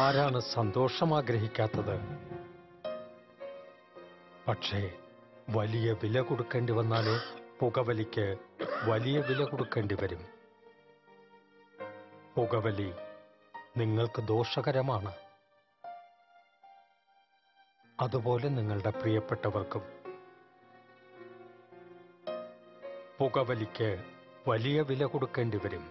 ആരാണ് സന്തോഷം ആഗ്രഹിക്കാത്തത് പക്ഷേ വലിയ വില കൊടുക്കേണ്ടി വന്നാലോ പുകവലിക്ക് വലിയ വില കൊടുക്കേണ്ടി വരും പുകവലി നിങ്ങൾക്ക് ദോഷകരമാണ് അതുപോലെ നിങ്ങളുടെ പ്രിയപ്പെട്ടവർക്കും പുകവലിക്ക് വലിയ വില കൊടുക്കേണ്ടി വരും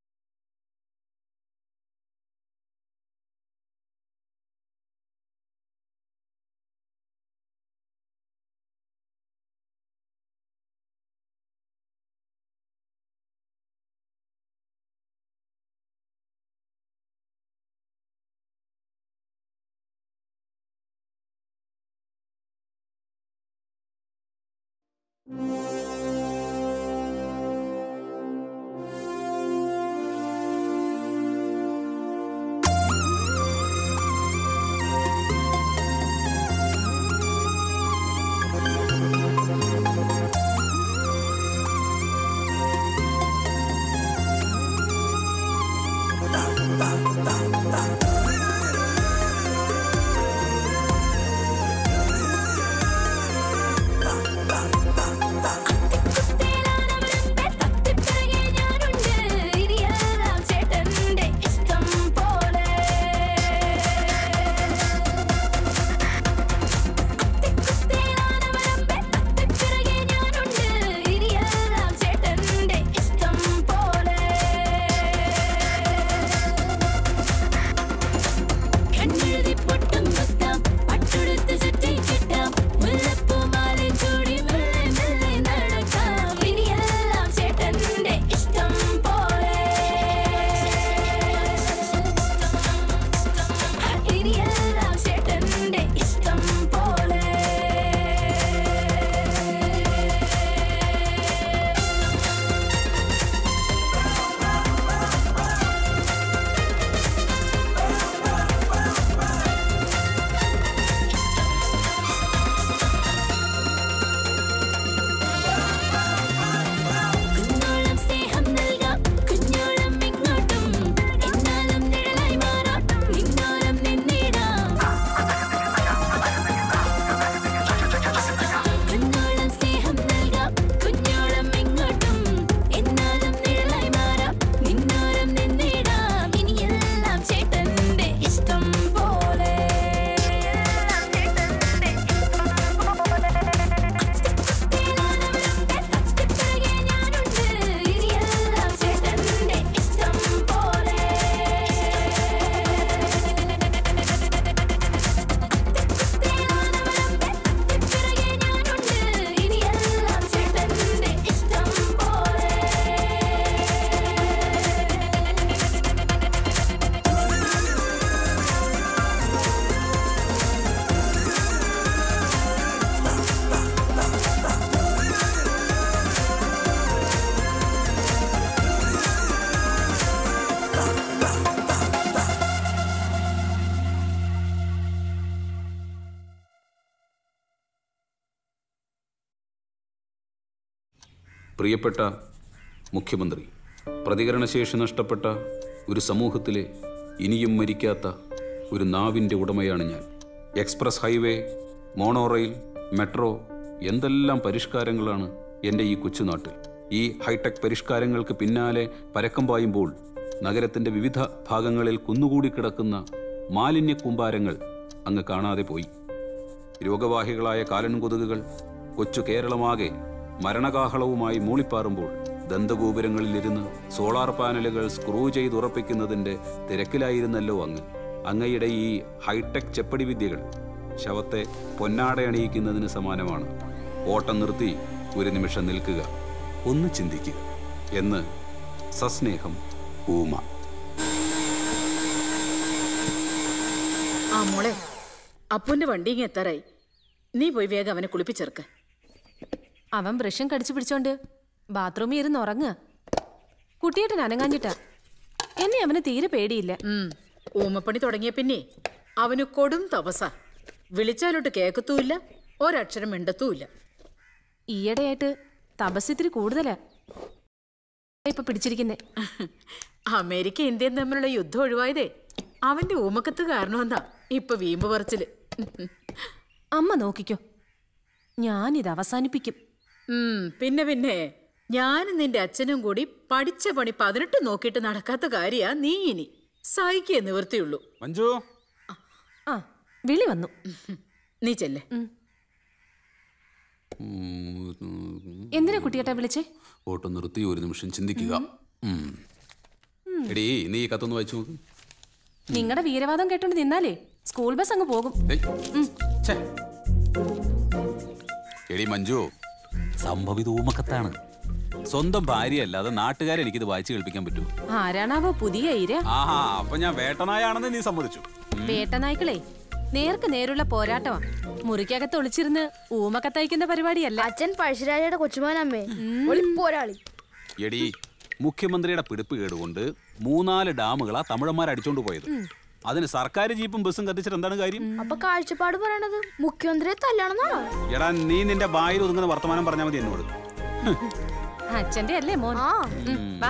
പ്രിയപ്പെട്ട മുഖ്യമന്ത്രി പ്രതികരണശേഷി നഷ്ടപ്പെട്ട ഒരു സമൂഹത്തിലെ ഇനിയും മരിക്കാത്ത ഒരു നാവിൻ്റെ ഉടമയാണ് ഞാൻ express highway monorail metro എന്തെല്ലാം പരിഷ്കാരങ്ങളാണ് എൻ്റെ ഈ കൊച്ചുനാട്ടിൽ ഈ ഹൈടെക് പരിഷ്കാരങ്ങൾക്ക് പിന്നാലെ പരക്കം പായുമ്പോൾ നഗരത്തിൻ്റെ വിവിധ ഭാഗങ്ങളിൽ കുന്നുകൂടി കിടക്കുന്ന മാലിന്യ കൂമ്പാരങ്ങൾ അങ്ങ് കാണാതെ പോയി രോഗവാഹികളായ കാലൻകൊതുകുകൾ കൊച്ചു കേരളമാകെ മരണകാഹളവുമായി മൂളിപ്പാറുമ്പോൾ ദന്തഗോപുരങ്ങളിലിരുന്ന് സോളാർ പാനലുകൾ സ്ക്രൂ ചെയ്തുറപ്പിക്കുന്നതിൻ്റെ തിരക്കിലായിരുന്നല്ലോ അങ്ങ് അങ്ങയുടെ ഈ ഹൈടെക് ചെപ്പടി വിദ്യകൾ ശവത്തെ പൊന്നാടയണിയിക്കുന്നതിന് സമാനമാണ് ഓട്ടം നിർത്തി ഒരു നിമിഷം നിൽക്കുക ഒന്ന് ചിന്തിക്കുക എന്ന് സസ്നേഹം ഊമ ആ മോളെ അപ്പുന്റെ വണ്ടി ഇങ്ങ് എത്താറായി നീ പോയി വേഗം അവനെ കുളിപ്പിച്ചേർക്ക് അവൻ ബ്രഷും കടിച്ചു പിടിച്ചോണ്ട് ബാത്റൂമിൽ ഇരുന്ന് ഉറങ്ങുക കുട്ടിയേട്ടൻ അനങ്ങാഞ്ഞിട്ടാ എന്നെ അവന് തീരെ പേടിയില്ല ഉം. ഊമപ്പണി തുടങ്ങിയ പിന്നെ അവന് കൊടും തപസ വിളിച്ചാലോട്ട് കേക്കത്തുമില്ല ഒരക്ഷരം മിണ്ടത്തുമില്ല ഈയിടെയായിട്ട് തപസ്സിത്തിരി കൂടുതലാ ഇപ്പൊ പിടിച്ചിരിക്കുന്നേ അമേരിക്ക ഇന്ത്യയും തമ്മിലുള്ള യുദ്ധം ഒഴിവായതേ അവന്റെ ഊമക്കത്ത് കാരണമെന്നാ ഇപ്പൊ വീമ്പ് പറച്ചില് അമ്മ നോക്കിക്കോ ഞാനിത് അവസാനിപ്പിക്കും ഉം, പിന്നെ പിന്നെ ഞാനും നിന്റെ അച്ഛനും കൂടി പഠിച്ച പണി പതിനെട്ട് നോക്കിയിട്ട് നടക്കാത്ത കാര്യാ നീ ഇനി സഹിക്കേ നിവൃത്തിയുള്ളൂ മഞ്ജു ആ വിളി വന്നു നീ ചെല്ലേ എന്തിനാ കുട്ടിയേട്ടാ വിളിച്ചേ ഓട്ടം നിർത്തി ഒരു നിമിഷം ചിന്തിക്കുക ഉം. എടീ നീ ഈ കത്തൊന്ന് വായിച്ചു നോക്ക് നിങ്ങളുടെ വീരവാദം കേട്ടോണ്ട് നിന്നാലേ സ്കൂൾ ബസ് അങ്ങ് പോകും ഏയ്. ഛെ. എടി മഞ്ജു സംഭവിത ഊമക്കത്താണ് സ്വന്തം ഭാര്യയല്ലാതെ നാട്ടുകാരെ എനിക്കിത് വായിച്ചു കേൾപ്പിക്കാൻ പറ്റൂ ആരാണാവോ പുതിയ ഇര ആഹാ അപ്പൊ ഞാൻ വേട്ടനായാണെന്ന് നീ സമ്മതിച്ചു വേട്ടനായ്ക്കളെ നേർക്ക് നേരുള്ള പോരാട്ടമാ മുറിക്കകത്ത് ഒളിച്ചിരുന്ന് ഊമക്കത്തയക്കുന്ന പരിപാടിയല്ല അച്ഛൻ പഴശ്ശിരാജയുടെ കൊച്ചുമാനമ്മേ ഒളിപ്പോരാളി എടി മുഖ്യമന്ത്രിയുടെ പിടിപ്പ് കേടുകൊണ്ട് മൂന്നാല് ഡാമുകളാ തമിഴന്മാർ അടിച്ചോണ്ട് പോയത് അതിന് സർക്കാർ ജീപ്പും ബസ്സും കത്തിച്ചിട്ട് എന്താണ് കാര്യം അപ്പൊ കാഴ്ചപ്പാട് പറയണത് മുഖ്യമന്ത്രിയെ തല്ലണമെന്നാണോ എടാ നീ നിന്റെ വായിൽ ഒതുങ്ങുന്ന വർത്തമാനം പറഞ്ഞാൽ മതി എന്നോട് അച്ഛന്റെ അല്ലേ മോൻ ആ ഉം, വാ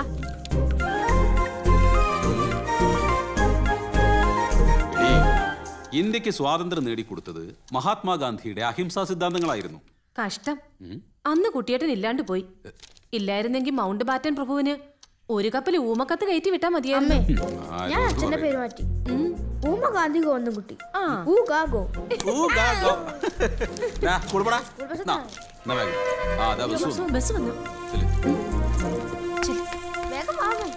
എടീ, ഇന്ത്യക്ക് സ്വാതന്ത്ര്യം നേടിക്കൊടുത്തത് മഹാത്മാഗാന്ധിയുടെ അഹിംസാ സിദ്ധാന്തങ്ങളായിരുന്നു കഷ്ടം അന്ന് കുട്ടിയേട്ടൻ ഇല്ലാണ്ട് പോയി ഇല്ലായിരുന്നെങ്കിൽ മൗണ്ട് ബാറ്റൻ പ്രഭുവിന് ഒരു കപ്പൽ ഊമക്കത്ത് കയറ്റി വിട്ടാ മതിയായിരുന്നു ഞാൻ അച്ഛന്റെ പേര് മാറ്റി ഊമ ഗാന്ധി ഗോവന്ദൻ കുട്ടി ആ. ഊ ഗാ ഗോ ഊ, ഗാ, ഗോ. ദാ, കൊടുപ്പെടാ. നാ, എന്നാ വേഗം. ആ, ദാ ബസ് വന്നു. ബസ് വന്നു ചെല്ല്. ചെല്ല്. വേഗം വാങ്ങേ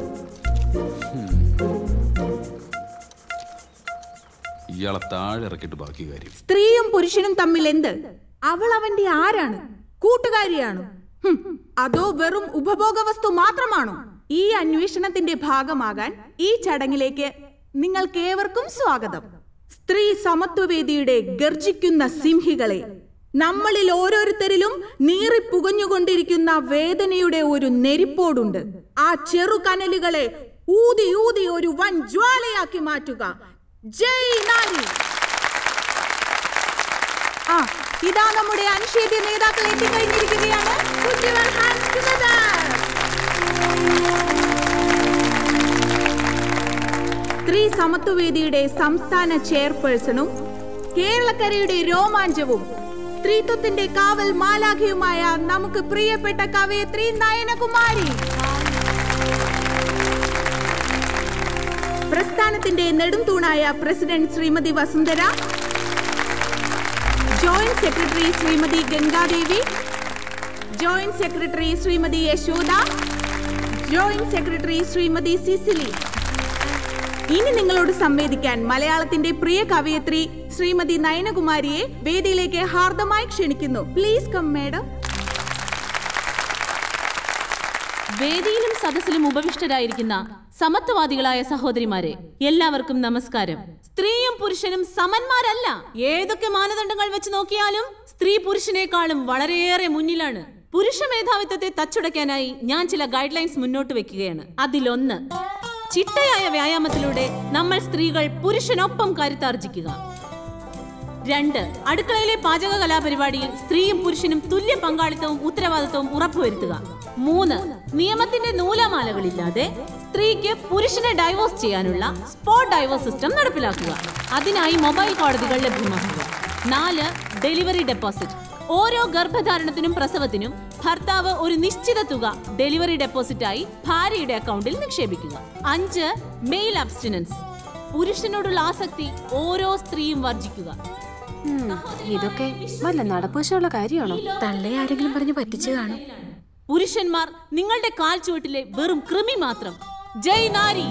ഇയാളെ താഴെ ഇറക്കിയിട്ട് ബാക്കി കാര്യം സ്ത്രീയും പുരുഷനും തമ്മിൽ എന്ത് അവൾ അവന്റെ ആരാണ് കൂട്ടുകാരിയാണോ ഹും, അതോ വെറും ഉപഭോഗ വസ്തു മാത്രമാണോ ഈ അന്വേഷണത്തിന്റെ ഭാഗമാകാൻ ഈ ചടങ്ങിലേക്ക് നിങ്ങൾക്കേവർക്കും സ്വാഗതം സ്ത്രീ സമത്വവേദിയുടെ ഗർജിക്കുന്ന സിംഹികളെ നമ്മളിൽ ഓരോരുത്തരിലും നീറിപ്പുകഞ്ഞുകൊണ്ടിരിക്കുന്ന വേദനയുടെ ഒരു നെരിപ്പോടുണ്ട് ആ ചെറുകനലുകളെ ഊതി ഊതി ഒരു വൻ ജ്വാലയാക്കി മാറ്റുക ജയ് നാരി ആ ഇതാ നമ്മുടെ അനിഷേധ്യ നേതാക്കൾ എത്തിക്കഴിഞ്ഞിരിക്കുകയാണ് Put your hands together. സ്ത്രീ സമത്വവേദിയുടെ സംസ്ഥാന ചെയർപേഴ്സണും കേരളക്കരയുടെ രോമാഞ്ചവും സ്ത്രീത്വത്തിന്റെ കാവൽ മാലാഖയുമായ നമുക്ക് പ്രിയപ്പെട്ട കവയത്രി നയനകുമാരി പ്രസ്ഥാനത്തിന്റെ നെടുംതൂണായ president Shrimati Vasundhara joint secretary Shrimati Gangadevi joint secretary Shrimati Yashoda joint secretary Shrimati Cecily ഇനി നിങ്ങളോട് സംവേദിക്കാൻ മലയാളത്തിന്റെ പ്രിയ കവയത്രി ശ്രീമതി നയനകുമാരിയെ വേദിയിലേക്ക് ഹാർദമായി ക്ഷണിക്കുന്നു പ്ലീസ് കം മേഡം വേദിയിലും സദസ്സിലും ഉപവിഷ്ടരായിരിക്കുന്ന സമത്വവാദികളായ സഹോദരിമാരെ എല്ലാവർക്കും നമസ്കാരം സ്ത്രീയും പുരുഷനും സമന്മാരല്ല ഏതൊക്കെ മാനദണ്ഡങ്ങൾ വെച്ച് നോക്കിയാലും സ്ത്രീ പുരുഷനേക്കാളും വളരെയേറെ മുന്നിലാണ് പുരുഷ മേധാവിത്വത്തെ തച്ചുടയ്ക്കാനായി ഞാൻ ചില ഗൈഡ് ലൈൻസ് മുന്നോട്ട് വെക്കുകയാണ് അതിലൊന്ന് ചിട്ടയായ വ്യായാമത്തിലൂടെ നമ്മൾ സ്ത്രീകൾ പുരുഷനൊപ്പം കരുത്താർജിക്കുക രണ്ട് അടുക്കളയിലെ പാചക കലാപരിപാടിയിൽ സ്ത്രീയും പുരുഷനും തുല്യ പങ്കാളിത്തവും ഉത്തരവാദിത്തവും ഉറപ്പുവരുത്തുക മൂന്ന് നിയമത്തിന്റെ നൂലാമാലകളില്ലാതെ സ്ത്രീക്ക് പുരുഷനെ ഡൈവോഴ്സ് ചെയ്യാനുള്ള സ്പോട്ട് ഡൈവോഴ്സ് സിസ്റ്റം നടപ്പിലാക്കുക അതിനായി മൊബൈൽ കോടതികൾ ലഭ്യമാക്കുക നാല് ഡെലിവറി ഡെപ്പോസിറ്റ് ഓരോ ഗർഭധാരണത്തിനും പ്രസവത്തിനും ഭർത്താവ് ഒരു നിശ്ചിത തുക ഡെലിവറി ഡെപ്പോസിറ്റായി ഭാര്യയുടെ അക്കൗണ്ടിൽ നിക്ഷേപിക്കുക അഞ്ച് മെയിൽ അബ്സ്റ്റിനൻസ് പുരുഷനോടുള്ള ആസക്തി ഓരോ സ്ത്രീയും വർജിക്കുക ഉം, ഇതൊക്കെ വല്ല നടപ്പുവശമുള്ള കാര്യമാണോ തള്ളെ ആരെങ്കിലും പറഞ്ഞ് പറ്റിച്ചു കാണും പുരുഷന്മാർ നിങ്ങളുടെ കാൽ ചുവട്ടിലെ വെറും കൃമി മാത്രം ജയ് നാരി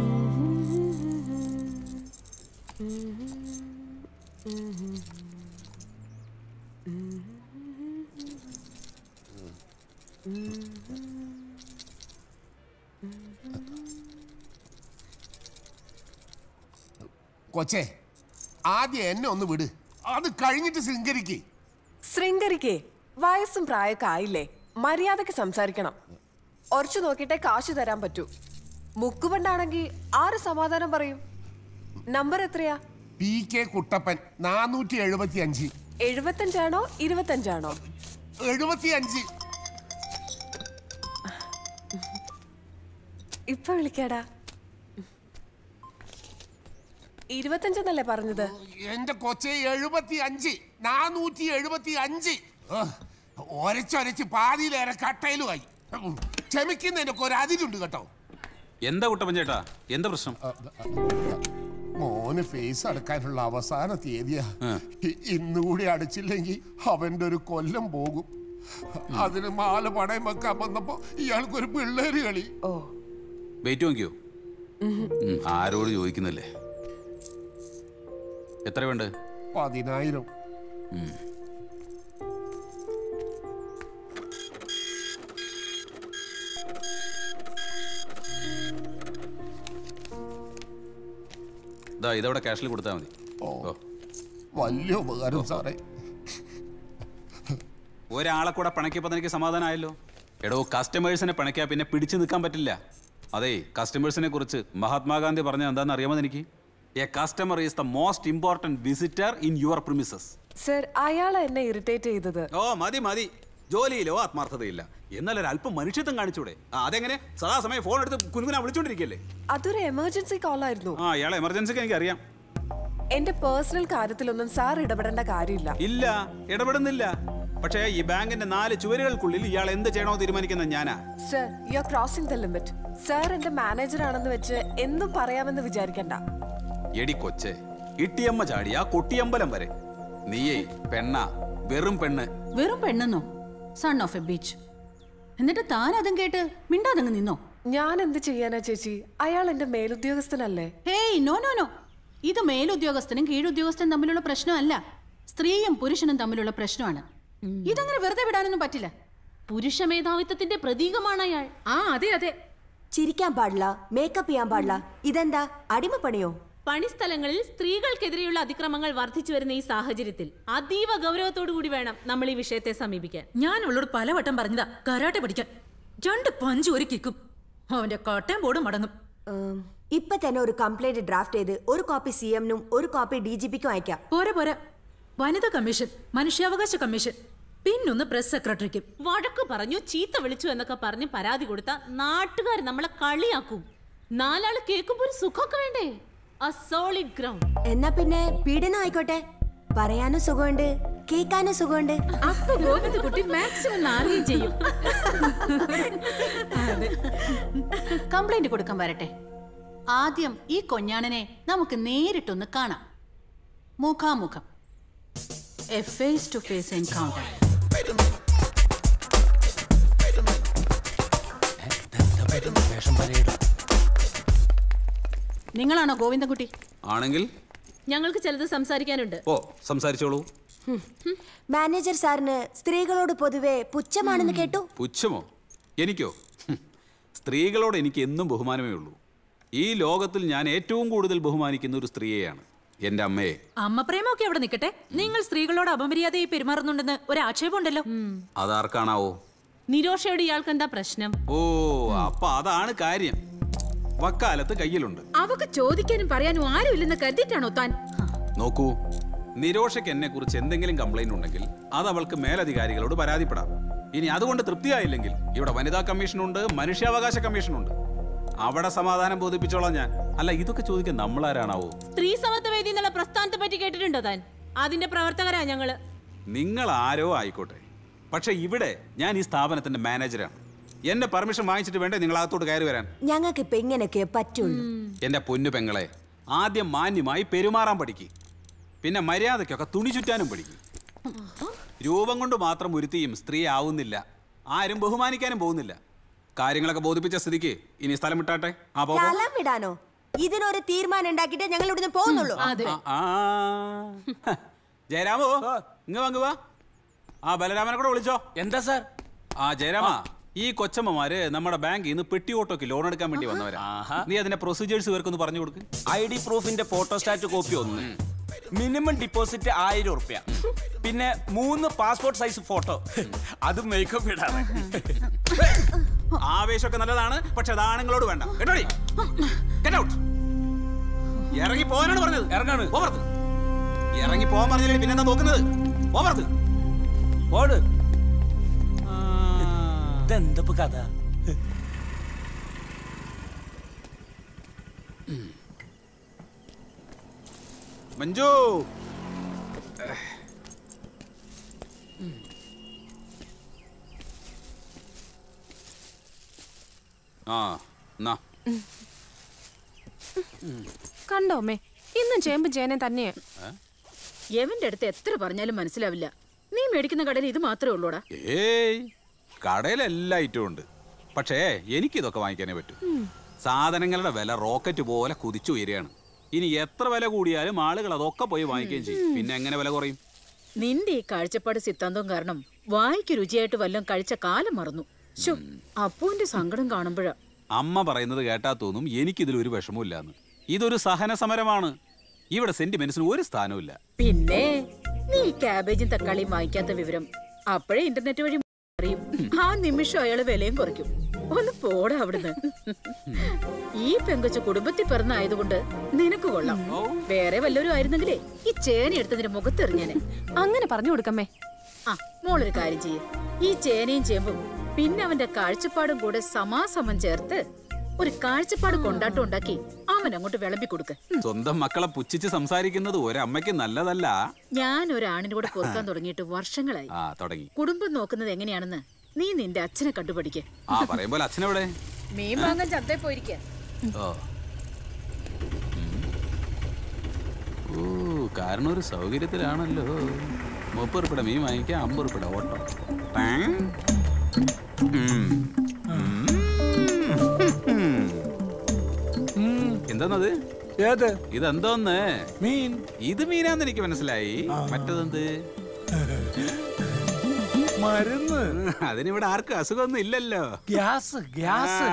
കൊച്ചേ ആദ്യം എന്നെ ഒന്ന് വിട് അത് കഴിഞ്ഞിട്ട് ശൃംഗരിക്ക് ശൃംഗരിക്കേ വയസ്സും പ്രായമൊക്കെ ആയില്ലേ മര്യാദക്ക് സംസാരിക്കണം ഉറച്ചു നോക്കിയിട്ടേ കാശ് തരാൻ പറ്റൂ മുക്കുപണ്ടാണെങ്കിൽ ആര് സമാധാനം പറയും നമ്പർ എത്രയാ പി കെ കുട്ടപ്പൻ നാനൂറ്റി എഴുപത്തി അഞ്ച് എഴുപത്തഞ്ചാണോ ഇരുപത്തഞ്ചാണോ എഴുപത്തി അഞ്ച് ഇപ്പൊ വിളിക്കാടാ ഇരുപത്തഞ്ചെന്നല്ലേ പറഞ്ഞത് എന്റെ കൊച്ചെ എഴുപത്തി അഞ്ച് നാനൂറ്റി എഴുപത്തി അഞ്ച് ഒരച്ചൊരച്ച് പാതിയിലേറെ കട്ടയിലുമായി ഉം. ക്ഷമിക്കുന്നതിനൊക്കെ ഒരു അതിരുണ്ട് കേട്ടോ എന്താ കുട്ടപ്പൻ ചേട്ടാ എന്താ പ്രശ്നം മോന് ഫേസ് അടക്കാനുള്ള അവസാന തീയതിയാ ഇ- ഇന്നുകൂടി അടച്ചില്ലെങ്കിൽ അവന്റെ ഒരു കൊല്ലം പോകും അതിന് മാല പണയം വെക്കാൻ വന്നപ്പോ ഇയാൾക്കൊരു പിള്ളേര് കളി ഓ വെയിറ്റ് നോക്കിയോ ഉം, ആരോട് ചോദിക്കുന്നില്ലേ എത്ര വേണ്ട പതിനായിരം ഇതാ ഇതവിടെ ക്യാഷിൽ കൊടുത്താൽ മതി ഓ വലിയ ഉപകാരം സാറേ ഒരാളെ കൂടെ പിണക്കിയപ്പോൾ തനിക്ക് സമാധാനമായല്ലോ എടോ കസ്റ്റമേഴ്സിനെ പിണക്കിയാ പിന്നെ പിടിച്ചു നിൽക്കാൻ പറ്റില്ല അതെ കസ്റ്റമേഴ്സിനെ കുറിച്ച് മഹാത്മാഗാന്ധി പറഞ്ഞത് എന്താണെന്ന് അറിയാമോ എനിക്ക് a customer is the most important visitor in your premises sir അയാളെ എന്നെ ഇറിറ്റേറ്റ് ചെയ്തത് ഓ മതി മതി ജോലിയിലോ ആത്മാർത്ഥതയില്ല എന്നാൽ ഒരു അല്പം മനുഷ്യത്വം കാണിച്ചൂടെ ആ, അതെങ്ങനെ സദാസമയം ഫോൺ എടുത്ത് കുനുകുന വിളിച്ചോണ്ടിരിക്കല്ലേ അതൊരു എമർജൻസി കോൾ ആയിരുന്നു ആ ഇയാളെ എമർജൻസിക്ക് എനിക്ക് അറിയാം എന്റെ പേഴ്സണൽ കാര്യത്തിലൊന്നും സാർ ഇടപെടേണ്ട കാര്യമില്ല ഇല്ല ഇടപെടുന്നില്ല പക്ഷേ ഈ ബാങ്കിന്റെ നാല് ചുവരുകൾക്കുള്ളിൽ ഇയാൾ എന്ത് ചെയ്യണോ തീരുമാനിക്കുന്ന ഞാനാ sir you are crossing the limit sir എന്റെ മാനേജർ ആണെന്ന് വെച്ച് എന്തും പറയാമെന്ന് വിചാരിക്കണ്ട എടി കൊച്ചെ ഇട്ടിയമ്മ ചാടിയ കൊട്ടിയമ്പലം വരെ നീയേ പെണ്ണ വെറും പെണ്ണ് വെറും പെണ്ണെന്നോ സൺ ഓഫ് എ ബീച്ച് എന്നിട്ട് താൻ അതും കേട്ട് മിണ്ടാതങ്ങ് നിന്നോ ഞാൻ എന്ത് ചെയ്യാനാ ചേച്ചി അയാൾ എന്റെ മേലുദ്യോഗസ്ഥനല്ലേ ഹേയ് നോ നോ നോ ഇത് മേലുദ്യോഗസ്ഥനും കീഴുദ്യോഗസ്ഥനും തമ്മിലുള്ള പ്രശ്നമല്ല സ്ത്രീയും പുരുഷനും തമ്മിലുള്ള പ്രശ്നമാണ് ഇതങ്ങനെ വെറുതെ വിടാനൊന്നും പറ്റില്ല പുരുഷ മേധാവിത്വത്തിന്റെ പ്രതീകമാണ് അയാൾ ആ അതെ അതെ ചിരിക്കാൻ പാടില്ല മേക്കപ്പ് ചെയ്യാൻ പാടില്ല ഇതെന്താ അടിമപ്പണിയോ പണിസ്ഥലങ്ങളിൽ സ്ത്രീകൾക്കെതിരെയുള്ള അതിക്രമങ്ങൾ വർദ്ധിച്ചു വരുന്ന ഈ സാഹചര്യത്തിൽ അതീവ ഗൗരവത്തോടു കൂടി വേണം നമ്മൾ ഈ വിഷയത്തെ സമീപിക്കാൻ ഞാൻ അവളോട് പലവട്ടം പറഞ്ഞതാ കരാട്ടെ പഠിക്കാൻ രണ്ട് പഞ്ച് ഒരു കിക്കും അവന്റെ കട്ടയും ബോർഡും മടങ്ങും ഉം, ഇപ്പൊ തന്നെ ഒരു കംപ്ലൈന്റ് ഡ്രാഫ്റ്റ് ചെയ്ത് ഒരു കോപ്പി സി എമ്മിനും ഒരു കോപ്പി ഡി ജി പിക്കും അയക്കാം പോരെ പോരെ വനിതാ കമ്മീഷൻ മനുഷ്യാവകാശ കമ്മീഷൻ പിന്നൊന്ന് പ്രസ് സെക്രട്ടറിക്കും വഴക്ക് പറഞ്ഞു ചീത്ത വിളിച്ചു എന്നൊക്കെ പറഞ്ഞ് പരാതി കൊടുത്ത നാട്ടുകാർ നമ്മളെ കളിയാക്കും നാലാള് കേൾക്കുമ്പോ ഒരു സുഖമൊക്കെ വേണ്ടേ a സോളിഡ് ഗ്രൗണ്ട് എന്നാ പിന്നെ പീഡനം ആയിക്കോട്ടെ പറയാനും സുഖമുണ്ട് കേൾക്കാനും സുഖമുണ്ട് അപ്പൊ ഗോവിന്ദകുട്ടി മാക്സിമം നാറുകയും ചെയ്യും കംപ്ലൈന്റ് കൊടുക്കാൻ വരട്ടെ ആദ്യം ഈ കൊഞ്ഞാണനെ നമുക്ക് നേരിട്ടൊന്ന് കാണാം മുഖാമുഖം a face to face encounter നിങ്ങളാണോ ഗോവിന്ദൻകുട്ടി ആണെങ്കിൽ ഞങ്ങൾക്ക് ചിലത് സംസാരിക്കാനുണ്ട് ഓ സംസാരിച്ചോളൂ മാനേജർ സാറിന് സ്ത്രീകളോട് പൊതുവെ പുച്ഛമാണെന്ന് കേട്ടു പുച്ഛമോ എനിക്കോ ഹും. സ്ത്രീകളോട് എനിക്ക് എന്നും ബഹുമാനമേ ഉള്ളൂ ഈ ലോകത്തിൽ ഞാൻ ഏറ്റവും കൂടുതൽ ബഹുമാനിക്കുന്ന ഒരു സ്ത്രീയെയാണ് എൻ്റെ അമ്മയെ അമ്മ പ്രേമൊക്കെ അവിടെ നിൽക്കട്ടെ നിങ്ങൾ സ്ത്രീകളോട് അപമര്യാദയായി പെരുമാറുന്നുണ്ടെന്ന് ഒരു ആക്ഷേപമുണ്ടല്ലോ അതാർക്കാണാവോ നിരോഷയോട് ഇയാൾക്ക് എന്താ പ്രശ്നം ഓ അപ്പൊ അതാണ് കാര്യം വക്കാലത്ത് കയ്യിലുണ്ട് അവക്ക് ചോദിക്കാനും പറയാനും ആരുമില്ലെന്ന് കരുതിയിട്ടാണോ താൻ നോക്കൂ നിരോഷയ്ക്ക് എന്നെ കുറിച്ച് എന്തെങ്കിലും കംപ്ലൈന്റ് ഉണ്ടെങ്കിൽ അത് അവൾക്ക് മേലധികാരികളോട് പരാതിപ്പെടാം ഇനി അതുകൊണ്ട് തൃപ്തിയായില്ലെങ്കിൽ ഇവിടെ വനിതാ കമ്മീഷനുണ്ട് മനുഷ്യാവകാശ കമ്മീഷനുണ്ട് അവിടെ സമാധാനം ബോധിപ്പിച്ചോളാം ഞാൻ അല്ല ഇതൊക്കെ ചോദിക്കാൻ നമ്മളാരാണാവോ സ്ത്രീ സമത്വവേദി എന്നുള്ള പ്രസ്ഥാനത്തെ പറ്റി കേട്ടിട്ടുണ്ടോ താൻ അതിന്റെ പ്രവർത്തകരാ ഞങ്ങള് നിങ്ങൾ ആരോ ആയിക്കോട്ടെ പക്ഷെ ഇവിടെ ഞാൻ ഈ സ്ഥാപനത്തിന്റെ മാനേജരാണ് എന്റെ പെർമിഷൻ വാങ്ങിച്ചിട്ട് വേണ്ടേ നിങ്ങൾ അകത്തോട്ട് കയറി വരാൻ ഞങ്ങൾക്ക് ഇപ്പൊ ഇങ്ങനെയൊക്കെ പറ്റുള്ളൂ എന്റെ പൊന്നു പെങ്ങളെ ആദ്യം മാന്യമായി പെരുമാറാൻ പഠിക്ക് പിന്നെ മര്യാദയ്ക്കൊക്കെ തുണി ചുറ്റാനും പഠിക്കും രൂപം കൊണ്ട് മാത്രം ഒരുത്തിയും സ്ത്രീ ആവുന്നില്ല ആരും ബഹുമാനിക്കാനും പോകുന്നില്ല കാര്യങ്ങളൊക്കെ ബോധിപ്പിച്ച സ്ഥിതിക്ക് ഇനി സ്ഥലം വിട്ടാട്ടെ ആ പോ പോ. സ്ഥലം വിടാനോ ഇതിനൊരു തീരുമാനം ഉണ്ടാക്കിയിട്ട് ഞങ്ങൾ ഇവിടുന്ന് പോകുന്നുള്ളൂ ആ, ആ. ജയരാമോ ഇങ്ങ് വാങ്ങ് വാ ആ ബലരാമനെ കൂടെ വിളിച്ചോ എന്താ സാർ ആ ജയരാമ ഈ കൊച്ചമ്മമാര് നമ്മുടെ ബാങ്കിൽ നിന്ന് പെട്ടി ഓട്ടോക്ക് ലോൺ എടുക്കാൻ വേണ്ടി വന്നവരാ നീ അതിന്റെ പ്രൊസീജിയേഴ്സ് ഇവർക്കൊന്ന് പറഞ്ഞു കൊടുക്ക് ഐ ഡി പ്രൂഫിന്റെ ഫോട്ടോസ്റ്റാറ്റ് കോപ്പി ഒന്ന് മിനിമം ഡിപ്പോസിറ്റ് ആയിരം ഉറുപ്യ പിന്നെ മൂന്ന് പാസ്പോർട്ട് സൈസ് ഫോട്ടോ അത് മേക്കപ്പ് ഇടാതെ ആവേശമൊക്കെ നല്ലതാണ് പക്ഷെ അത് ആണുങ്ങളോട് വേണ്ട കേട്ടോടി Get out. ഇറങ്ങി പോകാനാണ് പറഞ്ഞത് ഇറങ്ങാണ് പോകർത്ത് ഇറങ്ങി പോകാൻ പറഞ്ഞില്ലേ പിന്നെന്താ നോക്കുന്നത് പോകർത്ത് ഓട് ഇതെന്താ കഥ മഞ്ജു ആ എന്നാ കണ്ടോ അമ്മേ ഇന്നും ചേമ്പും ചേനയും തന്നെയാ എവന്റെ അടുത്ത് എത്ര പറഞ്ഞാലും മനസ്സിലാവില്ല നീ മേടിക്കുന്ന കടയിൽ ഇത് മാത്രമേ ഉള്ളൂടാ ഏയ് കടയിൽ എല്ലാ ഐറ്റവും ഉണ്ട് പക്ഷേ എനിക്കിതൊക്കെ വാങ്ങിക്കാനേ പറ്റൂ സാധനങ്ങളുടെ വില റോക്കറ്റ് പോലെ കുതിച്ചു ഉയരുകയാണ് ഇനി എത്ര വില കൂടിയാലും ആളുകൾ അതൊക്കെ പോയി വാങ്ങിക്കുകയും ചെയ്യും പിന്നെ എങ്ങനെ വില കുറയും നിന്റെ ഈ കാഴ്ചപ്പാട് സിദ്ധാന്തവും കാരണം വായിക്ക് രുചിയായിട്ട് വല്ലതും കഴിച്ച കാലം മറന്നു ശോ അപ്പുവിന്റെ സങ്കടം കാണുമ്പോഴാ അമ്മ പറയുന്നത് കേട്ടാ തോന്നും എനിക്കിതിൽ ഒരു വിഷമമില്ലാന്ന് ഇതൊരു സഹന സമരമാണ് ഇവിടെ സെന്റിമെന്റ്സിന് ഒരു സ്ഥാനവുമില്ല പിന്നെ നീ ഈ ക്യാബേജും തക്കാളിയും വാങ്ങിക്കാത്ത വിവരം അപ്പോഴേ ഇന്റർനെറ്റ് വഴി അറിയും ആ നിമിഷം അയാള് വിലയും കുറയ്ക്കും ഒന്ന് പോടാ അവിടുന്ന് ഈ പെങ്കൊച്ചു കുടുംബത്തിൽ പിറന്നായതുകൊണ്ട് നിനക്ക് കൊള്ളാം വേറെ വല്ലവരും ആയിരുന്നെങ്കിലേ ഈ ചേന എടുത്തതിന്റെ മുഖത്തെറിഞ്ഞേനെ അങ്ങനെ പറഞ്ഞു കൊടുക്കമ്മേ ആ മോളൊരു കാര്യം ചെയ്യ് ഈ ചേനയും ചേമ്പും പിന്നെ അവന്റെ കാഴ്ചപ്പാടും കൂടെ സമാസമം ചേർത്ത് ഒരു കാഴ്ചപ്പാട് കൊണ്ടാട്ടം ഉണ്ടാക്കി അവൻ അങ്ങോട്ട് വിളമ്പി കൊടുക്ക് സ്വന്തം മക്കളെ പുച്ഛിച്ച് സംസാരിക്കുന്നത് ഒരമ്മയ്ക്ക് നല്ലതല്ല ഞാൻ ഒരാണിന്റെ കൂടെ പൊറുക്കാൻ തുടങ്ങിയിട്ട് വർഷങ്ങളായി ആ തുടങ്ങി കുടുംബം നോക്കുന്നത് എങ്ങനെയാണെന്ന് നീ നിന്റെ അച്ഛനെ കണ്ടുപഠിക്ക ആ പറയുമ്പോൾ അച്ഛനെവിടെ മീൻ വാങ്ങാൻ ചന്തയിൽ പോയിരിക്ക ഓ ഉം. ഓ കാരണം ഒരു സൗകര്യത്തിലാണല്ലോ മുപ്പത് ഉറുപ്പിട മീൻ വാങ്ങിക്കാം അമ്പത് ഉറുപ്പിട ഓട്ടോ ടാങ്. ഉം. ഉം. എന്താന്നത് ഏത് ഇതെന്തോന്ന് മീൻ ഇത് മീനാന്ന് എനിക്ക് മനസ്സിലായി മറ്റതെന്ത് മരുന്ന് അതിനിവിടെ ആർക്കും അസുഖമൊന്നും ഇല്ലല്ലോ ഗ്യാസ് ഗ്യാസ്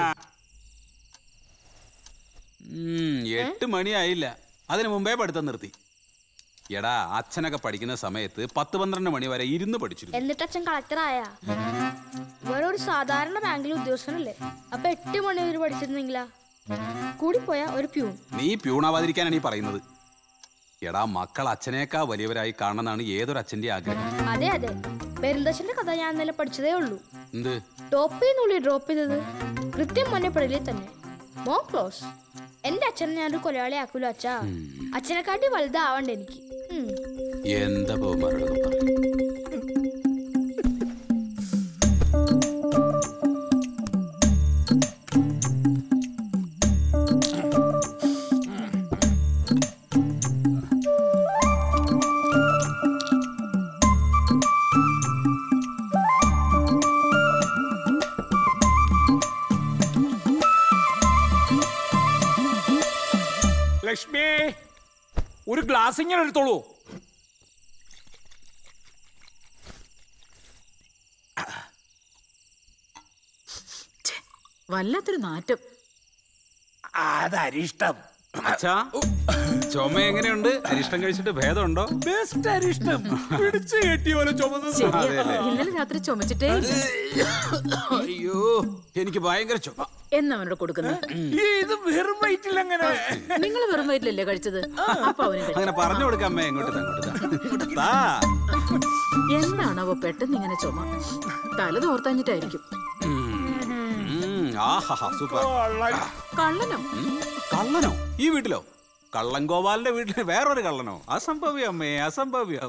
ഉം, എട്ട് മണിയായില്ല അതിനു മുമ്പേ പഠിത്തം നിർത്തി എടാ അച്ഛനൊക്കെ പഠിക്കുന്ന സമയത്ത് പത്ത് പന്ത്രണ്ട് മണി വരെ ഇരുന്ന് പഠിച്ചിരുന്നു എന്നിട്ട് അച്ഛൻ കളക്ടർ ആയാ വേറെ ഒരു സാധാരണ ബാങ്കിലെ ഉദ്യോഗസ്ഥനല്ലേ അപ്പൊ എട്ട് മണി വരെ പഠിച്ചിരുന്നെങ്കിലാ കൂടിപ്പോയാ ഒരു പ്യൂൺ നീ പ്യൂണാവാതിരിക്കാനാണ് ഈ പറയുന്നത് എടാ മക്കൾ അച്ഛനേക്കാ വലിയവരായി കാണണമെന്നാണ് ഏതൊരു അച്ഛന്റെ ആഗ്രഹം അതെ അതെ പെരുന്തച്ഛന്റെ കഥ ഞാൻ ഇന്നലെ പഠിച്ചതേ ഉള്ളൂ എന്ത് ടോപ്പിൽ നിന്നുള്ളി ഡ്രോപ്പ് ചെയ്തത് കൃത്യം മൊന്നെ പടലിൽ തന്നെ മോ ക്ലോസ് എന്റെ അച്ഛനെ ഞാനൊരു കൊലയാളി ആക്കൂല അച്ഛാ അച്ഛനെക്കാട്ടി വലുതാവണ്ട എനിക്ക് ഉം. എന്താ ബഹുമാനോട് ലക്ഷ്മി ഒരു ഗ്ലാസ് ഇങ്ങനെ എടുത്തോളൂ വല്ലാത്തൊരു നാറ്റം അതരിഷ്ടം അച്ഛാ ചുമ എങ്ങനെയുണ്ട് അരിഷ്ടം കഴിച്ചിട്ട് ഭേദമുണ്ടോ ബെസ്റ്റ് അരിഷ്ടം പിടിച്ചു കെട്ടിയ പോലെ ചുമന്നത് ശരിയാ ഇന്നലെ രാത്രി ചുമച്ചിട്ടേ ഇല്ല. അയ്യോ എനിക്ക് ഭയങ്കര ചുമ എന്നവനോട് കൊടുക്കുന്നത് ഇത് വെറും വയറ്റിൽ എങ്ങനെ നിങ്ങൾ വെറും വയറ്റിലല്ലേ കഴിച്ചത് അപ്പൊ അവനും കഴിച്ചു. അങ്ങനെ പറഞ്ഞു കൊടുക്കാം അമ്മേ ഇങ്ങോട്ട് താ, ഇങ്ങോട്ട് താ. ഇങ്ങോട്ട് താ. എന്താണാവോ പെട്ടെന്ന് ഇങ്ങനെ ചുമ തല തോർത്താഞ്ഞിട്ടായിരിക്കും ഉം, ആഹാഹാ, സൂപ്പർ കള്ളനോ ഉം, കള്ളനോ ഈ വീട്ടിലോ കള്ളൻ ഗോപാലിന്റെ വീട്ടിൽ വേറൊരു കള്ളനോ അസംഭവ്യം അമ്മേ അസംഭവ്യം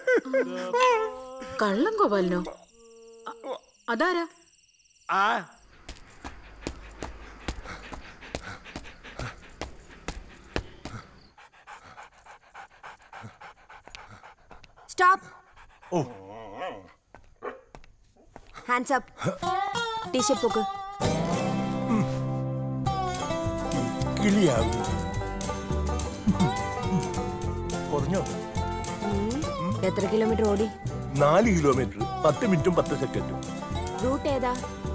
കള്ളം ഗോപാലിനോ അ- അതാരാ ആ സ്റ്റോപ്പ് ഹാൻഡ്സ് അപ്പ് ടീഷർട്ട് പോക്ക് കിളിയാകും കുറഞ്ഞോ എത്ര കിലോമീറ്റർ ഓടി നാല് കിലോമീറ്റർ പത്ത് മിനിറ്റും പത്ത് സെക്കൻഡും റൂട്ട് ഏതാ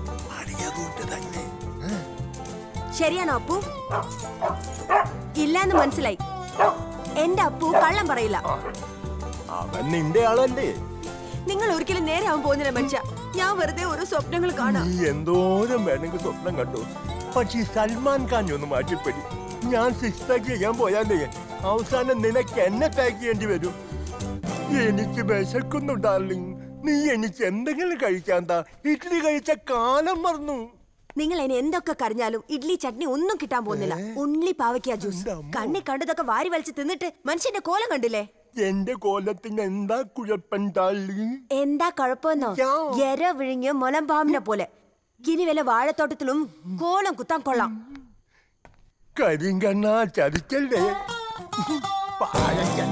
ശരിയാണോ അപ്പു ഇല്ലാന്ന് മനസ്സിലായി എന്റെ അപ്പു കള്ളം പറയില്ല അവൻ നിന്റെ ആളല്ലേ നിങ്ങൾ ഒരിക്കലും നേരെ ആവാൻ പോകുന്നില്ല മനുഷ്യ ഞാൻ വെറുതെ ഓരോ സ്വപ്നങ്ങൾ കാണാം നീ എന്തോരം വേണമെങ്കിൽ സ്വപ്നം കണ്ടു പക്ഷെ ഈ സൽമാൻ ഖാൻ ഒന്ന് മാറ്റിപ്പടി ഞാൻ സിക്സ് പാക്ക് ചെയ്യാൻ പോയാലേ അവസാനം നിനക്ക് എന്നെ പാക്ക് ചെയ്യേണ്ടി വരും എനിക്ക് വിശക്കുന്നു ഡാർലിംഗ് നീ എനിക്ക് എന്തെങ്കിലും കഴിക്കാൻ താ ഇഡ്ഡലി കഴിച്ച കാലം മറന്നു നിങ്ങൾ ഇനി എന്തൊക്കെ കരഞ്ഞാലും ഇഡ്ലി ചട്നി ഒന്നും കിട്ടാൻ പോകുന്നില്ല ഉള്ളി പാവയ്ക്ക ജ്യൂസ് കണ്ണി കണ്ടതൊക്കെ വാരി വലിച്ച് തിന്നിട്ട് മനുഷ്യന്റെ കോലം കണ്ടില്ലേ എന്റെ കോലത്തിന് എന്താ കുഴപ്പം തള്ളി എന്താ കുഴപ്പമെന്നോ എര വിഴിഞ്ഞ് മുലമ്പാമ്പിനെ പോലെ ഇനി വല്ല വാഴത്തോട്ടത്തിലും കോലം കുത്താൻ കൊള്ളാം കരിങ്കണ്ണ ചതിക്കല്ലേ പാഴയ്ക്ക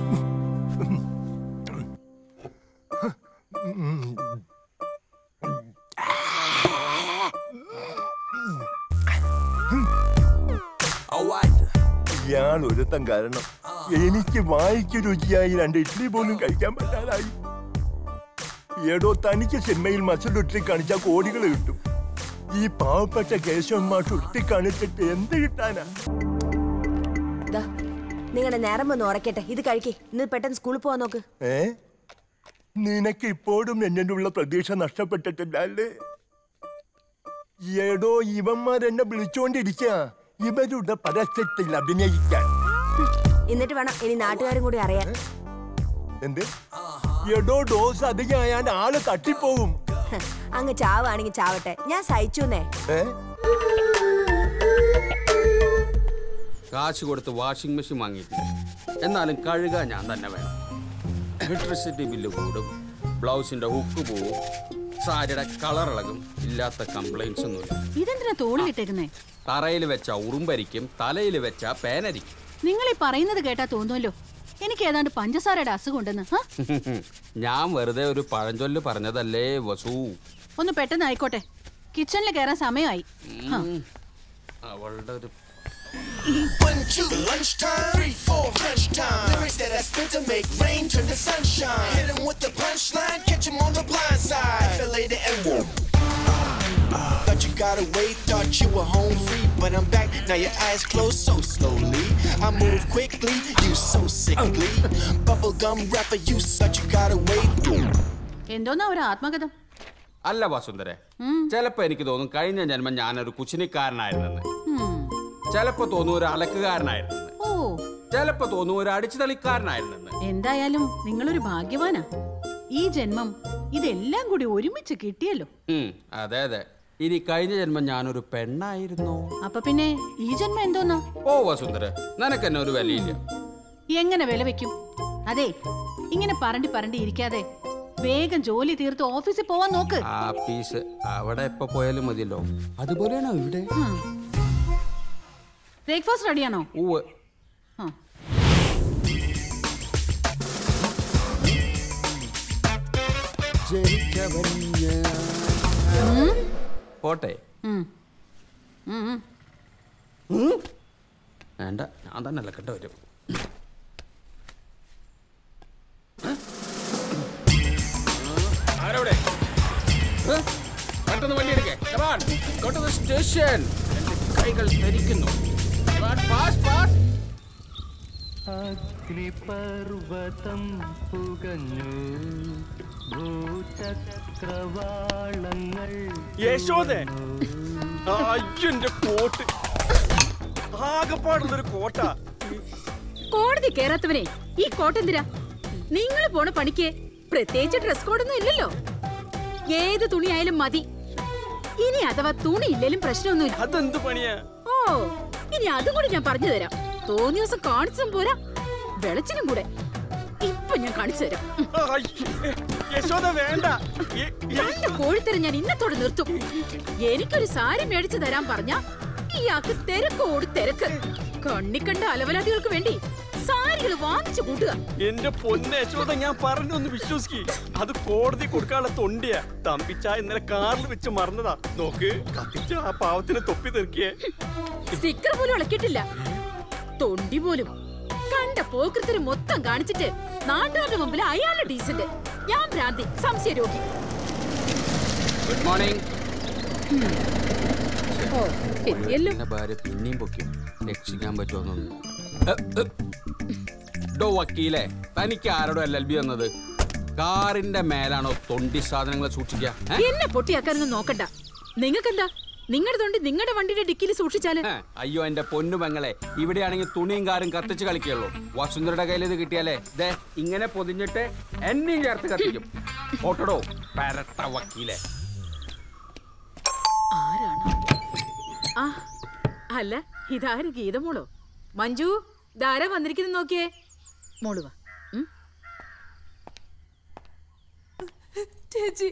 ഇയാൾ ഒരുത്തം കാരണം എനിക്ക് വായിക്ക് രുചിയായി രണ്ട് ഇഡ്ഡലി പോലും കഴിക്കാൻ പറ്റാതായി ഏടോ തനിക്ക് സിനിമയിൽ മസിലുറ്റി കാണിച്ചാൽ കോടികൾ കിട്ടും ഈ പാവപ്പെട്ട കേശവന്മാർ ചുറ്റി കാണിച്ചിട്ട് എന്ത് കിട്ടാനാ നിങ്ങളുടെ നേരം ഒന്ന് ഉറക്കട്ടെ ഇത് കഴിക്കേ ഇന്ന് പെട്ടെന്ന് സ്കൂളിൽ പോവാൻ നോക്ക് ഏ നിനക്ക് ഇപ്പോഴും എന്നോടുള്ള പ്രതീക്ഷ നഷ്ടപ്പെട്ടിട്ടില്ല അല്ലേ ഏടോ ഇവന്മാർ എന്നെ വിളിച്ചോണ്ടിരിക്കുക ഇവരുടെ പരസ്യത്തിൽ അഭിനയിക്കാൻ എന്നിട്ട് വേണം ഇനി നാട്ടുകാരും കൂടി അറിയാൻ എന്ത് എടോ ഡോസ് അധികമായാൽ ആള് തട്ടിപ്പോവും ഹ്, അങ്ങ് ചാവാണെങ്കിൽ ചാവട്ടെ ഞാൻ സഹിച്ചുന്നേ ഏ കാശ് കൊടുത്ത് വാഷിംഗ് മെഷീൻ വാങ്ങിയിട്ടില്ല എന്നാലും കഴുകാൻ ഞാൻ തന്നെ വേണം ഇലക്ട്രിസിറ്റി ബില്ല് കൂടും ബ്ലൗസിന്റെ ഹുക്ക് പോവും സാരിയുടെ കളർ ഇളകും ഇല്ലാത്ത കംപ്ലൈൻസ് ഒന്നുമില്ല ഇതെന്തിനാ തോളിലിട്ടേക്കുന്നേ തറയിൽ വെച്ച ഉറുമ്പരിക്കും തലയിൽ വെച്ച പേനരിക്കും നിങ്ങൾ ഈ പറയുന്നത് കേട്ടാ തോന്നുമല്ലോ എനിക്ക് ഏതാണ്ട് പഞ്ചസാരയുടെ അസുഖം ഉണ്ടെന്ന് ഹ? ഞാൻ വെറുതെ ഒരു പഴഞ്ചൊല്ല് പറഞ്ഞതല്ലേ വസു ഒന്ന് പെട്ടെന്ന് ആയിക്കോട്ടെ കിച്ചണിൽ കയറാൻ സമയമായി ഹ. ഉം. അവളുടെ ഒരു One, two, lunchtime. Three, four, crunch time. Lyrics that I spit to make rain turn to sunshine. Hit 'em with the punchline, catch 'em on the blind side. Fillet the M. Thought you got away, thought you were home free, but I'm back. Now your eyes closed so slowly. I move quickly, you so sickly. Bubblegum rapper, you such you got away. എന്തോന്നാ ഒരു ആത്മകഥം അല്ല വസുന്ധരെ ചിലപ്പോ എനിക്ക് തോന്നും കഴിഞ്ഞ ജന്മം ഞാനൊരു കുച്ചിനിക്കാരനായിരുന്നെന്ന് ഉം. ചിലപ്പോ തോന്നും ഒരു അലക്കുകാരനായിരുന്നെന്ന് ഓ ചിലപ്പോ തോന്നും ഒരു അടിച്ചുതളിക്കാരനായിരുന്നെന്ന് എന്തായാലും നിങ്ങളൊരു ഭാഗ്യവാനാ ഈ ജന്മം ഇതെല്ലാം കൂടി ഒരുമിച്ച് കിട്ടിയല്ലോ ഉം, അതെ അതെ ഇനി കഴിഞ്ഞ ജന്മം ഞാനൊരു പെണ്ണായിരുന്നോ അപ്പൊ പിന്നെ ഈ ജന്മം എന്തോന്നാ ഓ വസുന്ധര നിനക്കെന്നെ ഒരു വിലയില്ല എങ്ങനെ വില വെക്കും അതെ ഇങ്ങനെ പറണ്ടി പറണ്ടി ഇരിക്കാതെ വേഗം ജോലി തീർത്ത് ഓഫീസിൽ പോവാൻ നോക്ക് ആ പീസ് അവിടെ എപ്പോ പോയാലും മതിയല്ലോ അതുപോലെയാണോ ഇവിടെ ബ്രേക്ക്ഫാസ്റ്റ് റെഡിയാണോ ഉവ് ആ. പോട്ടെ ഉം. ഉം, ഉം. വേണ്ട ഞാൻ തന്നെ അലക്കേണ്ട വരും ആരവിടെ ഏ? പെട്ടെന്ന് വണ്ടി എടുക്കേ സ്റ്റേഷൻ എന്റെ കൈകൾ ധരിക്കുന്നു ഫാസ്റ്റ് ഫാസ്റ്റ് അഗ്നിപർവതം പുകഞ്ഞു ഭൂചക്രവാളങ്ങൾ യശോദേ അയ്യന്റെ കോട്ട് ആകെപ്പാടുള്ളൊരു കോട്ടാ കോടതി കേറാത്തവനെ ഈ കോട്ടെന്തിരാ നിങ്ങൾ പോണ പണിക്ക് പ്രത്യേകിച്ച് ഡ്രസ് കോഡൊന്നും ഇല്ലല്ലോ ഏത് തുണിയായാലും മതി ഇനി അഥവാ തുണി ഇല്ലേലും പ്രശ്നമൊന്നുമില്ല അതെന്ത് പണിയാ ഓ ഇനി അതും കൂടി ഞാൻ പറഞ്ഞു തരാം തോന്നിയ ദിവസം കാണിച്ചും പോരാ വെളച്ചിനും കൂടെ ഇപ്പൊ ഞാൻ കാണിച്ചു തരാം യശോദ വേണ്ട എ- എ- രണ്ട് കോഴിത്തരം ഞാൻ ഇന്നത്തോടെ നിർത്തും എനിക്കൊരു സാരി മേടിച്ചു തരാൻ പറഞ്ഞ ഇയാൾക്ക് തിരക്കോട് തിരക്ക് കണ്ണിക്കണ്ട അലവലാദികൾക്ക് വേണ്ടി സാരികൾ വാങ്ങിച്ചു കൂട്ടുക എന്റെ പൊന്ന യശോദ ഞാൻ പറഞ്ഞൊന്ന് വിശ്വസിക്ക് അത് കോടതി കൊടുക്കാനുള്ള തൊണ്ടിയാ തമ്പിച്ച ഇന്നലെ കാറിൽ വെച്ച് മറന്നതാ നോക്ക് കത്തിച്ച ആ പാവത്തിന് തൊപ്പി തെറിക്കിയേ സ്റ്റിക്കർ പോലും ഇളക്കിയിട്ടില്ല തൊണ്ടി പോലും കണ്ട പോക്കൃത്തിന് മൊത്തം കാണിച്ചിട്ട് നാട്ടുകാരുടെ മുമ്പിൽ അയാളുടെ ഡീസന്റ് ഞാൻ ഭ്രാന്തി സംശയ രോഗി ഗുഡ് മോർണിംഗ് ഓ എത്തിയല്ലോ എന്നെ ഭാര്യ പിന്നെയും പൊക്കും രക്ഷിക്കാൻ പറ്റുമെന്നൊന്നും എ, എ. ഡോ വക്കീലെ തനിക്ക് ആരോടോ എൽ എൽ ബി വന്നത് കാറിന്റെ മേലാണോ തൊണ്ടി സാധനങ്ങൾ സൂക്ഷിക്കുക ഏ? എന്നെ പൊട്ടിയാക്കാനൊന്നും നോക്കണ്ട നിങ്ങൾക്കെന്താ നിങ്ങളുടെ തൊണ്ടി നിങ്ങളുടെ വണ്ടിയുടെ ഡിക്കിയിൽ സൂക്ഷിച്ചാല് ഏ, അയ്യോ എന്റെ പൊന്നു പെങ്ങളെ ഇവിടെയാണെങ്കിൽ തുണിയും കാറും കത്തിച്ച് കളിക്കുള്ളൂ വസുന്ധരയുടെ കയ്യിൽ ഇത് കിട്ടിയാലേ ദേ ഇങ്ങനെ പൊതിഞ്ഞിട്ട് എന്നെയും ചേർത്ത് കത്തിക്കും ഓട്ടടോ പരട്ട വക്കീലെ ആരാണ് ആ അല്ല ഇതാര് ഗീതമോളോ മഞ്ജു ഇതാരാ വന്നിരിക്കുന്നു നോക്കിയേ മോള് വാ ഉം. ചേച്ചി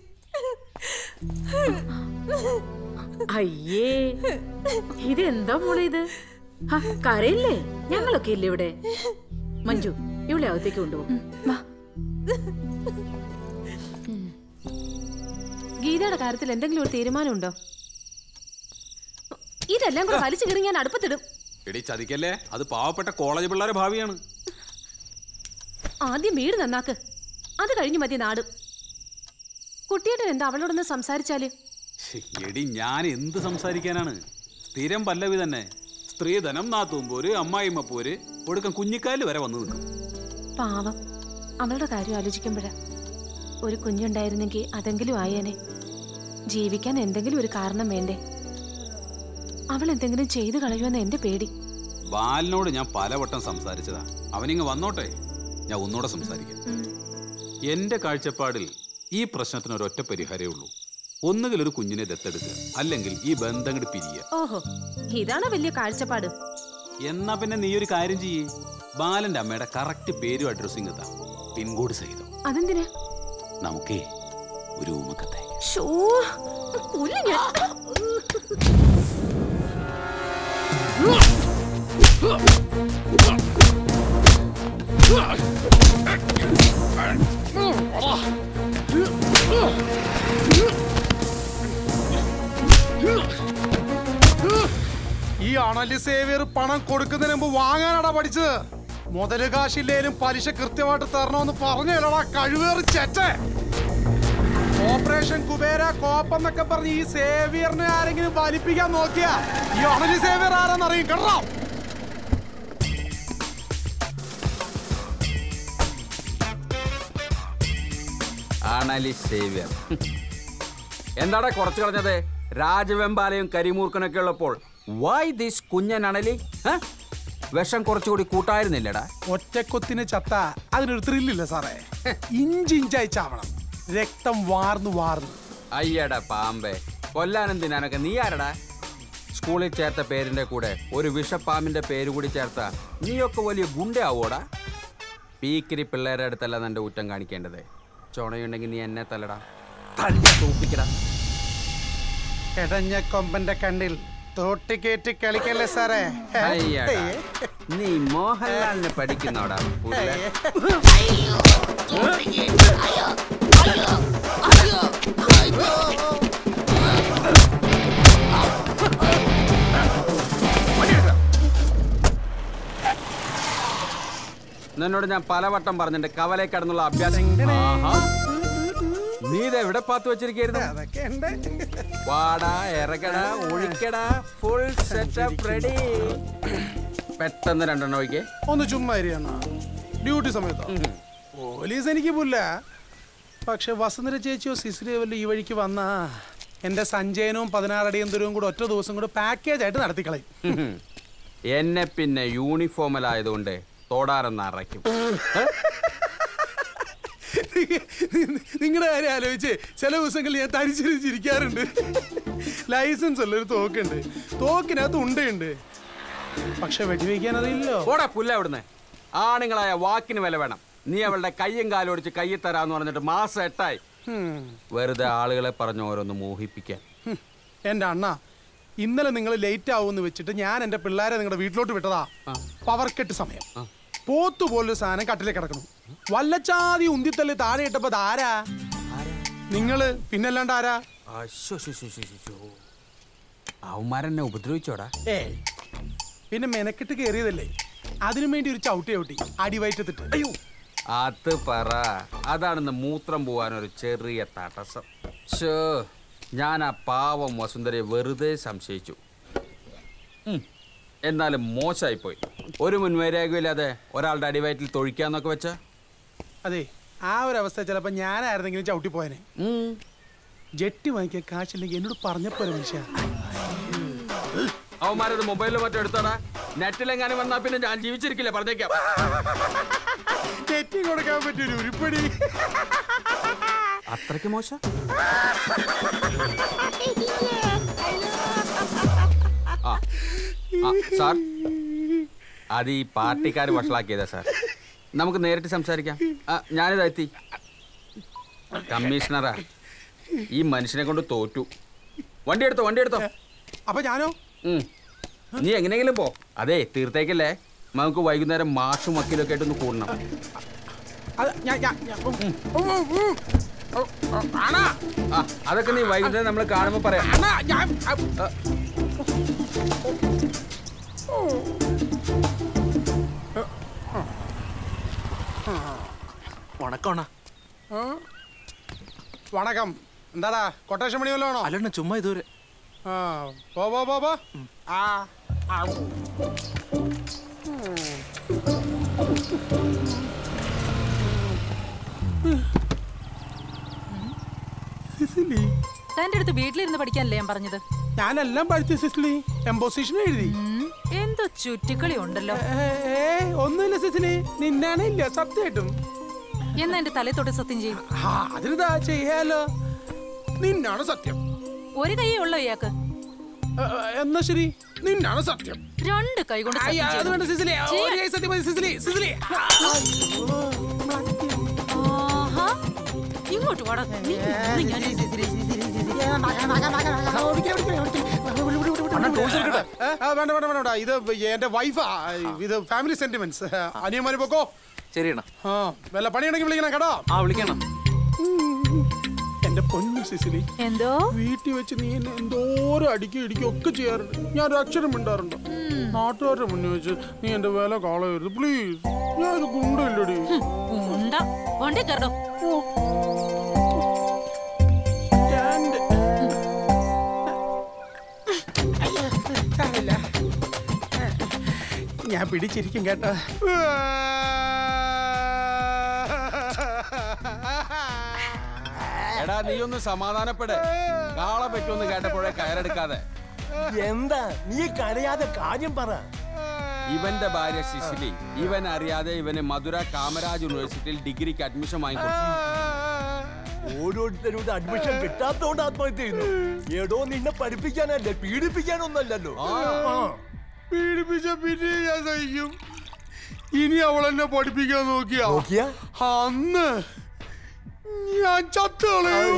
അയ്യേ ഇതെന്താ മോളെ ഇത് ഹ, കരയില്ലേ ഞങ്ങളൊക്കെ ഇല്ലേ ഇവിടെ മഞ്ജു ഇവിടെ അകത്തേക്ക് കൊണ്ടുപോകും ഗീതയുടെ കാര്യത്തിൽ എന്തെങ്കിലും ഒരു തീരുമാനമുണ്ടോ ഇതെല്ലാം കൂടെ വലിച്ചു കയറി ഞാൻ അടുപ്പത്തിടും എടി ചതിക്കല്ലേ അത് പാവപ്പെട്ട കോളേജ് പിള്ളേരെ ഭാവിയാണ് ആദ്യം വീട് നന്നാക്ക് അത് കഴിഞ്ഞു മതി നാട് കുട്ടിയേട്ടൻ എന്താ അവളോടൊന്ന് സംസാരിച്ചാല് ശ്ശി, എടി ഞാൻ എന്ത് സംസാരിക്കാനാണ് സ്ഥിരം പല്ലവി തന്നെ സ്ത്രീധനം നാത്തുമ്പോര് അമ്മായിമ്മ പോര് ഒടുക്കം കുഞ്ഞിക്കാല് വരെ വന്നു നിൽക്കും പാവം അവളുടെ കാര്യം ആലോചിക്കുമ്പോഴാ ഒരു കുഞ്ഞുണ്ടായിരുന്നെങ്കിൽ അതെങ്കിലും ആയേനെ ജീവിക്കാൻ എന്തെങ്കിലും ഒരു കാരണം വേണ്ടേ അവൾ എന്തെങ്കിലും ചെയ്തു കളയുമെന്ന് എന്റെ പേടി ബാലിനോട് ഞാൻ പലവട്ടം സംസാരിച്ചതാ അവനിങ്ങ് വന്നോട്ടെ ഞാൻ ഒന്നുകൂടെ സംസാരിക്കാം എന്റെ കാഴ്ചപ്പാടിൽ ഈ പ്രശ്നത്തിന് ഒരൊറ്റ പരിഹാരമേ ഉള്ളൂ ഒന്നുകിൽ ഒരു കുഞ്ഞിനെ ദത്തെടുക്കുക അല്ലെങ്കിൽ ഈ ബന്ധം അങ്ങോട്ട് പിരിയുക ഓഹോ ഇതാണോ വലിയ കാഴ്ചപ്പാട് എന്നാ പിന്നെ നീ ഒരു കാര്യം ചെയ്യേ ബാലന്റെ അമ്മയുടെ കറക്റ്റ് പേരും അഡ്രസ്സിങ് എത്താം പിൻകോഡ് സഹിതം അതെന്തിനാ നമുക്കേ ഒരു ഊമക്കത്തെ ഷോ പുല്ല് ഞാൻ ഈ അണലി സേവിയർ പണം കൊടുക്കുന്നതിന് മുമ്പ് വാങ്ങാനാടാ പഠിച്ചത് മുതല് കാശില്ലേലും പലിശ കൃത്യമായിട്ട് തരണമെന്ന് പറഞ്ഞല്ലോടാ കഴിവേറി ചെറ്റേ ഓപ്പറേഷൻ കുബേര കോപ്പെന്നൊക്കെ പറഞ്ഞ് ഈ സേവിയറിനെ ആരെങ്കിലും വലിപ്പിക്കാൻ നോക്കിയാ ഈ അണലി സേവിയർ ആരാന്നറിയും കേട്ടോ ആണലി സേവ്യർ എന്താടാ കുറച്ച് കളഞ്ഞത് രാജവെമ്പാലയും കരിമൂർക്കനൊക്കെ ഉള്ളപ്പോൾ വൈ ദിസ് കുഞ്ഞൻ അണലി ഹ? വിഷം കുറച്ചുകൂടി കൂട്ടായിരുന്നില്ലടാ ഒറ്റക്കൊത്തിന് ചത്ത അതിനൊരു ത്രില്ലില്ല സാറേ ഇഞ്ചി ഇഞ്ചായി ചാവണം രക്തം വാർന്നു വാർന്നു അയ്യടാ പാമ്പേ കൊല്ലാനെന്തിനാനൊക്കെ നീ ആരടാ സ്കൂളിൽ ചേർത്ത പേരിന്റെ കൂടെ ഒരു വിഷപ്പാമ്പിന്റെ പേര് കൂടി ചേർത്ത നീയൊക്കെ വലിയ ഗുണ്ടയാവോടാ പീക്കിരി പിള്ളേരുടെ അടുത്തല്ല നിന്റെ ഊറ്റം കാണിക്കേണ്ടത് ചുണയുണ്ടെങ്കിൽ നീ എന്നെ തല്ലടാ തല്ലി തൂപ്പിക്കടാ എടഞ്ഞ കൊമ്പന്റെ കണ്ണിൽ തോട്ടിക്കേറ്റി കളിക്കല്ലേ സാറേ അയ്യടാ നീ മോഹൻലാലിനെ പഠിക്കുന്നോടാ പുല്ല നിന്നോട് ഞാൻ പലവട്ടം പറഞ്ഞിട്ട് കവലെ കടന്നുള്ള അഭ്യാസം ആഹാ. നീ ഇത് എവിടെ പാത്ത് വെച്ചിരിക്കുന്നു അതൊക്കെ ഉണ്ട് വാടാ ഇറങ്ങടാ ഒഴിക്കടാ ഫുൾ സെറ്റപ്പ് റെഡി പെട്ടെന്ന് രണ്ടെണ്ണം ഒഴിക്കേ ഒന്ന് ചുമ്മാ ഇരിയെന്നാ ഡ്യൂട്ടി സമയത്തോ പോലീസ് എനിക്ക് പുല്ല പക്ഷെ വസുന്ധര ചേച്ചിയോ സിസിലിയോ വല്ല ഈ വഴിക്ക് വന്നാ എന്റെ സഞ്ചയനവും പതിനാറടിയും ദൂരവും കൂടെ ഒറ്റ ദിവസം കൂടെ പാക്കേജ് ആയിട്ട് നടത്തിക്കളയും ഉം. എന്നെ പിന്നെ യൂണിഫോമിലായതുകൊണ്ട് തോടാറെന്ന് അറയ്ക്കും നിങ്ങളുടെ കാര്യം ആലോചിച്ച് ചില ദിവസങ്ങളിൽ ഞാൻ തരിച്ചിരിക്കാറുണ്ട് ലൈസൻസ് ഉള്ള ഒരു തോക്കുണ്ട് തോക്കിനകത്ത് ഉണ്ടയുണ്ട് പക്ഷെ വെടിവെക്കാൻ അറിയില്ലോ ഓടാ പുല്ല അവിടുന്ന് ആണുങ്ങളായ വാക്കിന് വില വേണം നീ അവളുടെ കയ്യും കാലും ഒടിച്ച് കയ്യിൽ തരാന്ന് പറഞ്ഞിട്ട് മാസം എട്ടായി ഹും. വെറുതെ ആളുകളെ പറഞ്ഞ് ഓരോന്ന് മോഹിപ്പിക്കാൻ ഹും. എന്റെ അണ്ണ ഇന്നലെ നിങ്ങൾ ലേറ്റ് ആവുമെന്ന് വെച്ചിട്ട് ഞാൻ എന്റെ പിള്ളേരെ നിങ്ങളുടെ വീട്ടിലോട്ട് വിട്ടതാ പവർ കെട്ട് സമയം പോത്തു പോലൊരു സാധനം കട്ടിലേ കിടക്കണം വല്ലച്ചാതി ഉന്തിത്തള്ളി താഴെ ഇട്ടപ്പോ ആരാ നിങ്ങള് പിന്നല്ലാണ്ട് ആരാ അവന്മാരെന്നെ ഉപദ്രവിച്ചോടാ ഏ പിന്നെ മെനക്കെട്ട് കയറിയതല്ലേ അതിനു വേണ്ടി ഒരു ചവിട്ടി ചവിട്ടി അടിവയറ്റത്തിട്ട് അയ്യോ അത് പറ അതാണെന്ന് മൂത്രം പോവാൻ ഒരു ചെറിയ തടസ്സം ഷോ ഞാൻ ആ പാവം വസുന്ധരയെ വെറുതെ സംശയിച്ചു ഉം. എന്നാലും മോശമായിപ്പോയി ഒരു മുൻവൈരാഗ്യമില്ലാതെ ഒരാളുടെ അടിവയറ്റിൽ തൊഴിക്കാന്നൊക്കെ വെച്ച അതെ ആ ഒരു അവസ്ഥ ചിലപ്പോ ഞാനായിരുന്നെങ്കിലും ചവിട്ടി പോയനെ ജെട്ടി വാങ്ങിക്കാൻ കാശില്ലെങ്കിൽ എന്നോട് പറഞ്ഞപ്പോലെ മനുഷ്യ അവന്മാരത് മൊബൈലിൽ മറ്റോ എടുത്തോടാ നെറ്റിലെങ്ങാനും വന്നാ പിന്നെ ഞാൻ ജീവിച്ചിരിക്കില്ല പറഞ്ഞേക്കാം ജെറ്റി കൊടുക്കാൻ പറ്റൊരു ഉരുപ്പടി അത്രയ്ക്ക് മോശം ആ ആ, സാർ അത് ഈ പാർട്ടിക്കാർ വഷളാക്കിയതാ സാർ നമുക്ക് നേരിട്ട് സംസാരിക്കാം ആ, ഞാനിതാ എത്തി കമ്മീഷണറാ ഈ മനുഷ്യനെ കൊണ്ട് തോറ്റു വണ്ടി എടുത്തോ വണ്ടി എടുത്തോ അപ്പൊ ഞാനോ ഉം. നീ എങ്ങനെയെങ്കിലും പോ അതെ തീർത്തേക്കല്ലേ നമുക്ക് വൈകുന്നേരം മാഷും വക്കീലൊക്കെ ആയിട്ടൊന്ന് കൂടണം അത് ഞാൻ ഞാൻ ഞാൻ- ഉം, ഉം, ഉം, ഉം. ഓ, ഓ, ആണാ ആ അതൊക്കെ നീ വൈകുന്നേരം നമ്മൾ കാണുമ്പോൾ പറയാം ആണാ ഞാൻ ആ, ഉണക്കോണ ആ. വണക്കം എന്താടാ കൊട്ടേഷൻ പണി വല്ലതാണോ അല്ലണ്ണ ചുമ്മാ ഇതുവരെ ആ പോ പോ പോ പോ ആ ആ. സിസിലി തന്റെ അടുത്ത് വീട്ടിലിരുന്ന് പഠിക്കാനല്ലേ ഞാൻ പറഞ്ഞത് ഞാനെല്ലാം പഠിച്ചു സിസിലി എംബോസിഷൻ എഴുതി എന്തോ ചുറ്റിക്കളി ഉണ്ടല്ലോ ഏ ഒന്നുമില്ല സിസിലി നിന്നാണ് ഇല്ല സത്യമായിട്ടും എന്നാ എന്റെ തലേ തൊട്ട് സത്യം ചെയ്യും ആ അതിനിതാ ചെയ്യാലോ നിന്നാണ് സത്യം ഒരു കൈയേ ഉള്ളോ ഇയാൾക്ക് ഏ, ഏ, എന്നാ ശരി നിന്നാണ് സത്യം രണ്ട് കൈ കൊണ്ട് അയ്യ, സത്യം അത് ചെയ്തു. വേണ്ട സിസിലി ഒരു ചെയ്യാൻ. കൈ സത്യം മതി സിസിലി സിസിലി ആഹാ. ഇങ്ങോട്ട് വാടാ നീ ഇന്ന് ഞാൻ ഏ, ആ, വേണ്ട വേണ്ട വേണ്ട വേണ്ട. ഇത് എന്റെ വൈഫാ ഇത് ഫാമിലി സെന്റിമെന്റ്സ് അനിയന്മാര് പോക്കോ ശരി അണ്ണ ആ വല്ല പണിയുണ്ടെങ്കിൽ വിളിക്കണം കേട്ടോ ആ വിളിക്കണം എന്റെ പൊന്നു സിസിലി എന്തോ വീട്ടിൽ വെച്ച് നീ എന്നെ എന്തോരം അടിക്കും ഇടിക്കും ഒക്കെ ചെയ്യാറുണ്ട് ഞാൻ ഒരു അക്ഷരം മിണ്ടാറുണ്ട് നാട്ടുകാരുടെ മുന്നിൽ വെച്ച് നീ എന്റെ വില കളയരുത് പ്ലീസ് ഞാൻ ഒരു ഗുണ്ടല്ലടി ഉണ്ട വണ്ടി കയറോ ഞാൻ പിടിച്ചിരിക്കും കേട്ടോ എടാ നീ ഒന്ന് സമാധാനപ്പെടേ കാളെ പറ്റുമെന്ന് കേട്ടപ്പോഴേ കയറെടുക്കാതെ എന്താ നീ കരയാതെ കാര്യം പറ ഇവന്റെ ഭാര്യ സിസിലി ഇവൻ അറിയാതെ ഇവന് മധുര കാമരാജ് യൂണിവേഴ്സിറ്റിയിൽ ഡിഗ്രിക്ക് അഡ്മിഷൻ വാങ്ങിക്കൊടുത്തു ഓരോരുത്തരുടെ അഡ്മിഷൻ കിട്ടാത്തോണ്ട് ആത്മഹത്യ ചെയ്യുന്നു എടോ നിന്നെ പഠിപ്പിക്കാനല്ലേ പീഡിപ്പിക്കാനൊന്നല്ലല്ലോ ആ. പീഡിപ്പിച്ച പിന്നെ ഞാൻ സഹിക്കും ഇനി അവൾ എന്നെ പഠിപ്പിക്കാൻ നോക്കിയാ നോക്കിയാ? അന്ന് ഞാൻ ചത്തോളയും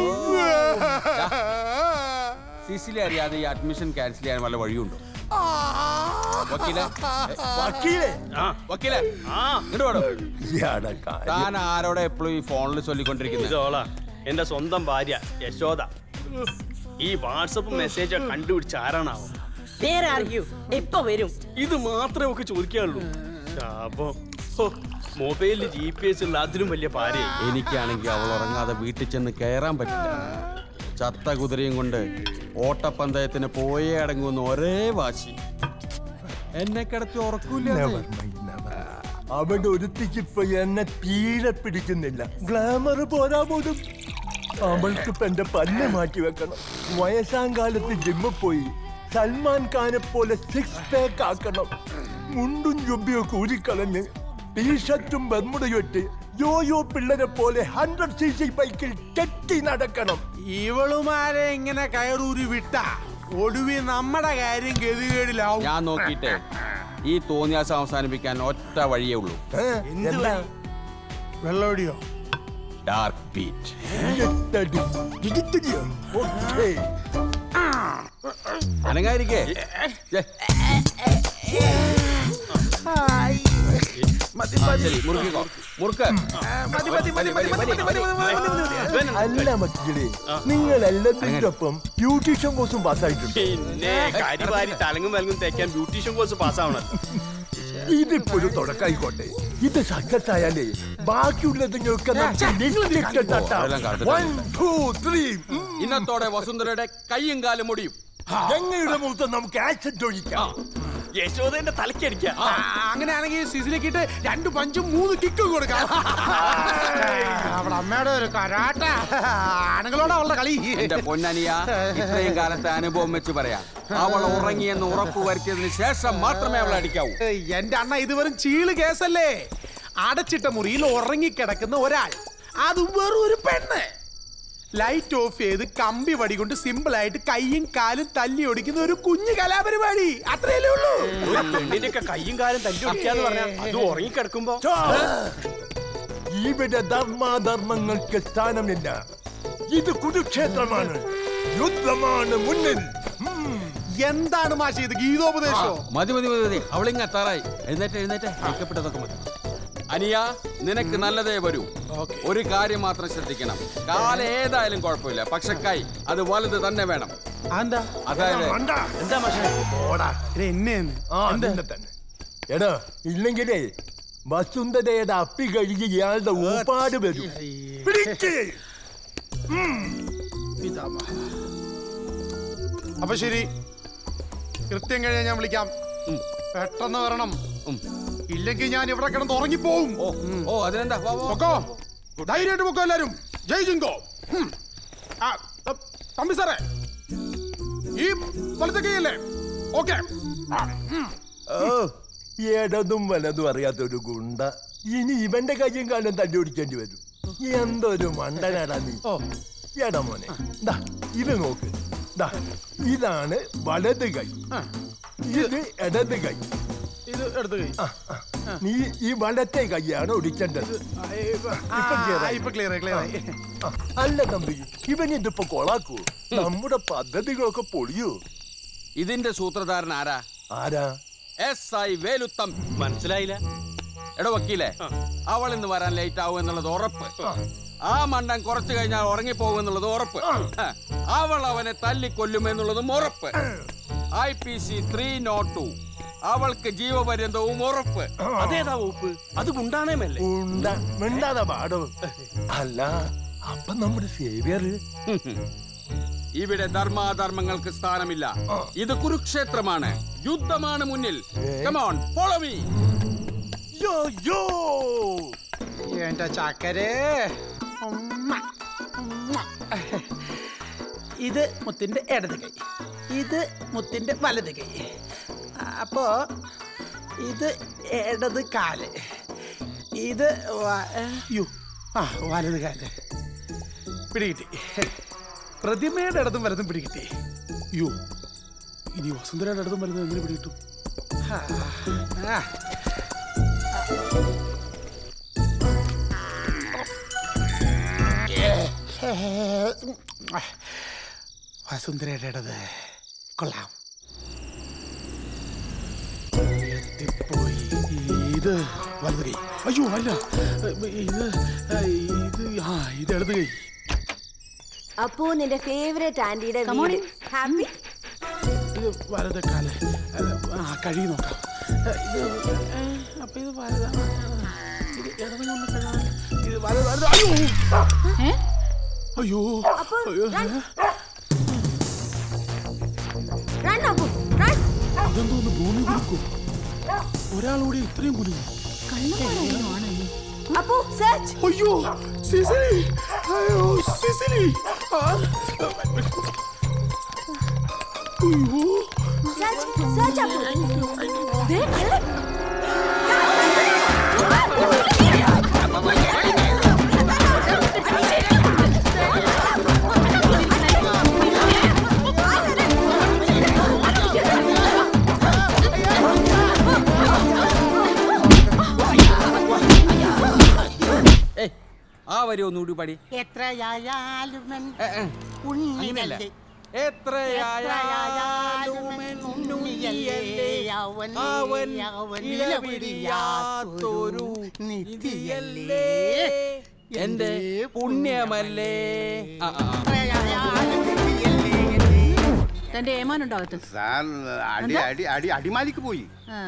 സിസിലി അറിയാതെ ഈ അഡ്മിഷൻ ക്യാൻസൽ ചെയ്യാൻ വല്ല വഴിയുണ്ടോ വക്കീലെ വക്കീലേ ആ വക്കീലെ ഇങ്ങോട്ട് വേണോ ഇയാടെ കാര്യം. താൻ ആരോടെ എപ്പോഴും ഈ ഫോണിൽ ചൊല്ലിക്കൊണ്ടിരിക്കുന്നത് ഇതോളാ എന്റെ സ്വന്തം ഭാര്യ യശോദ ഈ വാട്സപ്പ് മെസ്സേജ് കണ്ടുപിടിച്ച ആരാണാവോ പേരറിയൂ എപ്പോ വരും ഇത് മാത്രമേ ഒക്കെ ചോദിക്കാനുള്ളൂ ശാപം ഹോ, മൊബൈലിൽ ജി പി എസ് ഉള്ള അതിലും വലിയ ഭാര്യ എനിക്കാണെങ്കിൽ അവൾ ഉറങ്ങാതെ വീട്ടിൽ ചെന്ന് കയറാൻ പറ്റില്ല ചത്ത കുതിരയും കൊണ്ട് ഓട്ടപ്പന്തയത്തിന് പോയേ അടങ്ങുന്ന ഒരേ വാശി എന്നെ കിടത്തി ഉറക്കൂല Never mind, never. അവിടെ ഒരുത്തിക്ക് ഇപ്പൊ എന്നെ തീരെ പിടിക്കുന്നില്ല ഗ്ലാമർ പോരാ പോലും അവൾക്ക് ഇപ്പൊ എന്റെ പല്ല് മാറ്റി വെക്കണം വയസ്സാം കാലത്ത് ജിമ്മിൽ പോയി സൽമാൻ ഖാനെ പോലെ സിക്സ് പാക്ക് ആക്കണം മുണ്ടും ജുബിയൊക്കെ ഊരിക്കളഞ്ഞ് ടീഷർട്ടും ബർമുടയും ഇട്ട് യോയോ പിള്ളേരെ പോലെ ഹൺഡ്രഡ് സി സി ബൈക്കിൽ കെട്ടി നടക്കണം ഇവളുമാരെ ഇങ്ങനെ കയറൂരി വിട്ട ഒടുവി നമ്മുടെ കാര്യം ഗതികേടിലാവും ഞാൻ നോക്കിയിട്ടേ ഈ തോന്നിയാസം അവസാനിപ്പിക്കാൻ ഒറ്റ വഴിയേ ഉള്ളൂ എന്താ വെള്ളോടിയോ ഡാർക്ക് ബീറ്റ് ഓക്കേ അനങ്ങായിരിക്കേ ശരി മുറുക്കിക്കോ മുറുക്ക് അല്ല മക്കളെ നിങ്ങൾ എല്ലാത്തിൻ്റെ ഒപ്പം ബ്യൂട്ടീഷ്യൻ കോഴ്സും പാസ്സായിട്ടുണ്ട് പിന്നെ കരിവാരി തലങ്ങും വലങ്ങും തേക്കാൻ ബ്യൂട്ടീഷ്യൻ കോഴ്സ് പാസ്സാവണം ഇതിപ്പോഴും തുടക്കായിക്കോട്ടെ ഇത് സക്സസ് ആയാലേ ബാക്കിയുള്ളതിനൊക്കെ നമുക്ക് ലിസ്റ്റ് ഇട്ടിട്ടാ. അതെല്ലാം കറുത്തിട്ടാ. One, two, three. ഉം. ഇന്നത്തോടെ വസുന്ധരയുടെ കൈയും കാലും മുടിയും ഞങ്ങളുടെ മുഖത്ത് നമുക്ക് ആക്സിഡന്റ് ഒഴിക്കാം യശോദന്റെ തലക്കടിക്കാം ആ, അങ്ങനെയാണെങ്കിൽ സിസിലേക്കിട്ട് രണ്ട് പഞ്ചും മൂന്ന് കിക്കും കൊടുക്കാം അവളെ അമ്മയുടെ ഒരു കരാട്ട ആണുങ്ങളോട് അവളുടെ കളി എന്റെ പൊന്നനിയ ഇത്രയും കാലത്തെ അനുഭവം വെച്ച് പറയാം അവൾ ഉറങ്ങിയെന്ന് ഉറപ്പ് വരുത്തിയതിന് ശേഷം മാത്രമേ അവളെ അടിക്കാവൂ ഏയ്, എന്റെ അണ്ണ ഇത് വെറും ചീള് കേസല്ലേ അടച്ചിട്ട മുറിയിൽ ഉറങ്ങിക്കിടക്കുന്ന ഒരാൾ അത് വെറും ഒരു പെണ്ണ് ലൈറ്റ് ഓഫ് ചെയ്ത് കമ്പി വടി കൊണ്ട് സിമ്പിൾ ആയിട്ട് കൈയും കാലും തല്ലി ഒടിക്കുന്ന ഒരു കുഞ്ഞു കലാപരിപാടി അത്രയല്ലേ ഉള്ളൂ ഒരു പെണ്ണിന്റെ ഒക്കെ കയ്യും കാലും തല്ലി ഒടിക്കാന്ന് പറഞ്ഞാ അത് ഉറങ്ങിക്കിടക്കുമ്പോ ഇവിടെ ധർമാധർമ്മങ്ങൾക്ക് സ്ഥാനമില്ല ഇത് കുരുക്ഷേത്രമാണ് യുദ്ധമാണ് മുന്നിൽ എന്താണ് മാഷി ഇത് ഗീതോപദേശോ മതി മതി മതി മതി അവളിങ്ങ് എത്താറായി എഴുന്നേറ്റ് എഴുന്നേറ്റ് മേക്കപ്പെട്ടതൊക്കെ മതി അനിയ നിനക്ക് നല്ലതേ വരൂ ഒരു കാര്യം മാത്രം ശ്രദ്ധിക്കണം കാല ഏതായാലും കുഴപ്പമില്ല പക്ഷെ കൈ അത് വലുത് തന്നെ വേണം എന്താ അതായത് എന്താ മാഷേ ഓടാ എന്നെയെന്ന് ആ നിന്നെ തന്നെ എടാ ഇല്ലെങ്കിലേ വസുന്ധരയുടെ അപ്പി കഴുകി ഇയാളുടെ ഊപ്പാട് വരും പിടിക്ക്. പിതാമഹ. അപ്പൊ ശരി കൃത്യം കഴിഞ്ഞാൽ ഞാൻ വിളിക്കാം പെട്ടെന്ന് വരണം ഇല്ലെങ്കിൽ ഞാൻ ഇവിടെ കിടന്ന് ഉറങ്ങിപ്പോവും ഓ അതിനെന്താ പൊക്കോ ധൈര്യമായിട്ട് പൊക്കോ എല്ലാരും ജയ് ജിങ്കോ ഉം. ആ, ത- തമ്പി സാറേ ഈ വലത്തെ കൈയല്ലേ ഓക്കെ ഓ ഇടതും വലതും അറിയാത്ത ഒരു ഗുണ്ട ഇനി ഇവന്റെ കയ്യും കാലം തല്ലി ഓടിക്കേണ്ടി വരും എന്തൊരു മണ്ടനാടാ നീ എടാ മോനെ ദാ ഇത് നോക്ക് ദാ ഇതാണ് വലത് കൈ ഇത് ഇടത് കൈ ഇത് എടുത്ത് കൈ നീ ഈ വലത്തെ കൈയാണ് ഒടിക്കേണ്ടത് ഇപ്പൊ clear ആയി. ഇപ്പൊ ക്ലിയർ ക്ലിയർ ആയി ആ, അല്ല തമ്പി ഇവൻ ഇതിപ്പോ കൊളാക്കൂ നമ്മുടെ പദ്ധതികളൊക്കെ പൊളിയൂ ഇതിന്റെ സൂത്രധാരൻ ആരാ ആരാ എസ് ഐ വേലുത്തം മനസ്സിലായില്ല എടോ വക്കീലേ അവൾ ഇന്ന് വരാൻ ലേറ്റ് ആവും എന്നുള്ളത് ഉറപ്പ് ആ മണ്ടൻ കുറച്ചു കഴിഞ്ഞാൽ ഉറങ്ങിപ്പോകും എന്നുള്ളത് ഉറപ്പ് അവൾ അവനെ തല്ലിക്കൊല്ലുമെന്നുള്ളതും ഉറപ്പ് I P C three nought two അവൾക്ക് ജീവപര്യന്തവും ഉറപ്പ് അതേതാ വകുപ്പ് അത് ഗുണ്ടാണേമല്ലേ ഉണ്ട മിണ്ടാതെ പാടോ അല്ല അപ്പൊ നമ്മുടെ സേവിയർ ഇവിടെ ധർമാധർമ്മങ്ങൾക്ക് സ്ഥാനമില്ല ഇത് കുരുക്ഷേത്രമാണ് യുദ്ധമാണ് മുന്നിൽ കമോൺ ഫോളോ മീ യോ യോ എന്റെ ചക്കരേ ഉമ്മ, ഉമ്മ. ഇത് മുത്തിന്റെ ഇടത് കൈ ഇത് മുത്തിന്റെ വലത് കൈ അപ്പോ ഇത് ഇടത് കാല് ഇത് വ- യ്യോ, ആ വലത് കാല് പിടികിട്ടി പ്രതിമയുടെ ഇടതും വലതും പിടികിട്ടി യോ ഇനി വസുന്ധരയുടെ ഇടതും വലതും എങ്ങനെ പിടികിട്ടും ആ, ആ. വസുന്ധരയുടെ ഇടത് കൊള്ളാം എത്തിപ്പോയി ഇത് വലത് കൈ അയ്യോ അല്ല ഇത് ഇത് ആ ഇത് ഇടത് കൈ അപ്പോ നിന്റെ ഫേവറേറ്റ് ആന്റിയുടെ Come on വീട് ഹാപ്പി ഇത് വലത് കാല് അത് ആ കഴി നോക്കാം ഇത് ഏ, അപ്പൊ ഇത് വലതാണ് ഇത് ഇടത് കൊണ്ട് കഴുകാം. ഇത് വലത് വലത് അയ്യോ അയ്യോ അയ്യോ അതെന്തോന്ന് ഭൂമി കുലുക്കും ഒരാളൂടെ ഇത്രയും കുലുങ്ങും അപ്പോ സെർച്ച് അയ്യോ സിസിലി അയ്യോ സിസിലി ആ. അയ്യോ സെർച്ച് സെർച്ച് അപ്പോ ദേ കള്ളൻ. ഏയ്, ആ വരി ഒന്നുകൂടി പാടി എത്രയായാലും ഏ, ഏ, അങ്ങനെയല്ല. എത്രയായാലും ഉണ്ണിയല്ലേ അവൻ അവൻ ഇലപിടിയാത്തൊരു നിധിയല്ലേ എന്റെ പുണ്യമല്ലേ ആ, ആ, ആ. തന്റെ ഏമാനുണ്ടോ അകത്ത് സാർ അടി എന്താ? അടി അടി അടിമാലിക്ക് പോയി ആ.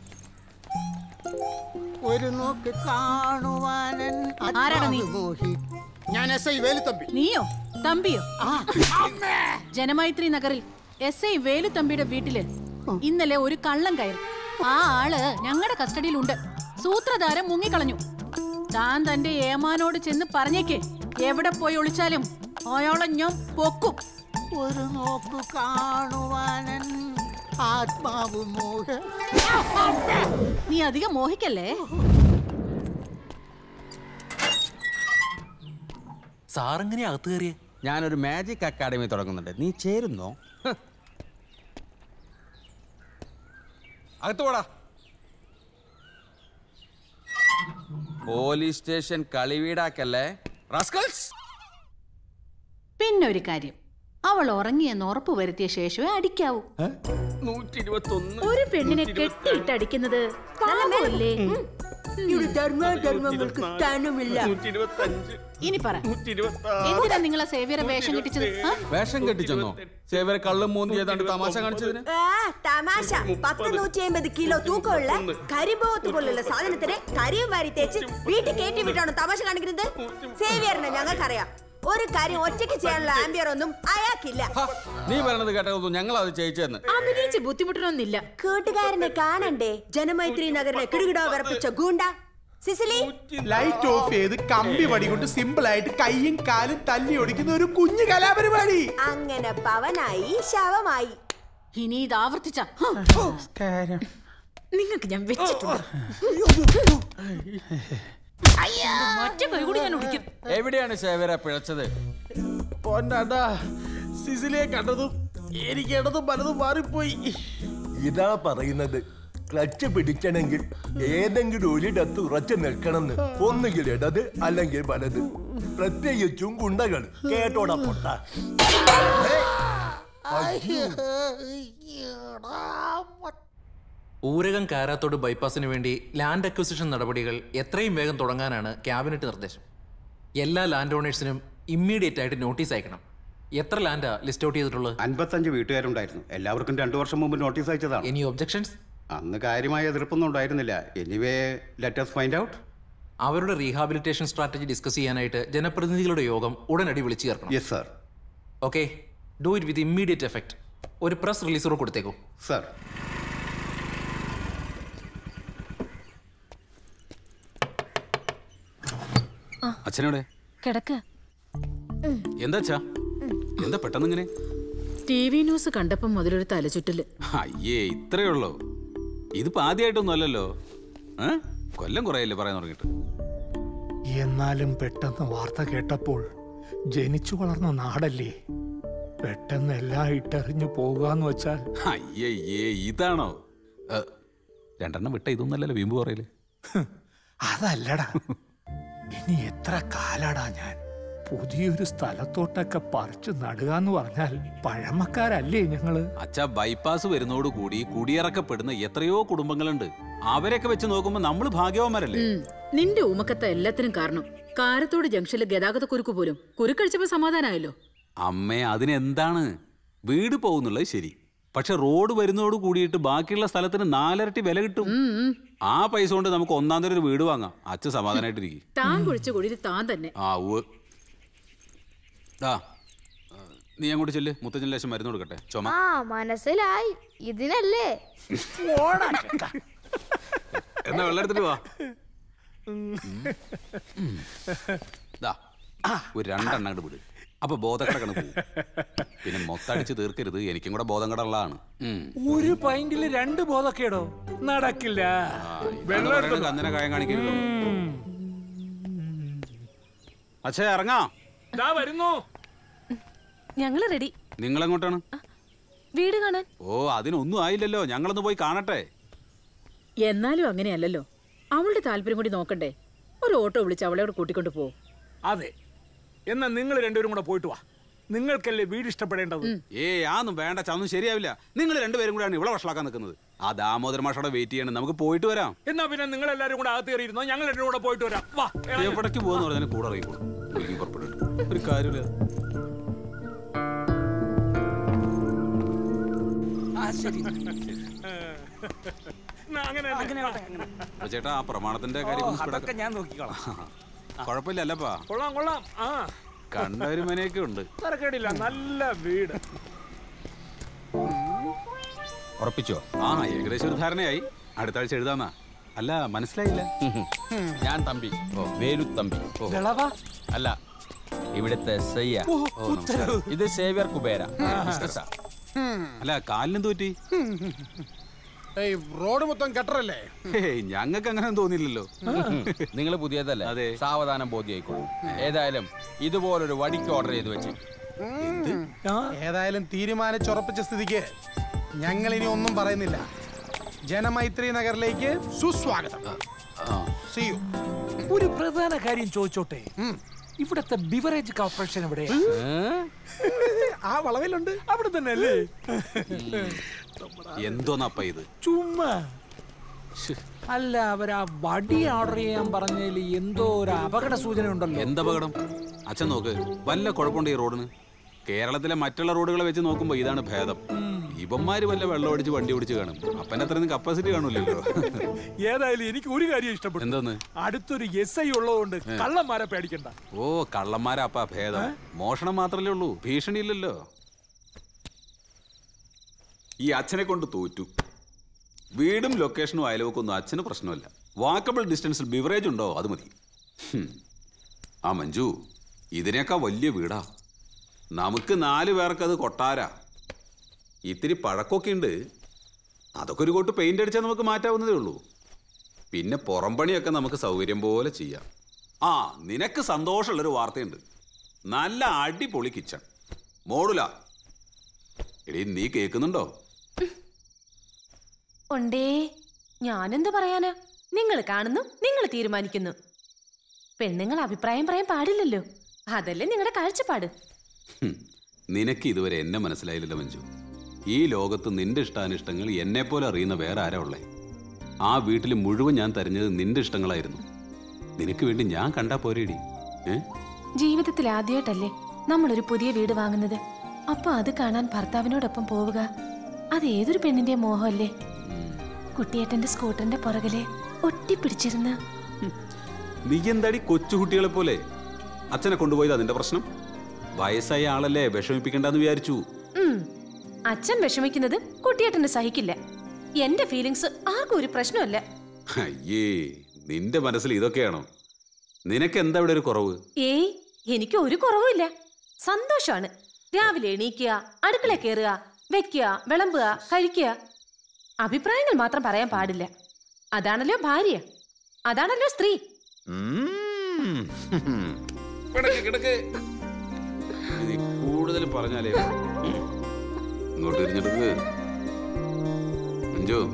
ഒരു നോക്ക് കാണുവാനൻ ആരാടാ നീ? മോഹി ഞാൻ എസ് ഐ വേലുത്തമ്പി നീയോ തമ്പിയോ ജനമൈത്രി നഗറിൽ എസ് ഐ വേലുത്തമ്പിയുടെ വീട്ടില് ഇന്നലെ ഒരു കള്ളം കയറി ആ ആള് ഞങ്ങളുടെ കസ്റ്റഡിയിലുണ്ട് സൂത്രധാരൻ മുങ്ങിക്കളഞ്ഞു താൻ തന്റെ ഏമാനോട് ചെന്ന് പറഞ്ഞേക്ക് എവിടെ പോയി ഒളിച്ചാലും അയാളെ ഞാൻ പൊക്കും ഒരു നോക്ക് കാണുവാനൻ ആത്മാവ് മോഹ നീ അധികം മോഹിക്കല്ലേ സാറെങ്ങനെയാ അകത്ത് കയറിയേ ഞാനൊരു മാജിക് അക്കാഡമി തുടങ്ങുന്നുണ്ട് നീ ചേരുന്നോ ഹ്. അകത്ത് പോടാ പോലീസ് സ്റ്റേഷൻ കളിവീടാക്കല്ലേ റാസ്കൽസ് പിന്നെ ഒരു കാര്യം അവൾ ഉറങ്ങിയെന്ന് ഉറപ്പ് വരുത്തിയ ശേഷമേ അടിക്കാവൂ നൂറ്റി ഇരുപത്തി ഒന്ന് ഒരു പെണ്ണിനെ കെട്ടിയിട്ട് അടിക്കുന്നത് പാവമല്ലേ ഇവിടെ ധർമാധർമ്മങ്ങൾക്ക് സ്ഥാനമില്ല നൂറ്റി ഇരുപത്തി അഞ്ച് ഇനി പറ നൂറ്റി ഇരുപത്തി എന്തിനാ നിങ്ങളെ സേവിയറെ വേഷം കെട്ടിച്ചത് ആ? വേഷം കെട്ടിച്ചെന്നോ സേവരെ കള്ളും മൂന്തി ഏതാണ്ട് തമാശ കാണിച്ചതിന് ആ, തമാശ പത്ത് നൂറ്റി അമ്പത് കിലോ തൂക്കമുള്ള കരിമ്പോത്ത് പോലുള്ള സാധനത്തിന് കരിയും വാരി തേച്ച് വീട്ടിൽ കയറ്റി വിട്ടാണോ തമാശ കാണിക്കുന്നത് സേവിയറിനെ ഞങ്ങൾക്കറിയാം ഒരു കാര്യം ഒറ്റയ്ക്ക് ചെയ്യാനുള്ള ആംബിയർ ഒന്നും അയാൾക്കില്ല നീ പറയണത് കേട്ടതൊന്നും ഞങ്ങൾ അത് ചെയ്യിച്ചെന്ന് അഭിനയിച്ച് ബുദ്ധിമുട്ടണമെന്നില്ല കൂട്ടുകാരനെ കാണണ്ടേ ജനമൈത്രി നഗറിനെ കിടുകിടോ വിറപ്പിച്ച ഗൂണ്ട സിസിലി ലൈറ്റ് ഓഫ് ചെയ്ത് കമ്പി വടി കൊണ്ട് സിമ്പിൾ ആയിട്ട് കൈയും കാലും തല്ലി ഒടിക്കുന്ന ഒരു കുഞ്ഞു കലാപരിപാടി അങ്ങനെ പവനായി ശവമായി ഇനി ഇത് ആവർത്തിച്ച നിങ്ങൾക്ക് ഞാൻ വെച്ചിട്ടുണ്ട് മറ്റേ കൈ കൂടി ഞാൻ ഒടിക്കും എവിടെയാണ് സേവര പിഴച്ചത് പൊന്നാണ്ടാ സിസിലിയെ കണ്ടതും എനിക്ക് ഇടതും പലതും മാറിപ്പോയി ഇതാ പറയുന്നത് ക്ലച്ച് പിടിക്കണമെങ്കിൽ ഏതെങ്കിലും ഒരിടത്ത് ഉറച്ചു നിൽക്കണമെന്ന് ഒന്നുകിൽ ഇടത് അല്ലെങ്കിൽ വലത് പ്രത്യേകിച്ചും ഗുണ്ടകൾ കേട്ടോടാ പൊട്ട ഊരകം കാരാത്തോട് ബൈപ്പാസിന് വേണ്ടി ലാൻഡ് അക്വിസിഷൻ നടപടികൾ എത്രയും വേഗം തുടങ്ങാനാണ് ക്യാബിനറ്റ് നിർദ്ദേശം എല്ലാ ലാൻഡ് ഓണേഴ്സിനും ഇമ്മീഡിയറ്റ് ആയിട്ട് നോട്ടീസ് അയക്കണം എത്ര ലാൻഡാ ലിസ്റ്റ് ഔട്ട് ചെയ്തിട്ടുള്ളത് അൻപത്തഞ്ച് വീട്ടുകാരുണ്ടായിരുന്നു എല്ലാവർക്കും രണ്ടു വർഷം മുമ്പ് നോട്ടീസ് അയച്ചതാണ് എനി ഒബ്ജക്ഷൻസ് അന്ന് കാര്യമായ എതിർപ്പൊന്നും ഉണ്ടായിരുന്നില്ല എനിവേ ലെറ്റസ് ഫൈൻഡ് ഔട്ട് അവരുടെ റീഹാബിലിറ്റേഷൻ സ്ട്രാറ്റജി ഡിസ്കസ് ചെയ്യാനായിട്ട് ജനപ്രതിനിധികളുടെ യോഗം ഉടനടി വിളിച്ചു ചേർക്കണം yes sir okay do it with immediate effect ഒരു പ്രസ് റിലീസോട് കൊടുത്തേക്കൂ സർ അച്ഛനോടെ കിടക്ക എന്താ അച്ഛാ എന്താ പെട്ടെന്ന് ഇങ്ങനെ ടി വി ന്യൂസ് കണ്ടപ്പം മുതലൊരു തലചുറ്റല് അയ്യേ ഇത്രയേ ഉള്ളൂ ഇതിപ്പോ ആദ്യമായിട്ടൊന്നും അല്ലല്ലോ ഏ? കൊല്ലം കുറയല്ലേ പറയാൻ തുടങ്ങിയിട്ട് എന്നാലും പെട്ടെന്ന് വാർത്ത കേട്ടപ്പോൾ ജനിച്ചു വളർന്ന നാടല്ലേ പെട്ടെന്ന് എല്ലാം ഇട്ടെറിഞ്ഞു പോകാന്ന് വെച്ചാൽ അയ്യയ്യേ ഇതാണോ ഏ, രണ്ടെണ്ണം വിട്ട ഇതൊന്നല്ലല്ലോ വീമ്പ് പറയല് അതല്ലടാ ഇനി എത്ര കാലാടാ ഞാൻ പുതിയൊരു സ്ഥലത്തോട്ടൊക്കെ പറിച്ചു നടുക എന്ന് പറഞ്ഞാൽ പഴമക്കാരല്ലേ ഞങ്ങള് അച്ഛാ ബൈപ്പാസ് വരുന്നോടുകൂടി കുടിയിറക്കപ്പെടുന്ന എത്രയോ കുടുംബങ്ങളുണ്ട് അവരെയൊക്കെ വെച്ച് നോക്കുമ്പോ നമ്മൾ ഭാഗ്യവാന്മാരല്ലേ ഉം. നിന്റെ ഊമക്കത്ത എല്ലാത്തിനും കാരണം കാരത്തോട് ജംഗ്ഷനിലെ ഗതാഗത കുരുക്ക് പോലും കുരുക്കഴിച്ചപ്പോ സമാധാനമായല്ലോ അമ്മേ അതിനെന്താണ് വീട് പോകുന്നുള്ളത് ശരി പക്ഷെ റോഡ് വരുന്നതോട് കൂടിയിട്ട് ബാക്കിയുള്ള സ്ഥലത്തിന് നാലരട്ടി വില കിട്ടും ആ പൈസ കൊണ്ട് നമുക്ക് ഒന്നാം തരം ഒരു വീട് വാങ്ങാം അച്ഛൻ സമാധാനായിട്ടിരിക്കും താൻ കുഴിച്ച കുഴിയിൽ താൻ തന്നെ ആ ഉവ് ദാ ആ, നീ അങ്ങോട്ട് ചെല്ല് മുത്തച്ഛൻ ലേശം മരുന്ന് കൊടുക്കട്ടെ ചുമ ആ മനസ്സിലായി ഇതിനല്ലേ എന്നാ വെള്ളം എടുത്തിട്ട് വാ ദാ ഒരു രണ്ടെണ്ണം അങ്ങോട്ട് വിട് അപ്പൊ ബോധക്കടക്കണ പോകും പിന്നെ മൊത്തടിച്ച് തീർക്കരുത് എനിക്കും കൂടെ ബോധം കടള്ളതാണ് ഒരു പൈന്റില് രണ്ട് ബോധക്കേടോ നടക്കില്ല കന്നനെ കായം കാണിക്കരുത് അച്ഛാ ഇറങ്ങാ വരുന്നു ഞങ്ങള് റെഡി നിങ്ങൾ എങ്ങോട്ടാണ് വീട് കാണാൻ ഓ അതിനൊന്നും ആയില്ലല്ലോ ഞങ്ങളൊന്ന് പോയി കാണട്ടെ എന്നാലും അങ്ങനെയല്ലല്ലോ അവളുടെ താല്പര്യം കൂടി നോക്കണ്ടേ ഒരു ഓട്ടോ വിളിച്ച് അവളെ കൂടെ കൂട്ടിക്കൊണ്ട് പോ അതെ എന്നാ നിങ്ങൾ രണ്ടുപേരും കൂടെ പോയിട്ട് വാ നിങ്ങൾക്കല്ലേ വീട് ഇഷ്ടപ്പെടേണ്ടത് ഏ ആന്നും വേണ്ട ചന്നും ശരിയാവില്ല നിങ്ങൾ രണ്ടുപേരും കൂടെയാണ് ഇവിടെ വഷളാക്കാൻ നിൽക്കുന്നത് ആ ദാമോദര മാഷോടെ വെയിറ്റ് ചെയ്യണം നമുക്ക് പോയിട്ട് വരാം എന്നാ പിന്നെ നിങ്ങൾ എല്ലാരും കൂടെ അകത്ത് കയറിയിരുന്നോ ഞങ്ങൾ രണ്ടും കൂടെ പോയിട്ട് വരാം വാ ഇറങ്ങ്. എവിടേക്ക് പോകുന്ന പറഞ്ഞാൽ കൂടെ അറിയിക്കോളൂ ഒരുങ്ങി പുറപ്പെട്ടിട്ട് ഒരു കാര്യമില്ല എന്നാ അങ്ങനെ തന്നെ. അപ്പൊ ചേട്ടാ ആ പ്രമാണത്തിന്റെ കാര്യം ഒന്ന് അതൊക്കെ സ്പീഡാക്കാം. ഞാൻ നോക്കിക്കോളാം കുഴപ്പമില്ല അല്ലപ്പാ കൊള്ളാം കൊള്ളാം ആ കണ്ടൊരു മനയൊക്കെ ഉണ്ട് തരക്കേടില്ല നല്ല വീട് ഉറപ്പിച്ചോ ആ ഏകദേശം ഒരു ധാരണയായി അടുത്ത ആഴ്ച എഴുതാന്നാ അല്ല മനസ്സിലായില്ല ഞാൻ തമ്പി വേലു തമ്പി ദളവാ? അല്ല ഇവിടുത്തെ എസ് ഐ ഓ, ഉത്തരവ്. ഇത് സേവ്യർ കുബേര ബിസിനസ്സാ. അല്ല കാലിനെന്ത് പറ്റി ഏയ് റോഡ് മൊത്തം കെട്ടറല്ലേ ഹേയ് ഞങ്ങൾക്ക് അങ്ങനെ തോന്നിയില്ലല്ലോ നിങ്ങൾ പുതിയതല്ലേ അതെ സാവധാനം ബോധ്യായിക്കോളും ഏതായാലും ഇതുപോലൊരു വടിക്ക് ഓർഡർ ചെയ്ത് വെച്ച് ഏതായാലും തീരുമാനിച്ചുറപ്പിച്ച സ്ഥിതിക്ക് ഞങ്ങൾ ഇനി ഒന്നും പറയുന്നില്ല ജനമൈത്രി നഗറിലേക്ക് സുസ്വാഗതം See you. ഒരു പ്രധാന കാര്യം ചോദിച്ചോട്ടെ ഇവിടത്തെ ബിവറേജ് കോർപ്പറേഷൻ എവിടെ ആ വളവിലുണ്ട് അവിടെ തന്നെ അല്ലേ എന്തോന്നപ്പ ഇത് ചുമ്മാ അല്ല അവർ ആ വടി ഓർഡർ ചെയ്യാൻ പറഞ്ഞതിൽ എന്തോ ഒരു അപകട സൂചന ഉണ്ടല്ലോ എന്തപകടം അച്ഛൻ നോക്ക് വല്ല കുഴപ്പമുണ്ട് ഈ റോഡിന് കേരളത്തിലെ മറ്റുള്ള റോഡുകളെ വെച്ച് നോക്കുമ്പോ ഇതാണ് ഭേദം ഇവന്മാര് വല്ല വെള്ളം അടിച്ച് വണ്ടി ഓടിച്ച് കാണും അപ്പൻ്റെ അത്രയും കപ്പാസിറ്റി കാണൂലല്ലോ ഏതായാലും എനിക്ക് ഒരു കാര്യം ഇഷ്ടപ്പെട്ടു എന്തോന്ന് അടുത്തൊരു എസ് ഐ ഉള്ളതുകൊണ്ട് കള്ളന്മാരെ പേടിക്കണ്ട ഓ കള്ളന്മാരാപ്പാ ഭേദം മോഷണം മാത്രല്ലേ ഉള്ളൂ ഭീഷണി ഇല്ലല്ലോ ഈ അച്ഛനെ കൊണ്ട് തോറ്റു വീടും ലൊക്കേഷനും അയൽവക്കൊന്നും അച്ഛന് പ്രശ്നമല്ല വാക്കബിൾ ഡിസ്റ്റൻസിൽ ബിവറേജ് ഉണ്ടോ അത് മതി ഹും. ആ മഞ്ജു ഇതിനേക്കാ വലിയ വീടാ നമുക്ക് നാല് പേർക്ക് അത് കൊട്ടാരാ ഇത്തിരി പഴക്കമൊക്കെ ഉണ്ട് അതൊക്കെ ഒരു കോട്ട് പെയിന്റ് അടിച്ചാൽ നമുക്ക് മാറ്റാവുന്നതേ ഉള്ളൂ പിന്നെ പുറംപണിയൊക്കെ നമുക്ക് സൗകര്യം പോലെ ചെയ്യാം ആ നിനക്ക് സന്തോഷമുള്ളൊരു വാർത്തയുണ്ട് നല്ല അടിപൊളി കിച്ചൺ മോഡുല എടീ നീ കേൾക്കുന്നുണ്ടോ ഉണ്ടേ ഞാനെന്ത് പറയാനാ നിങ്ങൾ കാണുന്നു നിങ്ങൾ തീരുമാനിക്കുന്നു പെണ്ണുങ്ങൾ അഭിപ്രായം പറയാൻ പാടില്ലല്ലോ അതല്ലേ നിങ്ങളുടെ കാഴ്ചപ്പാട് ഹും, നിനക്ക് ഇതുവരെ എന്നെ മനസ്സിലായില്ലല്ലോ മഞ്ജു ഈ ലോകത്ത് നിന്റെ ഇഷ്ടാനിഷ്ടങ്ങൾ എന്നെ പോലെ അറിയുന്ന വേറെ ആരാ ഉള്ളേ ആ വീട്ടിൽ മുഴുവൻ ഞാൻ തെരഞ്ഞത് നിന്റെ ഇഷ്ടങ്ങളായിരുന്നു നിനക്ക് വേണ്ടി ഞാൻ കണ്ടാ പോരേടി ഏ ജീവിതത്തിൽ ആദ്യമായിട്ടല്ലേ നമ്മളൊരു പുതിയ വീട് വാങ്ങുന്നത് അപ്പൊ അത് കാണാൻ ഭർത്താവിനോടൊപ്പം പോവുക അത് ഏതൊരു പെണ്ണിന്റെ മോഹമല്ലേ കുട്ടിയേട്ടന്റെ സ്കൂട്ടറിന്റെ പുറകിലെ ഒട്ടിപ്പിടിച്ചിരുന്ന് നീ എന്താടി കൊച്ചുകുട്ടികളെ പോലെ അച്ഛനെ കൊണ്ടുപോയത് അതിന്റെ പ്രശ്നം വയസ്സായ ആളല്ലേ വിഷമിപ്പിക്കണ്ടെന്ന് വിചാരിച്ചു ഉം. അച്ഛൻ വിഷമിക്കുന്നത് കുട്ടിയേട്ടന് സഹിക്കില്ല എന്റെ ഫീലിങ്സ് ആർക്കും ഒരു പ്രശ്നമല്ല അയ്യേ നിന്റെ മനസ്സിൽ ഇതൊക്കെയാണോ നിനക്ക് എന്താ ഇവിടെ ഒരു കുറവ് ഏയ് എനിക്ക് ഒരു കുറവുമില്ല സന്തോഷമാണ് രാവിലെ എണീക്കുക അടുക്കള കയറുക വെക്കുക വിളമ്പുക കഴിക്കുക അഭിപ്രായങ്ങൾ മാത്രം പറയാൻ പാടില്ല അതാണല്ലോ ഭാര്യ അതാണല്ലോ സ്ത്രീ ഉം. കിടക്ക്, കിടക്ക്. നീ കൂടുതൽ പറഞ്ഞാലേ ഇങ്ങോട്ട് തിരിഞ്ഞെടുക്ക് അഞ്ചു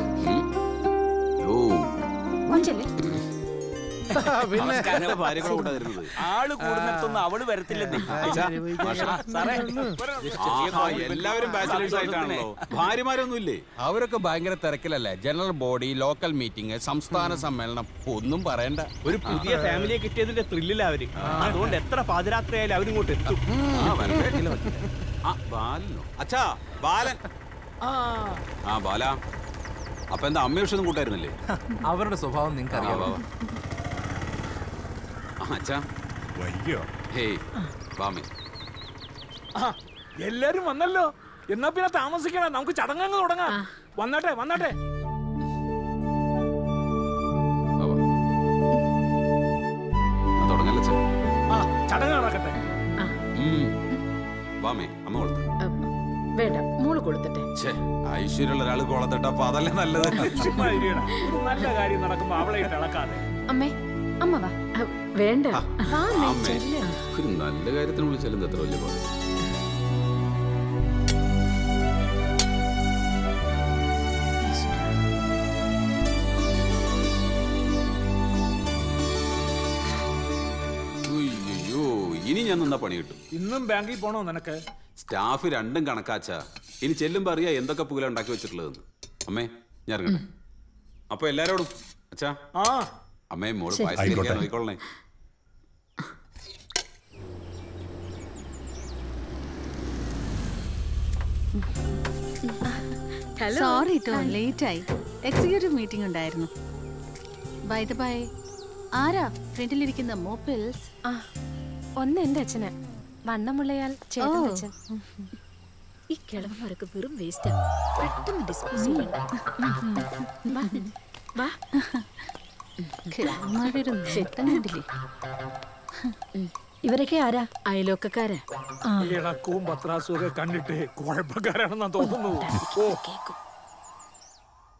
യോ കൊഞ്ചല്ലേ പിന്നെ ഞങ്ങളുടെ ഭാര്യകളെ കൂട്ടാ തരുന്നത് ആള് കൂടുന്നിടത്തൊന്നും അവള് വരത്തില്ലെന്നേ അച്ഛാ, മാഷ. സാറേ ആഹാ, എല്ലാവരും ബാച്ചിലേഴ്സ് ആയിട്ടാണല്ലോ ഭാര്യമാരൊന്നും ഇല്ലേ അവരൊക്കെ ഭയങ്കര തിരക്കിലല്ലേ ജനറൽ ബോഡി ലോക്കൽ മീറ്റിംഗ് സംസ്ഥാന സമ്മേളനം ഒന്നും പറയണ്ട ഒരു പുതിയ ഫാമിലിയെ കിട്ടിയതിന്റെ ത്രില്ലില്ല അവര് അതുകൊണ്ട് എത്ര പാതിരാത്രി ആയാലും അവരിങ്ങോട്ട് എത്തും ആ, വരട്ടെ. ആ, ബാലനോ അച്ഛാ ബാലൻ ആ ബാല അപ്പൊ എന്താ അമ്മയോഷൊന്നും കൂട്ടായിരുന്നില്ലേ അവരുടെ സ്വഭാവം നിങ്ങൾക്ക് ആ, വാ, അറിയാമോ വാ. ആ, അച്ഛാ വയ്യോ ഹേയ് വാമി ആ, എല്ലാരും വന്നല്ലോ എന്നാ പിന്നെ താമസിക്കണം നമുക്ക് ചടങ്ങങ്ങ് തുടങ്ങാം വന്നട്ടെ വന്നട്ടെ തുടങ്ങല്ലേ അച്ഛാ ആ ചടങ്ങ് നടക്കട്ടെ വാമേ അമ്മ കൊടുത്തു വേണ്ട മോള് കൊടുത്തിട്ടെ ഛേ ഐശ്വര്യമുള്ള ഒരാൾ കോളത്തിട്ട അപ്പൊ അതല്ലേ നല്ലത് ചുമ്മാ ഇരിയടാ. ഒരു നല്ല കാര്യം നടക്കുമ്പോ അവളെ ഇട്ട് ഇളക്കാതെ അമ്മേ അമ്മ വാ വേണ്ട വാ അമ്മേ അമ്മേ ചെല്ല്. ഒരു നല്ല കാര്യത്തിന് വിളിച്ചാലും എത്ര വലിയ പാട് ഉയ്യോ ഇനി ഞാൻ നിന്നാ പണി കിട്ടും ഇന്നും ബാങ്കിൽ പോണോ നിനക്ക് സ്റ്റാഫ് രണ്ടും കണക്കാച്ചാ ഇനി ചെല്ലുമ്പോ അറിയാ എന്തൊക്കെ പൂല ഉണ്ടാക്കി വെച്ചിട്ടുള്ളതെന്ന് അമ്മേ ഞാൻ ഇറങ്ങട്ടെ അപ്പൊ എല്ലാരോടും അച്ഛാ ആ അമ്മേ മോള് ശരി. പായസം കഴിക്കാൻ ആയിക്കോട്ടെ. നോക്കിക്കൊള്ളണേ സോറി കേട്ടോ ലേറ്റ് ആയി എക്സിക്യൂട്ടീവ് മീറ്റിംഗ് ഉണ്ടായിരുന്നു ബൈ ദ ബൈ ആരാ ഫ്രണ്ടിലിരിക്കുന്ന മോപ്പിൾസ് ആ ഒന്ന് എന്റെ അച്ഛന് വണ്ണമുള്ളയാൾ ചേട്ടൻ ഓ. അച്ഛൻ ഈ കിളവന്മാരൊക്കെ വെറും വേസ്റ്റാ പെട്ടെന്ന് ഡിസ്പോസ് ചെയ്യണം വാ, വാ. കിളവന്മാരുടെ ഒരു നേട്ടം കണ്ടില്ലേ ഇവരൊക്കെ ആരാ അയലോക്കക്കാരാ ഇളക്കവും പത്രാസും ഒക്കെ കണ്ടിട്ട് കുഴപ്പക്കാരാണെന്നാ തോന്നുന്നു ഓ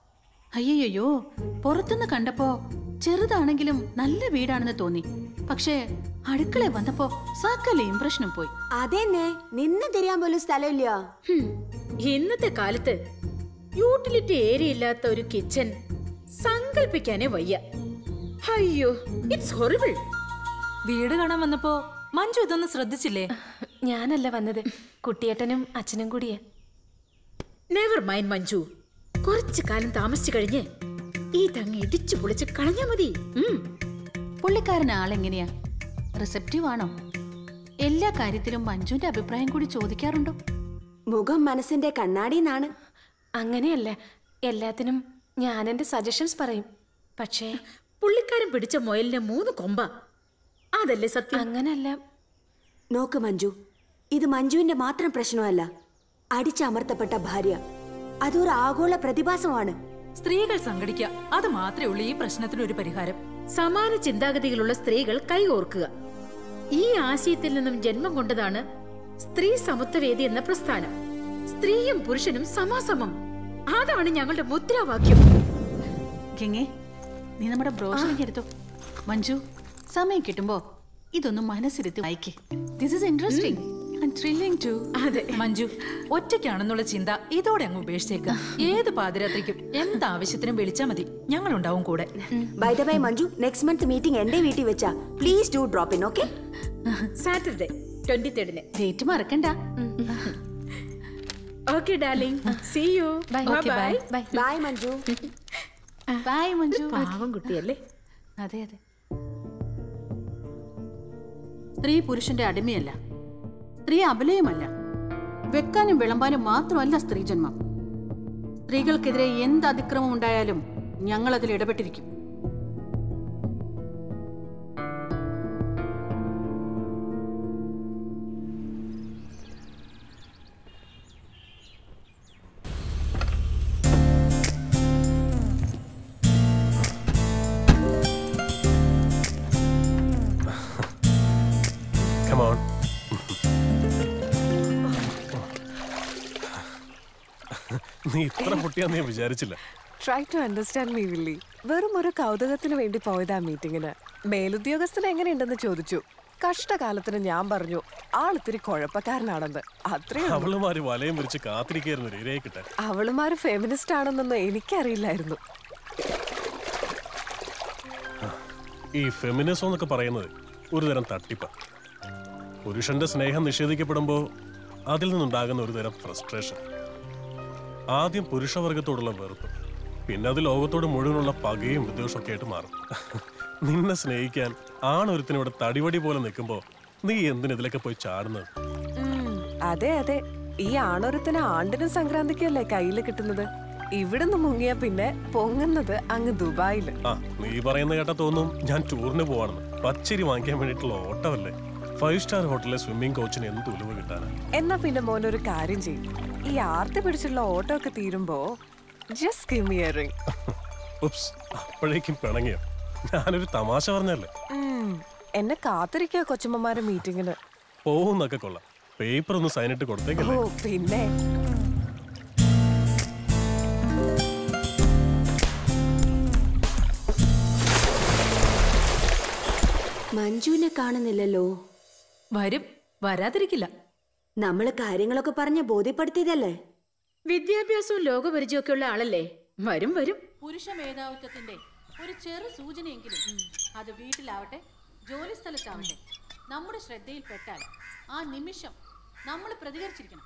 അയ്യയ്യോ പുറത്തുനിന്ന് കണ്ടപ്പോ ചെറുതാണെങ്കിലും നല്ല വീടാണെന്ന് തോന്നി പക്ഷേ അടുക്കള വന്നപ്പോ സകല ഇംപ്രഷനും പോയി അതെന്നെ നിന്ന് തിരിയാൻ പോലും സ്ഥലമില്ല ഹും, ഇന്നത്തെ കാലത്ത് യൂട്ടിലിറ്റി ഏരിയ ഇല്ലാത്ത ഒരു കിച്ചൺ സങ്കല്പിക്കാനേ വയ്യ അയ്യോ ഇറ്റ്സ് ഹൊറിബിൾ വീട് കാണാൻ വന്നപ്പോ മഞ്ജു ഇതൊന്നും ശ്രദ്ധിച്ചില്ലേ ഞാനല്ല വന്നത് കുട്ടിയേട്ടനും അച്ഛനും കൂടിയാ നെവർ മൈൻഡ് മഞ്ജു കുറച്ചു കാലം താമസിച്ചു കഴിഞ്ഞ് ഈ തങ്ങ് ഇടിച്ചു പൊളിച്ച് കളഞ്ഞാ മതി ഉം. പുള്ളിക്കാരൻ ആളെങ്ങനെയാ റിസപ്റ്റീവ് ആണോ എല്ലാ കാര്യത്തിലും മഞ്ജുവിന്റെ അഭിപ്രായം കൂടി ചോദിക്കാറുണ്ടോ മുഖം മനസ്സിന്റെ കണ്ണാടിന്നാണ് അങ്ങനെയല്ല എല്ലാത്തിനും ഞാൻ എന്റെ സജഷൻസ് പറയും പക്ഷേ പുള്ളിക്കാരൻ പിടിച്ച മുയലിന് മൂന്ന് കൊമ്പ അതല്ലേ സത്യം അങ്ങനല്ല നോക്ക് മഞ്ജു ഇത് മഞ്ജുവിന്റെ മാത്രം പ്രശ്നമല്ല അടിച്ചമർത്തപ്പെട്ട ഭാര്യ അതൊരു ആഗോള പ്രതിഭാസമാണ് സ്ത്രീകൾ സംഘടിക്കുക അത് മാത്രമേ ഉള്ളൂ ഈ പ്രശ്നത്തിന് ഒരു പരിഹാരം സമാന ചിന്താഗതികളുള്ള സ്ത്രീകൾ കൈകോർക്കുക ഈ ആശയത്തിൽ നിന്നും ജന്മം കൊണ്ടതാണ് സ്ത്രീ സമത്വവേദി എന്ന പ്രസ്ഥാനം സ്ത്രീയും പുരുഷനും സമാസമം അതാണ് ഞങ്ങളുടെ മുദ്രാവാക്യം ഗംഗേ നീ നമ്മുടെ ബ്രോഷറിങ് എടുത്തോ മഞ്ജു സമയം കിട്ടുമ്പോ ഇതൊന്നും മനസ്സിരുത്തി വായിക്കേ this is interesting thrilling too അതെ മഞ്ജു ഒറ്റയ്ക്കാണെന്നുള്ള ചിന്ത ഇതോടെ അങ്ങ് ഉപേക്ഷിച്ചേക്കുക ഏത് പാതിരാത്രിക്കും എന്താവശ്യത്തിനും വിളിച്ചാ മതി ഞങ്ങളുണ്ടാവും കൂടെ by the by Manju next month meeting എന്റെ വീട്ടിൽ വെച്ചാ please do drop in okay Saturday twenty തേർഡിന് ഡേറ്റ് മറക്കണ്ട okay darling see you Bye. Okay, bye. Bye. Bye Manju bye Manju പാവം കുട്ടിയല്ലേ അതെ അതെ സ്ത്രീ പുരുഷന്റെ അടിമയല്ല സ്ത്രീ അബലയുമല്ല വെക്കാനും വിളമ്പാനും മാത്രമല്ല സ്ത്രീ ജന്മം സ്ത്രീകൾക്കെതിരെ എന്ത് അതിക്രമം ഉണ്ടായാലും ഞങ്ങൾ അതിൽ ഇടപെട്ടിരിക്കും Come on. നീ ഇത്ര പൊട്ടിയാന്ന് ഞാൻ വിചാരിച്ചില്ല try to understand me Willy വെറും ഒരു കൗതുകത്തിന് വേണ്ടി പോയതാ മീറ്റിങ്ങിന് മേലുദ്യോഗസ്ഥന് എങ്ങനെയുണ്ടെന്ന് ചോദിച്ചു കഷ്ടകാലത്തിന് ഞാൻ പറഞ്ഞു ആളിത്തിരി കുഴപ്പക്കാരനാണെന്ന് അത്രേ ഉള്ളൂ. അവളുമാര് വലയം വിരിച്ച് കാത്തിരിക്കായിരുന്നു ഒരു ഇരയെ കിട്ടാൻ അവളുമാര് ഫെമിനിസ്റ്റ് ആണെന്നൊന്നും എനിക്കറിയില്ലായിരുന്നു ഈ ഫെമിനിസം എന്നൊക്കെ പറയുന്നത് ഒരു തരം തട്ടിപ്പ പുരുഷന്റെ സ്നേഹം നിഷേധിക്കപ്പെടുമ്പോൾ അതിൽ നിന്നുണ്ടാകുന്ന ഒരു തരം ഫ്രസ്ട്രേഷൻ ആദ്യം പുരുഷവർഗത്തോടുള്ള വെറുപ്പ് പിന്നെ അത് ലോകത്തോട് മുഴുവനുള്ള പകയും വിദ്വേഷവും ഒക്കെ ആയിട്ട് മാറും നിന്നെ സ്നേഹിക്കാൻ ആണൊരുത്തിനിവിടെ തടിവടി പോലെ നിൽക്കുമ്പോൾ നീ എന്തിനെതിലൊക്കെ പോയി ചാടുന്നത് ഉം, അതെ അതെ ഈ ആണൊരുത്തിന് ആണ്ടിനും സംക്രാന്തിക്കല്ലേ കയ്യിൽ കിട്ടുന്നത് ഇവിടുന്ന് മുങ്ങിയ പിന്നെ പൊങ്ങുന്നത് അങ്ങ് ദുബായില് ആ നീ പറയുന്ന കേട്ടാ തോന്നും ഞാൻ ടൂറിന് പോവാണെന്ന് പച്ചരി വാങ്ങിക്കാൻ വേണ്ടിയിട്ടുള്ള ഓട്ടമല്ലേ ഫൈവ് സ്റ്റാർ ഹോട്ടലിലെ സ്വിമ്മിംഗ് കോച്ചിന് എന്ത് ഉലുവ കിട്ടാനാ എന്നാ പിന്നെ മോനൊരു കാര്യം ചെയ്യും ഈ ആർത്തി പിടിച്ചുള്ള ഓട്ടോ ഒക്കെ തീരുമ്പോ just give me a ring oops അപ്പോഴേക്കും പിണങ്ങിയോ ഞാനൊരു തമാശ പറഞ്ഞല്ലേ എന്നെ കാത്തിരിക്കുക കൊച്ചമ്മമാരെ മീറ്റിങ്ങിന് പോകുന്നൊക്കെ കൊള്ളാം പേപ്പർ ഒന്ന് സൈൻ ഇട്ട് ഓ കൊടുത്തേക്കല്ലേ പിന്നെ മഞ്ജുവിനെ കാണുന്നില്ലല്ലോ വരും വരാതിരിക്കില്ല നമ്മള് കാര്യങ്ങളൊക്കെ പറഞ്ഞ് ബോധ്യപ്പെടുത്തിയതല്ലേ വിദ്യാഭ്യാസവും ലോകപരിചയമൊക്കെ ഉള്ള ആളല്ലേ വരും വരും പുരുഷ മേധാവിത്വത്തിന്റെ ഒരു ചെറു സൂചനയെങ്കിലും അത് വീട്ടിലാവട്ടെ ജോലി സ്ഥലത്താവട്ടെ നമ്മുടെ ശ്രദ്ധയിൽപ്പെട്ടാൽ ആ നിമിഷം നമ്മൾ പ്രതികരിച്ചിരിക്കണം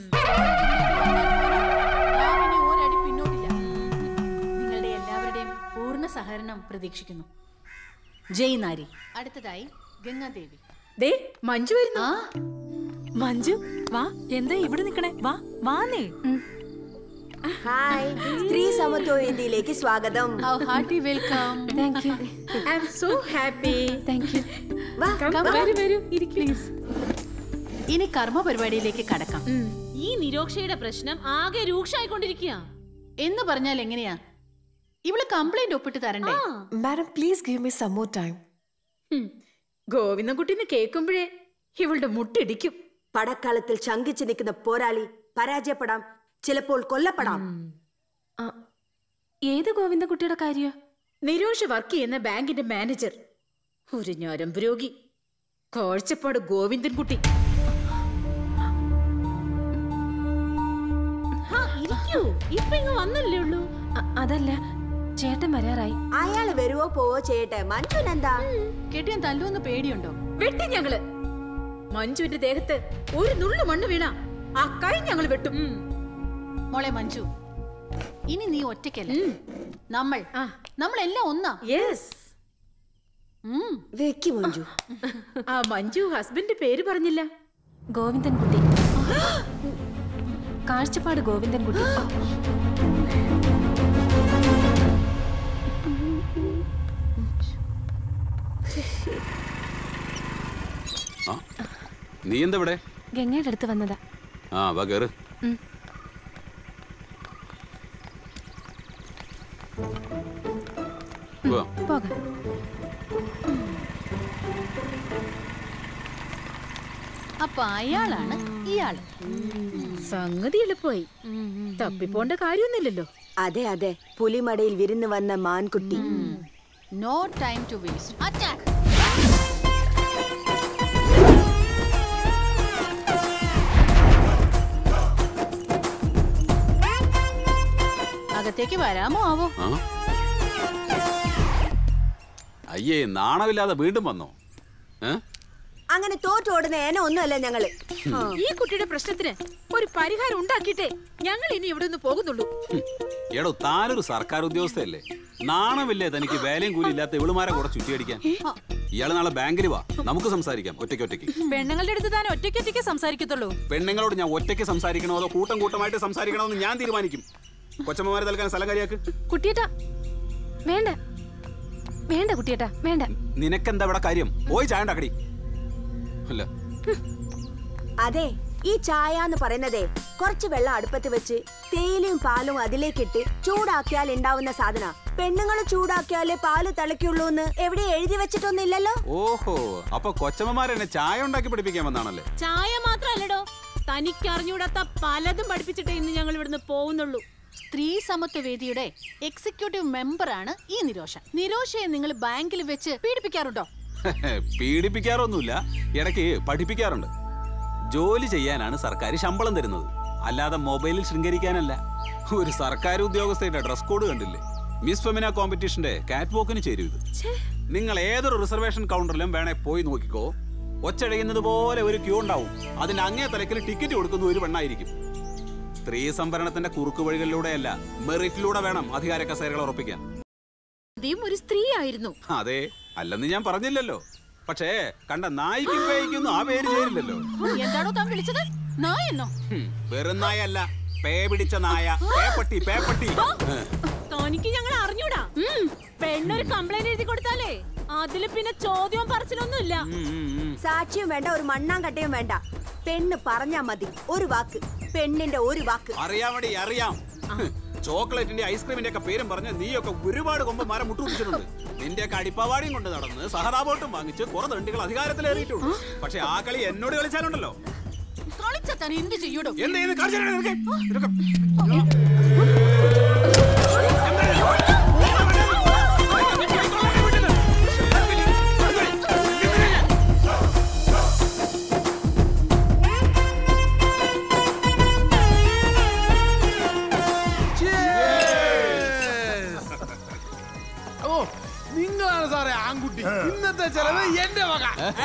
നാം ഇനി ഒരടി പിന്നോട്ടില്ല നിങ്ങളുടെ എല്ലാവരുടെയും പൂർണ്ണ സഹകരണം പ്രതീക്ഷിക്കുന്നു ജയ് നാരി അടുത്തതായി ഗംഗാദേവി ദേ മഞ്ജു വരുന്നു മഞ്ജു വാ എന്താ ഇവിടെ നിക്കണേ വാ വാന്നേ ഹായ് സ്ത്രീ സമത്വ വേദിയിലേക്ക് സ്വാഗതം hearty welcome thank you I am so happy thank you വാ വരൂ വരൂ ഇരിക്കൂ ഇനി കർമ്മ പരിപാടിയിലേക്ക് കടക്കാം ഈ നിരോക്ഷയുടെ പ്രശ്നം ആകെ രൂക്ഷായിക്കൊണ്ടിരിക്കുക എന്ന് പറഞ്ഞാൽ എങ്ങനെയാ ഇവള് കംപ്ലൈന്റ് ഒപ്പിട്ട് തരണ്ടേ madam please give me some more time ഗോവിന്ദൻകുട്ടിന്ന് കേൾക്കുമ്പോഴേ ഇവളുടെ മുട്ടിടിക്കും പടക്കളത്തിൽ ശങ്കിച്ചു നിൽക്കുന്ന പോരാളി പരാജയപ്പെടാം ചിലപ്പോൾ കൊല്ലപ്പെടാം ഏത് ഗോവിന്ദകുട്ടിയുടെ കാര്യോ നിരോഷ് വർക്ക് ചെയ്യുന്ന ബാങ്കിന്റെ മാനേജർ ഒരു ഞരമ്പ് രോഗി കാഴ്ചപ്പാട് ഗോവിന്ദൻകുട്ടി ഇരിക്കൂ ഇപ്പൊ ഇങ്ങ് വന്നല്ലേ ഉള്ളൂ അതല്ല ചേട്ടൻ വരാറായി അയാള് വരുവോ പോവോ ചെയ്യട്ടെ മഞ്ജുനെന്താ കെട്ടിയാൻ തല്ലുവെന്ന് പേടിയുണ്ടോ വെട്ടി ഞങ്ങള് മഞ്ജുവിന്റെ ദേഹത്ത് ഒരു നുള്ളു മണ്ണ് വീണ ആ കൈ ഞങ്ങൾ വെട്ടും മോളെ മഞ്ജു ഇനി നീ ഒറ്റയ്ക്കല്ല നമ്മൾ നമ്മളെല്ലാം ഒന്നാ യെസ് വെക്കി മഞ്ജു ആ മഞ്ജു ഹസ്ബൻഡ് പേര് പറഞ്ഞില്ല ഗോവിന്ദൻകുട്ടി കാഴ്ചപ്പാട് ഗോവിന്ദൻകുട്ടി ആ നീ എന്താ ഇവിടെ ഗംഗയുടെ അടുത്ത് വന്നതാ ആ വാ കേറ് ഉം. വാ പോകാം അപ്പൊ അയാളാണ് ഇയാള് സംഗതി എളുപ്പമായി തപ്പിപ്പോണ്ട കാര്യമൊന്നുമില്ലല്ലോ അതെ അതെ പുലിമടയിൽ വിരുന്ന് വന്ന മാൻകുട്ടി no time to waste attack അകത്തേക്ക് വരാമോ ആവോ ആ അയ്യേ നാണമില്ലാതെ വീണ്ടും വന്നോ ഏ അങ്ങനെ തോറ്റോടുന്ന ഏന ഒന്നുമല്ല ഞങ്ങള് ഈ കുട്ടിയുടെ പ്രശ്നത്തിന് ഒരു പരിഹാരം ഉണ്ടാക്കിയിട്ടേ ഞങ്ങൾ ഇനി ഇവിടെ നിന്ന് പോകുന്നുള്ളൂ എടോ താനൊരു സർക്കാർ ഉദ്യോഗസ്ഥയല്ലേ നാണമില്ലേ തനിക്ക് വേലയും കൂലി ഇല്ലാത്ത ഇവളുമാരെ കൂടെ ചുറ്റിയടിക്കാൻ ഇയാള് നാളെ ബാങ്കിൽ വാ നമുക്ക് സംസാരിക്കാം ഒറ്റയ്ക്ക് ഒറ്റയ്ക്ക് പെണ്ണുങ്ങളുടെ അടുത്ത് താൻ ഒറ്റയ്ക്ക് ഒറ്റയ്ക്ക് സംസാരിക്കത്തുള്ളൂ പെണ്ണുങ്ങളോട് ഞാൻ ഒറ്റയ്ക്ക് സംസാരിക്കണോ അതോ കൂട്ടം കൂട്ടമായിട്ട് സംസാരിക്കണോ എന്ന് ഞാൻ തീരുമാനിക്കും കൊച്ചമ്മമാരെ തൽക്കാൻ സ്ഥലം കാര്യാക്ക് കുട്ടിയേട്ടാ വേണ്ട വേണ്ട കുട്ടിയേട്ടാ വേണ്ട നിനക്കെന്താ ഇവിടെ കാര്യം പോയി ചായ ഉണ്ടാക്കടി അല്ല അതെ ഈ ചായ എന്ന് പറയുന്നതേ കുറച്ച് വെള്ളം അടുപ്പത്ത് വെച്ച് തേയിലയും പാലും അതിലേക്കിട്ട് ചൂടാക്കിയാൽ ഉണ്ടാവുന്ന സാധന പെണ്ണുങ്ങൾ ചൂടാക്കിയാലേ പാല് തിളയ്ക്കുള്ളൂ എന്ന് എവിടെ എഴുതി വെച്ചിട്ടൊന്നുമില്ലല്ലോ ഓഹോ അപ്പൊ കൊച്ചമ്മമാരെന്നെ ചായ ഉണ്ടാക്കി പഠിപ്പിക്കാൻ വന്നാണല്ലേ ചായ മാത്രല്ലടോ തനിക്ക് അറിഞ്ഞൂടാത്ത പലതും പഠിപ്പിച്ചിട്ടേ ഇന്ന് ഞങ്ങൾ ഇവിടുന്ന് പോകുന്നുള്ളൂ സ്ത്രീ സമത്വ വേദിയുടെ എക്സിക്യൂട്ടീവ് മെമ്പറാണ് ഈ നിരോഷ നിരോഷയെ നിങ്ങൾ ബാങ്കിൽ വെച്ച് പീഡിപ്പിക്കാറുണ്ടോ പീഡിപ്പിക്കാറൊന്നുമില്ല ഇടയ്ക്ക് പഠിപ്പിക്കാറുണ്ട് ജോലി ചെയ്യാനാണ് സർക്കാർ ശമ്പളം തരുന്നത് അല്ലാതെ മൊബൈലിൽ ശൃംഗരിക്കാനല്ല ഒരു സർക്കാർ ഉദ്യോഗസ്ഥയുടെ ഡ്രസ് കോഡ് കണ്ടില്ലേ മിസ് ഫെമിന കോമ്പറ്റീഷന്റെ കാറ്റ് വോക്കിന് ചേരും ഇത് നിങ്ങൾ ഏതൊരു റിസർവേഷൻ കൗണ്ടറിലും വേണേ പോയി നോക്കിക്കോ ഒച്ചഴയുന്നത് പോലെ ഒരു ക്യൂ ഉണ്ടാവും അതിന്റെ അങ്ങേ തലക്കിൽ ടിക്കറ്റ് കൊടുക്കുന്ന ഒരു പെണ്ണായിരിക്കും സ്ത്രീ സംവരണത്തിന്റെ കുറുക്കു വഴികളിലൂടെയല്ല മെറിറ്റിലൂടെ വേണം അധികാര കസേരകൾ ഉറപ്പിക്കാൻ ആദ്യം ഒരു സ്ത്രീ ആയിരുന്നു അതെ അല്ലെന്ന് ഞാൻ പറഞ്ഞില്ലല്ലോ പക്ഷേ കണ്ട നായിക്കും പേയ്ക്കൊന്നും ആ പേര് ചേരില്ലല്ലോ എന്താണോ താൻ വിളിച്ചത് നായെന്നോ ഹും, വെറും നായല്ല പേ പിടിച്ച നായ പേപ്പട്ടി പേപ്പട്ടി ഏ. തനിക്ക് ഞങ്ങൾ അറിഞ്ഞൂടാ പെണ്ണൊരു കംപ്ലൈന്റ് എഴുതി കൊടുത്താലേ അതില് പിന്നെ ചോദ്യവും പറച്ചിലൊന്നുമില്ല സാക്ഷിയും വേണ്ട ഒരു മണ്ണാങ്കട്ടയും വേണ്ട പെണ്ണ് പറഞ്ഞാ മതി ഒരു വാക്ക് പെണ്ണിന്റെ ഒരു വാക്ക് അറിയാമടി അറിയാം ചോക്ലേറ്റിന്റെ ഐസ്ക്രീമിന്റെ ഒക്കെ പേരും പറഞ്ഞ് നീയൊക്കെ ഒരുപാട് കൊമ്പ് മരം മുട്ടുപിടിച്ചിട്ടുണ്ട് നിന്റെ ഒക്കെ അടിപ്പാവാടിയും കൊണ്ട് നടന്ന് സഹതാപോട്ടും വാങ്ങിച്ച് കുറെ തണ്ടികൾ അധികാരത്തിലേറിയിട്ടുണ്ട് പക്ഷെ ആ കളി എന്നോട് കളിച്ചാലുണ്ടല്ലോ കളിച്ച താൻ എന്ത് ചെയ്യൂടോ എന്ത് ചെയ്യുന്നു? കാണിച്ചു തരാം നിനക്ക്. നിനക്ക് ഓ നിങ്ങളാണ് സാറേ ആൺകുട്ടി ഇന്നത്തെ ചെലവ് എന്റെ വക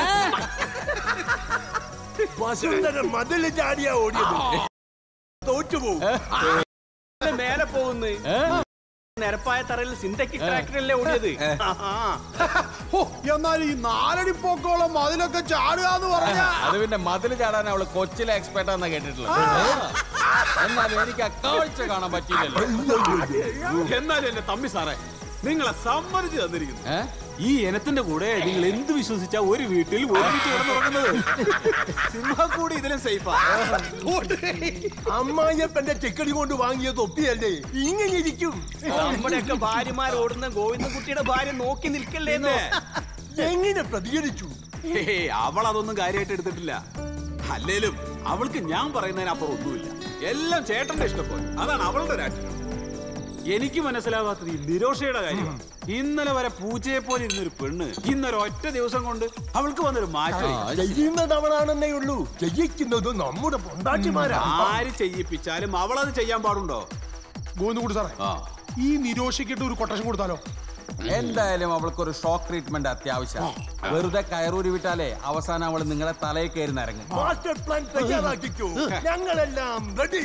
വസുന്ധര മതില് ചാടിയാ ഓടിയത് തോറ്റുപോകും മേലെ പോകുന്നു നിരപ്പായ തറയിൽ സിന്തറ്റിക് ട്രാക്ടറല്ലേ ഓടിയത് ഓ എന്നാൽ ഈ നാലടി പോക്കോളം മതിലൊക്കെ ചാടുക എന്ന് പറഞ്ഞാ അത് പിന്നെ മതിൽ ചാടാൻ അവള് കൊച്ചിലെ എക്സ്പെർട്ട് ആണെന്നാ കേട്ടിട്ടുള്ളത് എന്നാലും എനിക്ക് ആ കാഴ്ച കാണാൻ പറ്റിയില്ലല്ലോ എന്നാലും എന്റെ തമ്പി സാറേ നിങ്ങളെ സമ്മതിച്ചു തന്നിരിക്കുന്നു ഈ ഇനത്തിന്റെ കൂടെ നിങ്ങൾ എന്ത് വിശ്വസിച്ചാ ഒരു വീട്ടിൽ ഒരുമിച്ച് കിടന്നുറങ്ങുന്നത് സിംഹം കൂടി ഇതിലും സേഫാ അമ്മായിയപ്പന്റെ ചെക്കടി കൊണ്ട് വാങ്ങിയ തൊപ്പിയല്ലേ ഇങ്ങനെ ഇരിക്കും നമ്മുടെയൊക്കെ ഭാര്യമാർ ഓടുന്ന ഗോവിന്ദൻകുട്ടിയുടെ ഭാര്യ നോക്കി നിൽക്കല്ലേന്നോ എങ്ങനെ പ്രതികരിച്ചു ഹേ, അവൾ അതൊന്നും കാര്യമായിട്ട് എടുത്തിട്ടില്ല അല്ലേലും അവൾക്ക് ഞാൻ പറയുന്നതിനപ്പുറം ഒന്നുമില്ല എല്ലാം ചേട്ടന്റെ ഇഷ്ടപ്പോലെ അതാണ് അവളുടെ രാഷ്ട്രീയം എനിക്ക് മനസ്സിലാവാത്തത് ഈ നിരോഷയുടെ കാര്യമാണ് ഇന്നലെ വരെ പൂച്ചയെ പോലെ ഇരുന്നൊരു പെണ്ണ് ഇന്നൊരു ഒറ്റ ദിവസം കൊണ്ട് അവൾക്ക് വന്നൊരു മാറ്റം ചെയ്യുന്നത് അവളാണെന്നേ ഉള്ളൂ ചെയ്യിക്കുന്നത് നമ്മുടെ പൊണ്ടാട്ടിമാരാ ആര് ചെയ്യിപ്പിച്ചാലും അവളത് ചെയ്യാൻ പാടുണ്ടോ ഗോവിന്ദകുടി സാറേ ഈ നിരോഷിക്കിട്ട് ഒരു കൊട്ടേഷൻ കൊടുത്താലോ എന്തായാലും അവൾക്കൊരു ഷോക്ക് ട്രീറ്റ്മെന്റ് അത്യാവശ്യം വെറുതെ കയറൂരി വിട്ടാലേ അവസാനം അവൾ നിങ്ങളെ തലയിൽ കയറി നിറങ്ങും മാസ്റ്റർ പ്ലാൻ തയ്യാറാക്കിക്കോ ഞങ്ങളെല്ലാം റെഡി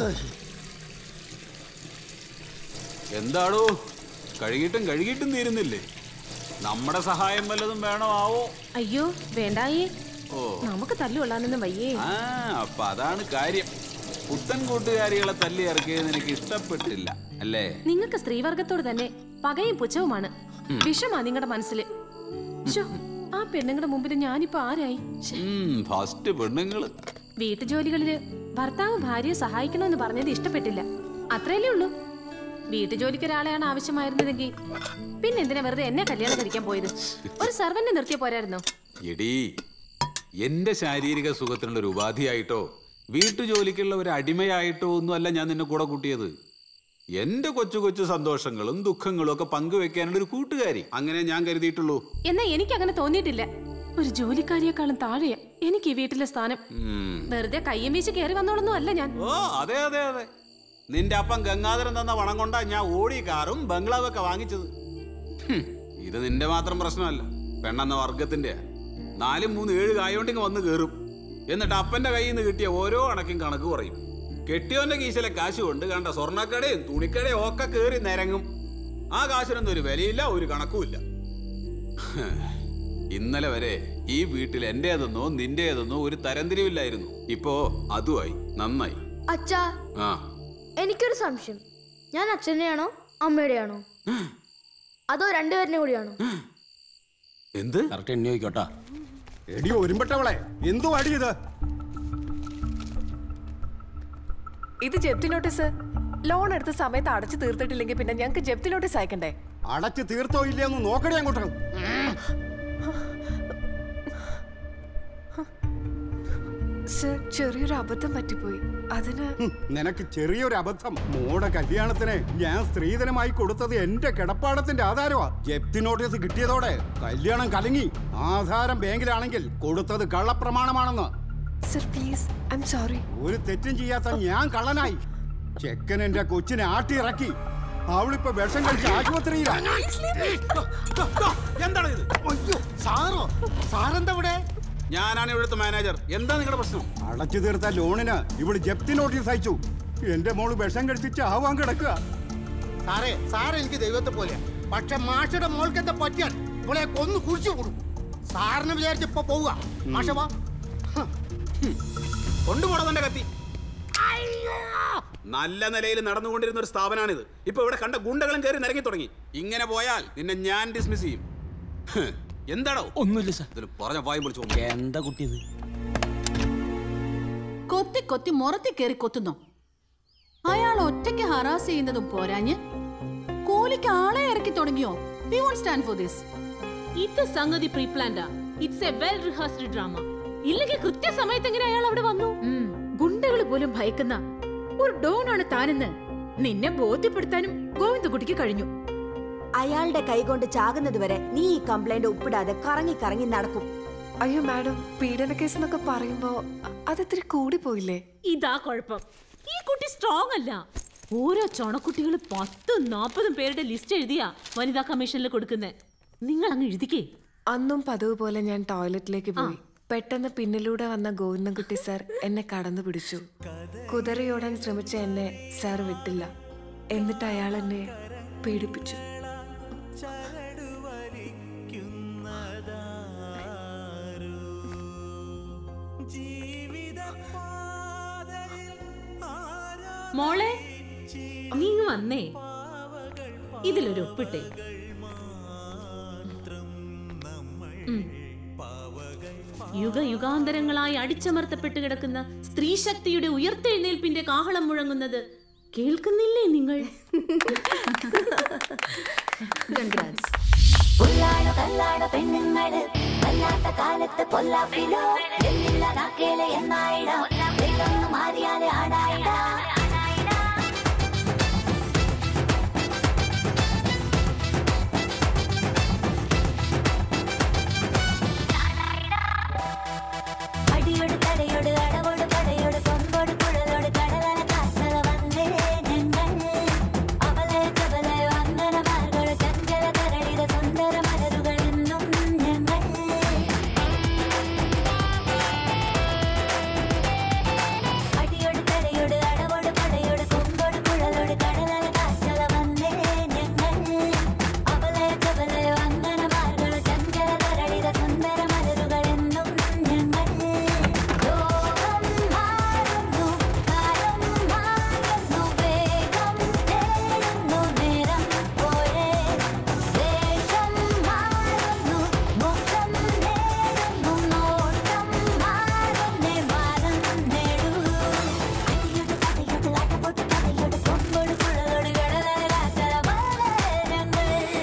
എന്താടോ കഴുകിയിട്ടും കഴുകിയിട്ടും തീരുന്നില്ലേ നമ്മുടെ സഹായം വല്ലതും വേണോ ആവോ അയ്യോ വേണ്ടായേ ഓ നമുക്ക് തല്ലുകൊള്ളാനൊന്നും വയ്യേ ആ അപ്പൊ അതാണ് കാര്യം പുത്തൻ കൂട്ടുകാരികളെ തല്ലി ഇറക്കിയത് നിനക്ക് ഇഷ്ടപ്പെട്ടില്ല അല്ലേ നിങ്ങൾക്ക് സ്ത്രീവർഗത്തോട് തന്നെ പകയും പുച്ഛവുമാണ് ഉം. വിഷമാ നിങ്ങളുടെ മനസ്സില് ശ്ശോ, ആ പെണ്ണുങ്ങളുടെ മുമ്പിൽ ഞാനിപ്പോ ആരായി ശ്ശെ. ഫസ്റ്റ് പെണ്ണുങ്ങള് വീട്ടുജോലികളില് ഭർത്താവ് ഭാര്യയെ സഹായിക്കണമെന്ന് പറഞ്ഞത് ഇഷ്ടപ്പെട്ടില്ല അത്രയല്ലേ ഉള്ളൂ വീട്ടുജോലിക്ക് ഒരാളെയാണ് ആവശ്യമായിരുന്നതെങ്കിൽ പിന്നെ എന്തിനാ വെറുതെ എന്നെ കല്യാണം കഴിക്കാൻ പോയത് ഒരു സെർവന്റ് നിർത്തിയ പോരായിരുന്നോ എടീ എന്റെ ശാരീരിക സുഖത്തിനുള്ള ഒരു ഉപാധിയായിട്ടോ വീട്ടുജോലിക്കുള്ള ഒരു അടിമയായിട്ടോ ഒന്നുമല്ല ഞാൻ നിന്നെ കൂടെ കൂട്ടിയത് എന്റെ കൊച്ചു കൊച്ചു സന്തോഷങ്ങളും ദുഃഖങ്ങളും ഒക്കെ പങ്കുവെക്കാനുള്ള ഒരു കൂട്ടുകാരി അങ്ങനെ ഞാൻ കരുതിയിട്ടുള്ളൂ എന്നാ എനിക്ക് അങ്ങനെ തോന്നിയിട്ടില്ല ഒരു ജോലിക്കാരിയെക്കാളും താഴെയാ എനിക്ക് ഈ വീട്ടിലെ സ്ഥാനം ഉം. വെറുതെ കയ്യം വീശി കയറി വന്നോളൊന്നും അല്ല ഞാൻ ഓ അതെ അതെ അതെ നിന്റെ അപ്പം ഗംഗാധരൻ തന്ന പണം കൊണ്ടാ ഞാൻ ഓടി കാറും ബംഗ്ലാവൊക്കെ വാങ്ങിച്ചത് ഹും, ഇത് നിന്റെ മാത്രം പ്രശ്നമല്ല പെണ്ണെന്ന വർഗത്തിന്റെ നാലും മൂന്ന് ഏഴ് കായോണ്ടിങ് വന്ന് കയറും എന്നിട്ട് അപ്പന്റെ കയ്യിൽ നിന്ന് കിട്ടിയ ഓരോ അണക്കും കണക്ക് പറയും കെട്ടിയോന്റെ കീശിലെ കാശ് കൊണ്ട് കണ്ട സ്വർണ്ണക്കടയും തുണിക്കടയും ഒക്കെ കയറി നിരങ്ങും ആ കാശിനൊന്നും ഒരു വിലയില്ല ഒരു കണക്കുമില്ല ഇന്നലെ വരെ ഈ വീട്ടിൽ എന്റേതെന്നോ നിന്റേതെന്നോ ഒരു തരംതിരിവില്ലായിരുന്നു ഇപ്പോ അതുമായി നന്നായി അച്ഛാ ആ എനിക്കൊരു സംശയം ഞാൻ അച്ഛൻ്റെയാണോ അമ്മയുടെയാണോ അതോ രണ്ടുപേരുടെ കൂടിയാണോ എന്ത് കറക്റ്റ് എണ്ണി നോക്കോട്ടാ എടി ഒരുമ്പട്ടവളെ എന്തോ അടി ഇത് ഇത് ജപ്തി നോട്ടീസ് ലോൺ എടുത്ത സമയത്ത് അടച്ചു തീർത്തിട്ടില്ലെങ്കിൽ പിന്നെ ഞങ്ങൾക്ക് ജപ്തി നോട്ടീസ് അയക്കണ്ടേ അടച്ച് തീർത്തോ ഇല്ലയെന്ന് നോക്കണേ അങ്ങോട്ട് സർ ചെറിയൊരു അബദ്ധം പറ്റിപ്പോയി അതിന് ഹും, നിനക്ക് ചെറിയൊരു അബദ്ധം മോടെ കല്യാണത്തിന് ഞാൻ സ്ത്രീധനമായി കൊടുത്തത് എന്റെ കിടപ്പാടത്തിന്റെ ആധാരമാ ജപ്തി നോട്ടീസ് കിട്ടിയതോടെ കല്യാണം കലങ്ങി ആധാരം ബാങ്കിലാണെങ്കിൽ കൊടുത്തത് കള്ളപ്രമാണമാണെന്ന് sir please I'm sorry ഒരു തെറ്റും ചെയ്യാത്ത ഞാൻ കള്ളനായി ചെക്കൻ എന്റെ കൊച്ചിനെ ആട്ടിയിറക്കി അവളിപ്പോ വിഷം കഴിച്ച് ആശുപത്രിയിലാണ് എന്താണ് ഇത് അയ്യോ സാറോ സാറെന്താ ഇവിടെ ഞാനാണ് ഇവിടുത്തെ മാനേജർ എന്താ നിങ്ങളുടെ പ്രശ്നം അടച്ചു തീർത്ത ലോണിന് ഇവള് ജപ്തി നോട്ടീസ് അയച്ചു എന്റെ മോള് വിഷം കഴിച്ചിട്ട് ആവാൻ കിടക്കുക സാറേ സാറ് എനിക്ക് ദൈവത്തെ പോലെയാ പക്ഷെ മാഷയുടെ മോൾക്ക് എന്താ പറ്റിയാൽ ഇവളെ കൊന്നു കുഴിച്ചു കൊടുക്കും സാറിന് വിചാരിച്ച് ഇപ്പൊ പോവുക മാഷ വാ കൊണ്ടുപോടാ തന്റെ കത്തി നല്ല നിലയിൽ നടന്നുകൊണ്ടിരുന്ന ഒരു സ്ഥാപനമാണിത് ഇപ്പൊ ഇവിടെ കണ്ട ഗുണ്ടകളും കയറി നിരങ്ങി തുടങ്ങി ഇങ്ങനെ പോയാൽ നിന്നെ ഞാൻ ഡിസ്മിസ് ചെയ്യും ഹ്, എന്താടോ ഒന്നുമില്ല സാർ ഇതിന് പറഞ്ഞ വായും വിളിച്ചു എന്താ കുട്ടിയത് കൊത്തി കൊത്തി മുറത്തി കയറി കൊത്തുന്നോ അയാൾ ഒറ്റയ്ക്ക് ഹറാസ് ചെയ്യുന്നതും പോരാഞ്ഞ് കൂലിക്ക് ആളെ ഇറക്കി തുടങ്ങിയോ we won't stand for this ഇത് സംഗതി പ്രീ പ്ലാൻഡാ it's a well rehearsed drama ഇല്ലെങ്കിൽ കൃത്യസമയത്ത് എങ്ങനെ അയാൾ അവിടെ വന്നു ഗുണ്ടകൾ പോലും ഭയക്കുന്ന ഒരു ഡോണാണ് താനെന്ന് നിന്നെ ബോധ്യപ്പെടുത്താനും ഗോവിന്ദകുട്ടിക്ക് കഴിഞ്ഞു അയാളുടെ കൈകൊണ്ട് ചാകുന്നത് വരെ നീ ഈ കംപ്ലൈന്റ് ഒപ്പിടാതെ കറങ്ങി കറങ്ങി നടക്കും അയ്യോ മാഡം പീഡന കേസ് എന്നൊക്കെ പറയുമ്പോ അതിത്തിരി കൂടി പോയില്ലേ ഇതാ കുഴപ്പം ഈ കുട്ടി സ്ട്രോങ് അല്ല ഓരോ ചൊണക്കുട്ടികൾ പത്തും നാൽപ്പതും പേരുടെ ലിസ്റ്റ് എഴുതിയാ വനിതാ കമ്മീഷനിൽ കൊടുക്കുന്നേ നിങ്ങൾ അങ്ങ് എഴുതിക്കേ അന്നും പതിവ് പോലെ ഞാൻ ടോയ്ലറ്റിലേക്ക് പോയി പെട്ടെന്ന് പിന്നിലൂടെ വന്ന ഗോവിന്ദൻകുട്ടി സാർ എന്നെ കടന്നു പിടിച്ചു കുതിരയോടാൻ ശ്രമിച്ച എന്നെ സാർ വിട്ടില്ല എന്നിട്ട് അയാൾ എന്നെ പീഡിപ്പിച്ചു മോളെ നീ ഇങ്ങ് വന്നേ ഇതിലൊരു ഒപ്പിട്ടേ ഉം. യുഗയുഗാന്തരങ്ങളായി അടിച്ചമർത്തപ്പെട്ട് കിടക്കുന്ന സ്ത്രീശക്തിയുടെ ഉയർത്തെഴുന്നേൽപ്പിന്റെ കാഹളം മുഴങ്ങുന്നത് കേൾക്കുന്നില്ലേ നിങ്ങൾ പുല്ലാണു കല്ലാണു പെണ്ണുങ്ങള് കല്ലാത്ത കാലത്ത് പൊല്ലാപ്പിലോ എന്നില്ല നാക്കേലെ എന്നായിടാം വെയിലൊന്നു മാറിയാല് ആടായിടാം തടയോട് അടവോട് പടയോട് കൊമ്പോട് കുഴലോട് കടലല കാസല വന്നേ ഞങ്ങൾ അവളെ ചവലെ വന്ദനമാർഗോട് ചഞ്ചല തരളിത സുന്ദര മലരുകൾ എന്നും ഞങ്ങൾ അടിയോട് തടയോട് അടവോട് പടയോട് കൊമ്പോട് കുഴലോട് കടലല കാസല വന്നേ ഞങ്ങൾ അവളെ ചവലെ വന്ദനമാർഗോട് ചഞ്ചല തരളിത സുന്ദര മലരുകൾ എന്നും ഞങ്ങൾ ലോകം മാറുന്നു കാലം മാറുന്നു വേഗം തേടുന്നു നേരം പോലെ ദേശം മാറുന്നു മോക്ഷം നേടുന്നു നോട്ടം മാറുന്നേ മാനം നേടൂ അടിയോട് തടയോട് അടവോട് പടയോട് കൊമ്പോട് കുഴലോട് കടലാകാത്തല ഞങ്ങൾ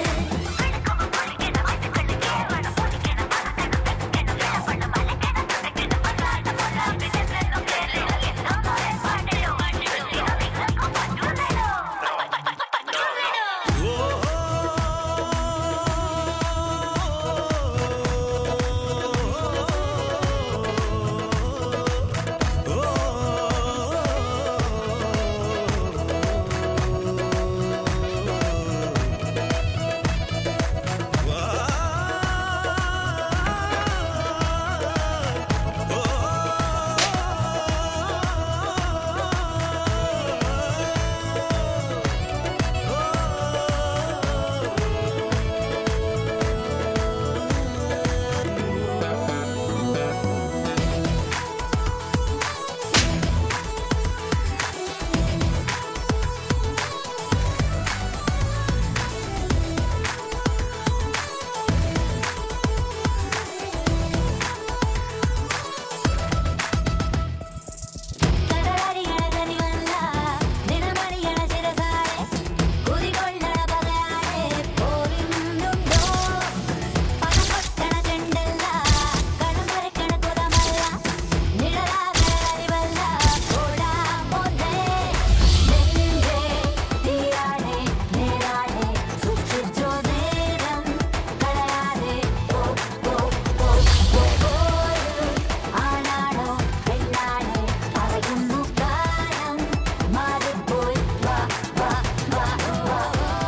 കടലരിയണ കനിവല്ല ദിനമണിയണ ചിരസാരെ കുതികൊള്ളണ പകയാരെ പോരുന്നുണ്ടോ പണം കൊട്ടണ ചെണ്ടല്ല കണം വരക്കണ കുതമല്ല നിഴലാകണ അരിവല്ല കൂടാ പോന്നേ നെഞ്ചേ തീരാണേ നേരാണേ സൂക്ഷിച്ചോ നേരം കളയാതെ ഓ ഓ ഓ ഓ ഓരു ആണാണോ പെണ്ണാണേ പറയുന്നു കാലം മാറിപ്പോയി വാ വാ വാ വാ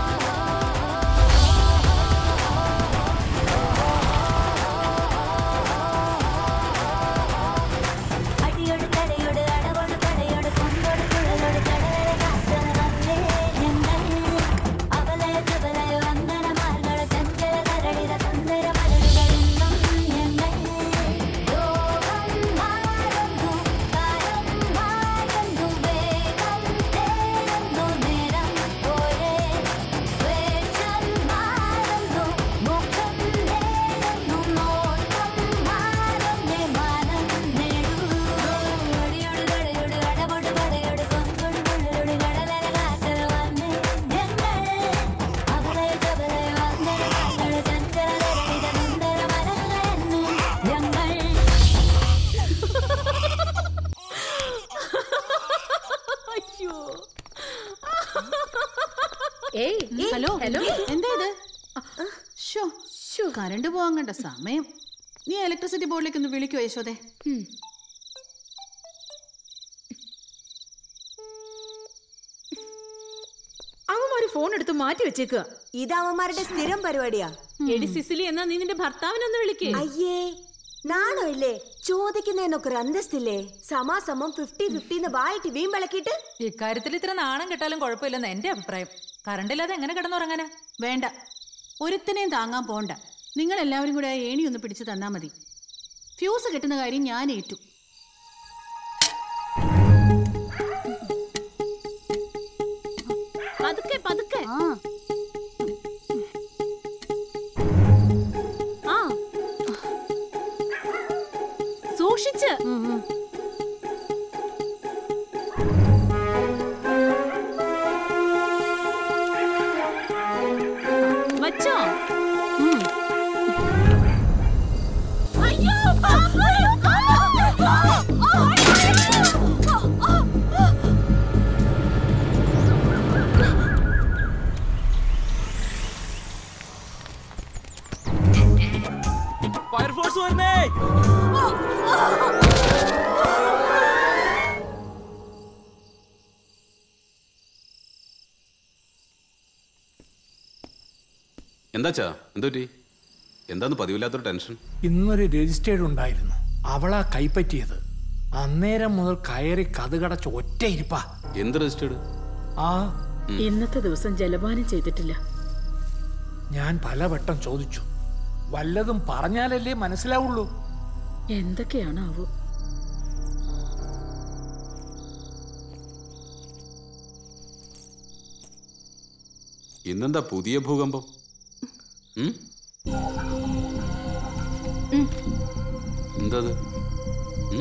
അടിയോട് തടയോട് അടവോട് പടയോട് കൊമ്പോട് കുഴലോട് കടലര കാസല വന്നേ ഞങ്ങൾ അവളെ ചുവലെ വന്ദനമാർഗള ചഞ്ചല തരളിത സുന്ദര മലരുകൾ എന്നും ഞങ്ങൾ ലോകം മാറുന്നു കാലം മാറുന്നു വേഗം തേടുന്നു നേരം പോലെ വേഷം മാറുന്നു മുഖം നേടുന്നു നോട്ടം മാറുന്നേ മാനം നേടൂ അടിയോട് തടയോട് അടവോട് പടയോട് കൊമ്പോട് കുഴലോട് കടലര കാസല വന്നേ ഞങ്ങൾ അവളെ ചവലെ വന്ദനമാർഗള ചഞ്ചല തരളിത സുന്ദര മലരുകൾ എന്നും ഞങ്ങൾ ഏയ് ഹലോ ഹലോ എന്താ ഇത് ഷോ ഷോ കറണ്ട് പോവാൻ കണ്ട സമയം നീ ഇലക്ട്രിസിറ്റി ബോർഡിലേക്ക് ഒന്ന് വിളിക്കോ യശോദേ അവന്മാര് ഫോൺ എടുത്ത് മാറ്റി വെച്ചേക്കുക ഇത് അവന്മാരുടെ സ്ഥിരം പരിപാടിയാ എടി സിസിലി എന്നാ നീ നിന്റെ ഭർത്താവിനൊന്ന് വിളിക്കേ അയ്യേ നാണോ ഇല്ലേ ചോദിക്കുന്നതിനൊക്കെ ഒരു അന്തസ്തില്ലേ സമാസമം ഫിഫ്റ്റി ഫിഫ്റ്റിന്ന് വായിട്ട് വീം വിളക്കിയിട്ട് ഇക്കാര്യത്തിൽ ഇത്ര നാണം കെട്ടാലും കുഴപ്പമില്ലെന്ന് എന്റെ അഭിപ്രായം കറണ്ടില്ലാതെ എങ്ങനെ കിടന്നുറങ്ങാനാ വേണ്ട ഒരുത്തനെയും താങ്ങാൻ പോണ്ട നിങ്ങൾ എല്ലാവരും കൂടെ ആ ഏണി ഒന്ന് പിടിച്ചു തന്നാ മതി ഫ്യൂസ് കിട്ടുന്ന കാര്യം ഞാൻ ഏറ്റു പതുക്കെ പതുക്കെ ആ സൂക്ഷിച്ച് വച്ചോ അയ്യോ ഫയർഫോഴ്സ് വരണേ എന്താച്ചാ എന്തുപറ്റി എന്താന്ന് പതിവില്ലാത്തൊരു ടെൻഷൻ ഇന്നൊരു രജിസ്റ്റേർഡ് ഉണ്ടായിരുന്നു അവളാ കൈപ്പറ്റിയത് അന്നേരം മുതൽ കയറി കഥകടച്ച് ഒറ്റ ഇരിപ്പാ എന്ത് രജിസ്റ്റേർഡ് ആ ഇന്നത്തെ ദിവസം ജലപാനം ചെയ്തിട്ടില്ല ഞാൻ പലവട്ടം ചോദിച്ചു വല്ലതും പറഞ്ഞാലല്ലേ മനസ്സിലാവുള്ളൂ എന്തൊക്കെയാണാവോ ഇന്നെന്താ പുതിയ ഭൂകമ്പം ഉം? എന്തത് ഉം?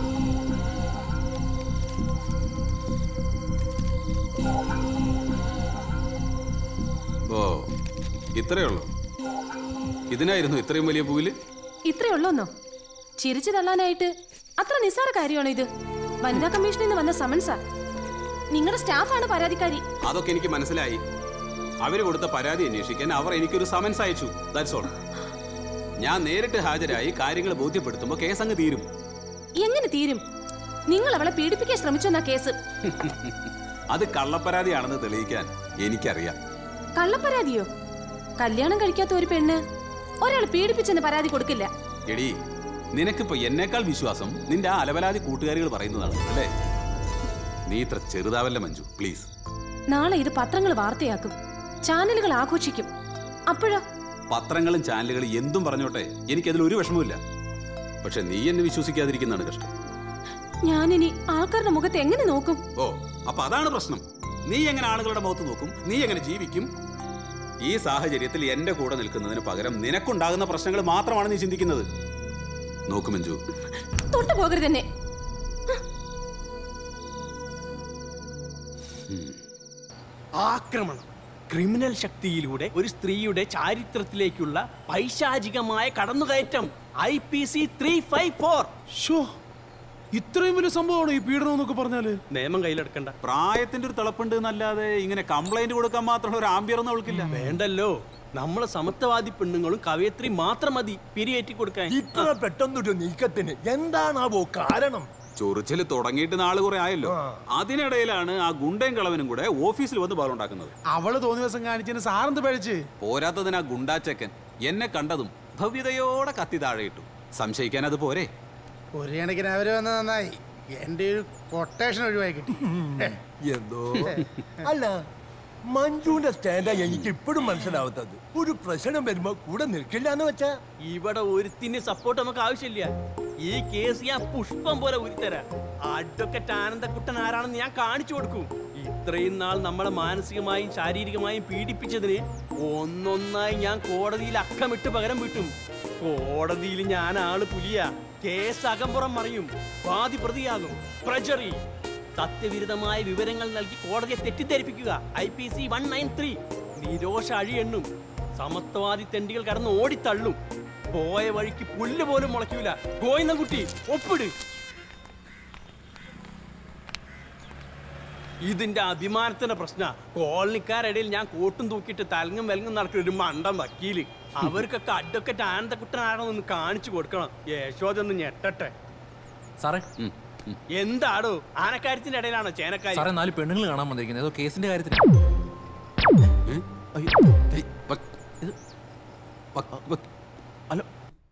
ഓ ഇത്രയേ ഉള്ളൂ ഇതിനായിരുന്നു ഇത്രയും വലിയ പൂവില് ഇത്രേ ഉള്ളൂന്നോ ചിരിച്ചു തള്ളാനായിട്ട് അത്ര നിസ്സാര കാര്യമാണോ ഇത് വനിതാ കമ്മീഷനിൽ നിന്ന് വന്ന സമൻസാ നിങ്ങളുടെ സ്റ്റാഫാണ് പരാതിക്കാരി അതൊക്കെ എനിക്ക് മനസ്സിലായി അവര് കൊടുത്ത പരാതി അന്വേഷിക്കാൻ അവർ എനിക്കൊരു സമൻസ് അയച്ചു ദാറ്റ്സ് ഓൾ ഞാൻ നേരിട്ട് ഹാജരായി കാര്യങ്ങൾ ബോധ്യപ്പെടുത്തുമ്പോൾ കേസ് അങ്ങ് തീരും എങ്ങനെ തീരും നിങ്ങൾ അവളെ പീഡിപ്പിക്കാൻ ശ്രമിച്ചെന്നാ കേസ് അത് കള്ളപ്പരാതിയാണെന്ന് തെളിയിക്കാൻ എനിക്കറിയാം കള്ളപ്പരാതിയോ കല്യാണം കഴിക്കാത്ത ഒരു പെണ്ണ് ഒരാൾ പീഡിപ്പിച്ചെന്ന് പരാതി കൊടുക്കില്ല എടി നിനക്കിപ്പോ എന്നേക്കാൾ വിശ്വാസം നിന്റെ ആ അലവലാതി കൂട്ടുകാരികൾ പറയുന്നതാണ് അല്ലേ നീ ഇത്ര ചെറുതാവല്ല മഞ്ജു പ്ലീസ് നാളെ ഇത് പത്രങ്ങൾ വാർത്തയാക്കും ചാനലുകൾ ആഘോഷിക്കും അപ്പോഴോ പത്രങ്ങളും ചാനലുകളും എന്തും പറഞ്ഞോട്ടെ എനിക്കതിൽ ഒരു വിഷമവുമില്ല പക്ഷെ നീ എന്നെ വിശ്വസിക്കാതിരിക്കുന്നതാണ് കഷ്ടം ഞാനിനി ആൾക്കാരുടെ മുഖത്ത് എങ്ങനെ നോക്കും ഓ അപ്പൊ അതാണ് പ്രശ്നം നീ എങ്ങനെ ആളുകളുടെ മുഖത്ത് നോക്കും നീ എങ്ങനെ ജീവിക്കും ഈ സാഹചര്യത്തിൽ എന്റെ കൂടെ നിൽക്കുന്നതിന് പകരം നിനക്കുണ്ടാകുന്ന പ്രശ്നങ്ങൾ മാത്രമാണ് നീ ചിന്തിക്കുന്നത് നോക്ക് മഞ്ജു തൊട്ടു പോകരുത് തന്നെ ആക്രമണം ക്രിമിനൽ ശക്തിയിലൂടെ ഒരു സ്ത്രീയുടെ ചാരിത്രത്തിലേക്കുള്ള പൈശാചികമായ കടന്നുകയറ്റം I P C three five four ഇത്രയും വലിയ സംഭവമാണ് ഈ പീഡനം എന്നൊക്കെ പറഞ്ഞാല് നിയമം കയ്യിലെടുക്കണ്ട പ്രായത്തിന്റെ ഒരു തിളപ്പുണ്ട് എന്നല്ലാതെ ഇങ്ങനെ കംപ്ലൈന്റ് കൊടുക്കാൻ മാത്രമുള്ള ഒരു ആംബിയർ ഒന്നും അവൾക്കില്ല വേണ്ടല്ലോ നമ്മളെ സമത്വവാദി പെണ്ണുങ്ങളും കവയത്രി മാത്രം മതി പിരിയേറ്റി കൊടുക്കാൻ ഇത്ര പെട്ടെന്നൊരു നീക്കത്തിന് എന്താണാവോ കാരണം ചൊറിച്ചിൽ തുടങ്ങിയിട്ട് നാള് കുറെ ആയല്ലോ അതിനിടയിലാണ് ആ ഗുണ്ടയും കളവനും കൂടെ ഓഫീസിൽ വന്ന് ബഹളുണ്ടാക്കുന്നത് അവള് തോന്നിയ ദിവസം കാണിച്ചതിന് സാറെന്ത് പഴിച്ച് പോരാത്തതിന് ആ ഗുണ്ടാച്ചക്കൻ എന്നെ കണ്ടതും ഭവ്യതയോടെ കത്തി താഴെ ഇട്ടു സംശയിക്കാൻ അത് പോരെ ഒരു കണക്കിന് അവര് വന്നത് നന്നായി എന്റെ ഒരു കൊട്ടേഷൻ ഒഴിവായി കിട്ടി എന്തോ അല്ല മഞ്ജുവിന്റെ സ്റ്റാൻഡാ എനിക്ക് ഇപ്പോഴും മനസ്സിലാവാത്തത് ഒരു പ്രശ്നം വരുമ്പോ കൂടെ നിൽക്കില്ല എന്ന് വെച്ചാ ഇവിടെ ഒരുത്തിന് സപ്പോർട്ട് നമുക്ക് ആവശ്യമില്ല ഈ കേസ് ഞാൻ പുഷ്പം പോലെ ഉരുത്തരാം അഡ്വക്കറ്റ് ആനന്ദക്കുട്ടൻ ആരാണെന്ന് ഞാൻ കാണിച്ചു കൊടുക്കും ഇത്രയും നാൾ നമ്മളെ മാനസികമായും ശാരീരികമായും പീഡിപ്പിച്ചതിന് ഒന്നൊന്നായി ഞാൻ കോടതിയിൽ അക്കമിട്ട് പകരം വിട്ടും കോടതിയിൽ ഞാൻ ആള് പുലിയ കേസ് അകമ്പുറം മറിയും വാദി പ്രതിയാകും പ്രജറി സത്യവിരുദ്ധമായ വിവരങ്ങൾ നൽകി കോടതിയെ തെറ്റിദ്ധരിപ്പിക്കുക I P C one nine three Nirosha അഴിയെണ്ണും സമത്വവാദി തെണ്ടികൾ കടന്ന് ഓടിത്തള്ളും പോയ വഴിക്ക് പുല്ല് പോലും മുളയ്ക്കൂല ഗോയിന്നകുട്ടി ഒപ്പിട് ഇതിന്റെ അഭിമാനത്തിന്റെ പ്രശ്ന കോളനിക്കാരിടയിൽ ഞാൻ കൂട്ടും തൂക്കിയിട്ട് തലങ്ങും വെലങ്ങും നടക്കുന്ന ഒരു മണ്ടം വക്കീല് അവർക്കൊക്കെ അഡ്വക്കറ്റ് ആനന്ദക്കുട്ടനാണെന്ന് കാണിച്ചു കൊടുക്കണം യശോദൊന്ന് ഞെട്ടട്ടെ സാറേ എന്താടോ ആനക്കാര്യത്തിന്റെ ഇടയിലാണോ ചേനക്കാരി സാറേ നാല് പെണ്ണുങ്ങൾ കാണാൻ വന്നിരിക്കുന്നത് ഏതോ കേസിന്റെ കാര്യത്തിന് ഹലോ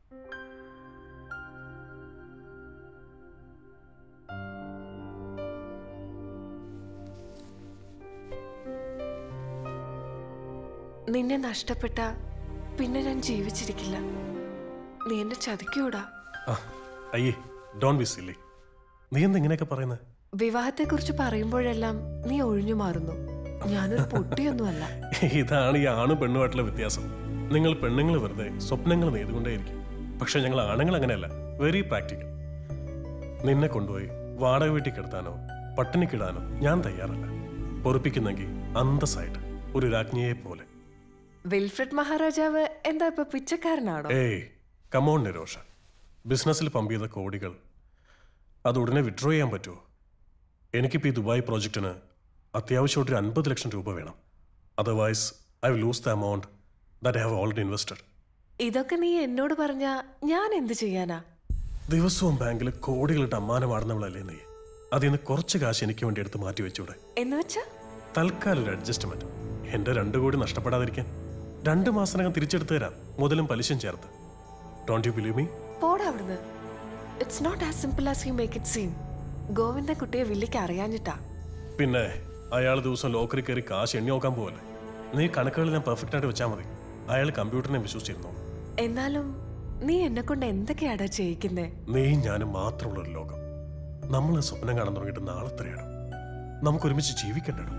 നിന്നെ നഷ്ടപ്പെട്ട പിന്നെ ഞാൻ ജീവിച്ചിരിക്കില്ല നീ എന്നെ ചതിക്കൂടാ ആ, അയ്യേ ഡോൺ ബി സില്ലി നീ എന്താ ഇങ്ങനെയൊക്കെ പറയുന്നത് വിവാഹത്തെക്കുറിച്ച് പറയുമ്പോഴെല്ലാം നീ ഒഴിഞ്ഞു മാറുന്നു ഞാനൊരു പൊട്ടിയൊന്നുമല്ല ഇതാണ് ഈ ആണും പെണ്ണുമായിട്ടുള്ള വ്യത്യാസം നിങ്ങൾ പെണ്ണുങ്ങൾ വെറുതെ സ്വപ്നങ്ങൾ നെയ്തുകൊണ്ടേയിരിക്കും പക്ഷെ ഞങ്ങൾ ആണുങ്ങൾ അങ്ങനെയല്ല വെരി പ്രാക്ടിക്കൽ നിന്നെ കൊണ്ടുപോയി വാടക വീട്ടിൽ കിടത്താനോ പട്ടിണിക്കിടാനോ ഞാൻ തയ്യാറല്ല പൊറുപ്പിക്കുന്നെങ്കിൽ അന്തസ്സായിട്ട് ഒരു രാജ്ഞിയെ പോലെ വിൽഫ്രഡ് മഹാരാജാവ് എന്താ ഇപ്പൊ പിച്ചക്കാരനാണോ ഏയ് കമോൺ നിരോഷ ബിസിനസ്സിൽ പമ്പ് ചെയ്ത കോടികൾ അത് ഉടനെ വിഡ്രോ ചെയ്യാൻ പറ്റുമോ എനിക്കിപ്പോൾ ഈ ദുബായ് പ്രോജക്റ്റിന് അത്യാവശ്യമായിട്ട് ഒരു അൻപത് ലക്ഷം രൂപ വേണം otherwise I will lose the amount that I have already invested ഇതൊക്കെ നീ എന്നോട് പറഞ്ഞ ഞാൻ എന്ത് ചെയ്യാനാ ദിവസവും ബാങ്കിൽ കോടികളിട്ട് അമ്മാനമാടുന്നവളല്ലേ നീ അതിൽ നിന്ന് കുറച്ച് കാശ് എനിക്ക് വേണ്ടി എടുത്ത് മാറ്റി വെച്ചൂടെ എന്ന് വെച്ചാ തൽക്കാലം ഒരു അഡ്ജസ്റ്റ്മെന്റ് എന്റെ രണ്ടു കോടി നഷ്ടപ്പെടാതിരിക്കാൻ രണ്ട് മാസത്തിനകം തിരിച്ചെടുത്ത് തരാം മുതലും പലിശയും ചേർത്ത് ഡോണ്ട് യു ബിലീവ് മീ പോടാ അവിടുന്ന് it's not as simple as you make it seem ഗോവിന്ദ കുട്ടിയെ വില്ലിക്ക് അറിയാഞ്ഞിട്ടാ പിന്നെ അയാൾ ദിവസം ലോക്കറിൽ കയറി കാശ് എണ്ണി നോക്കാൻ പോവല്ലേ നീ കണക്കുകളെല്ലാം പെർഫെക്റ്റ് ആയിട്ട് വെച്ചാൽ മതി അയാൾ കമ്പ്യൂട്ടറിനെ വിശ്വസിച്ചിരുന്നു എന്നാലും നീ എന്നെ കൊണ്ട് എന്തൊക്കെയാടാ ചെയ്യിക്കുന്നേ നീ ഞാനും മാത്രമുള്ള ഒരു ലോകം നമ്മൾ സ്വപ്നം കാണാൻ തുടങ്ങിയിട്ട് നാളെത്രയാണ് നമുക്ക് ഒരുമിച്ച് ജീവിക്കണ്ടോ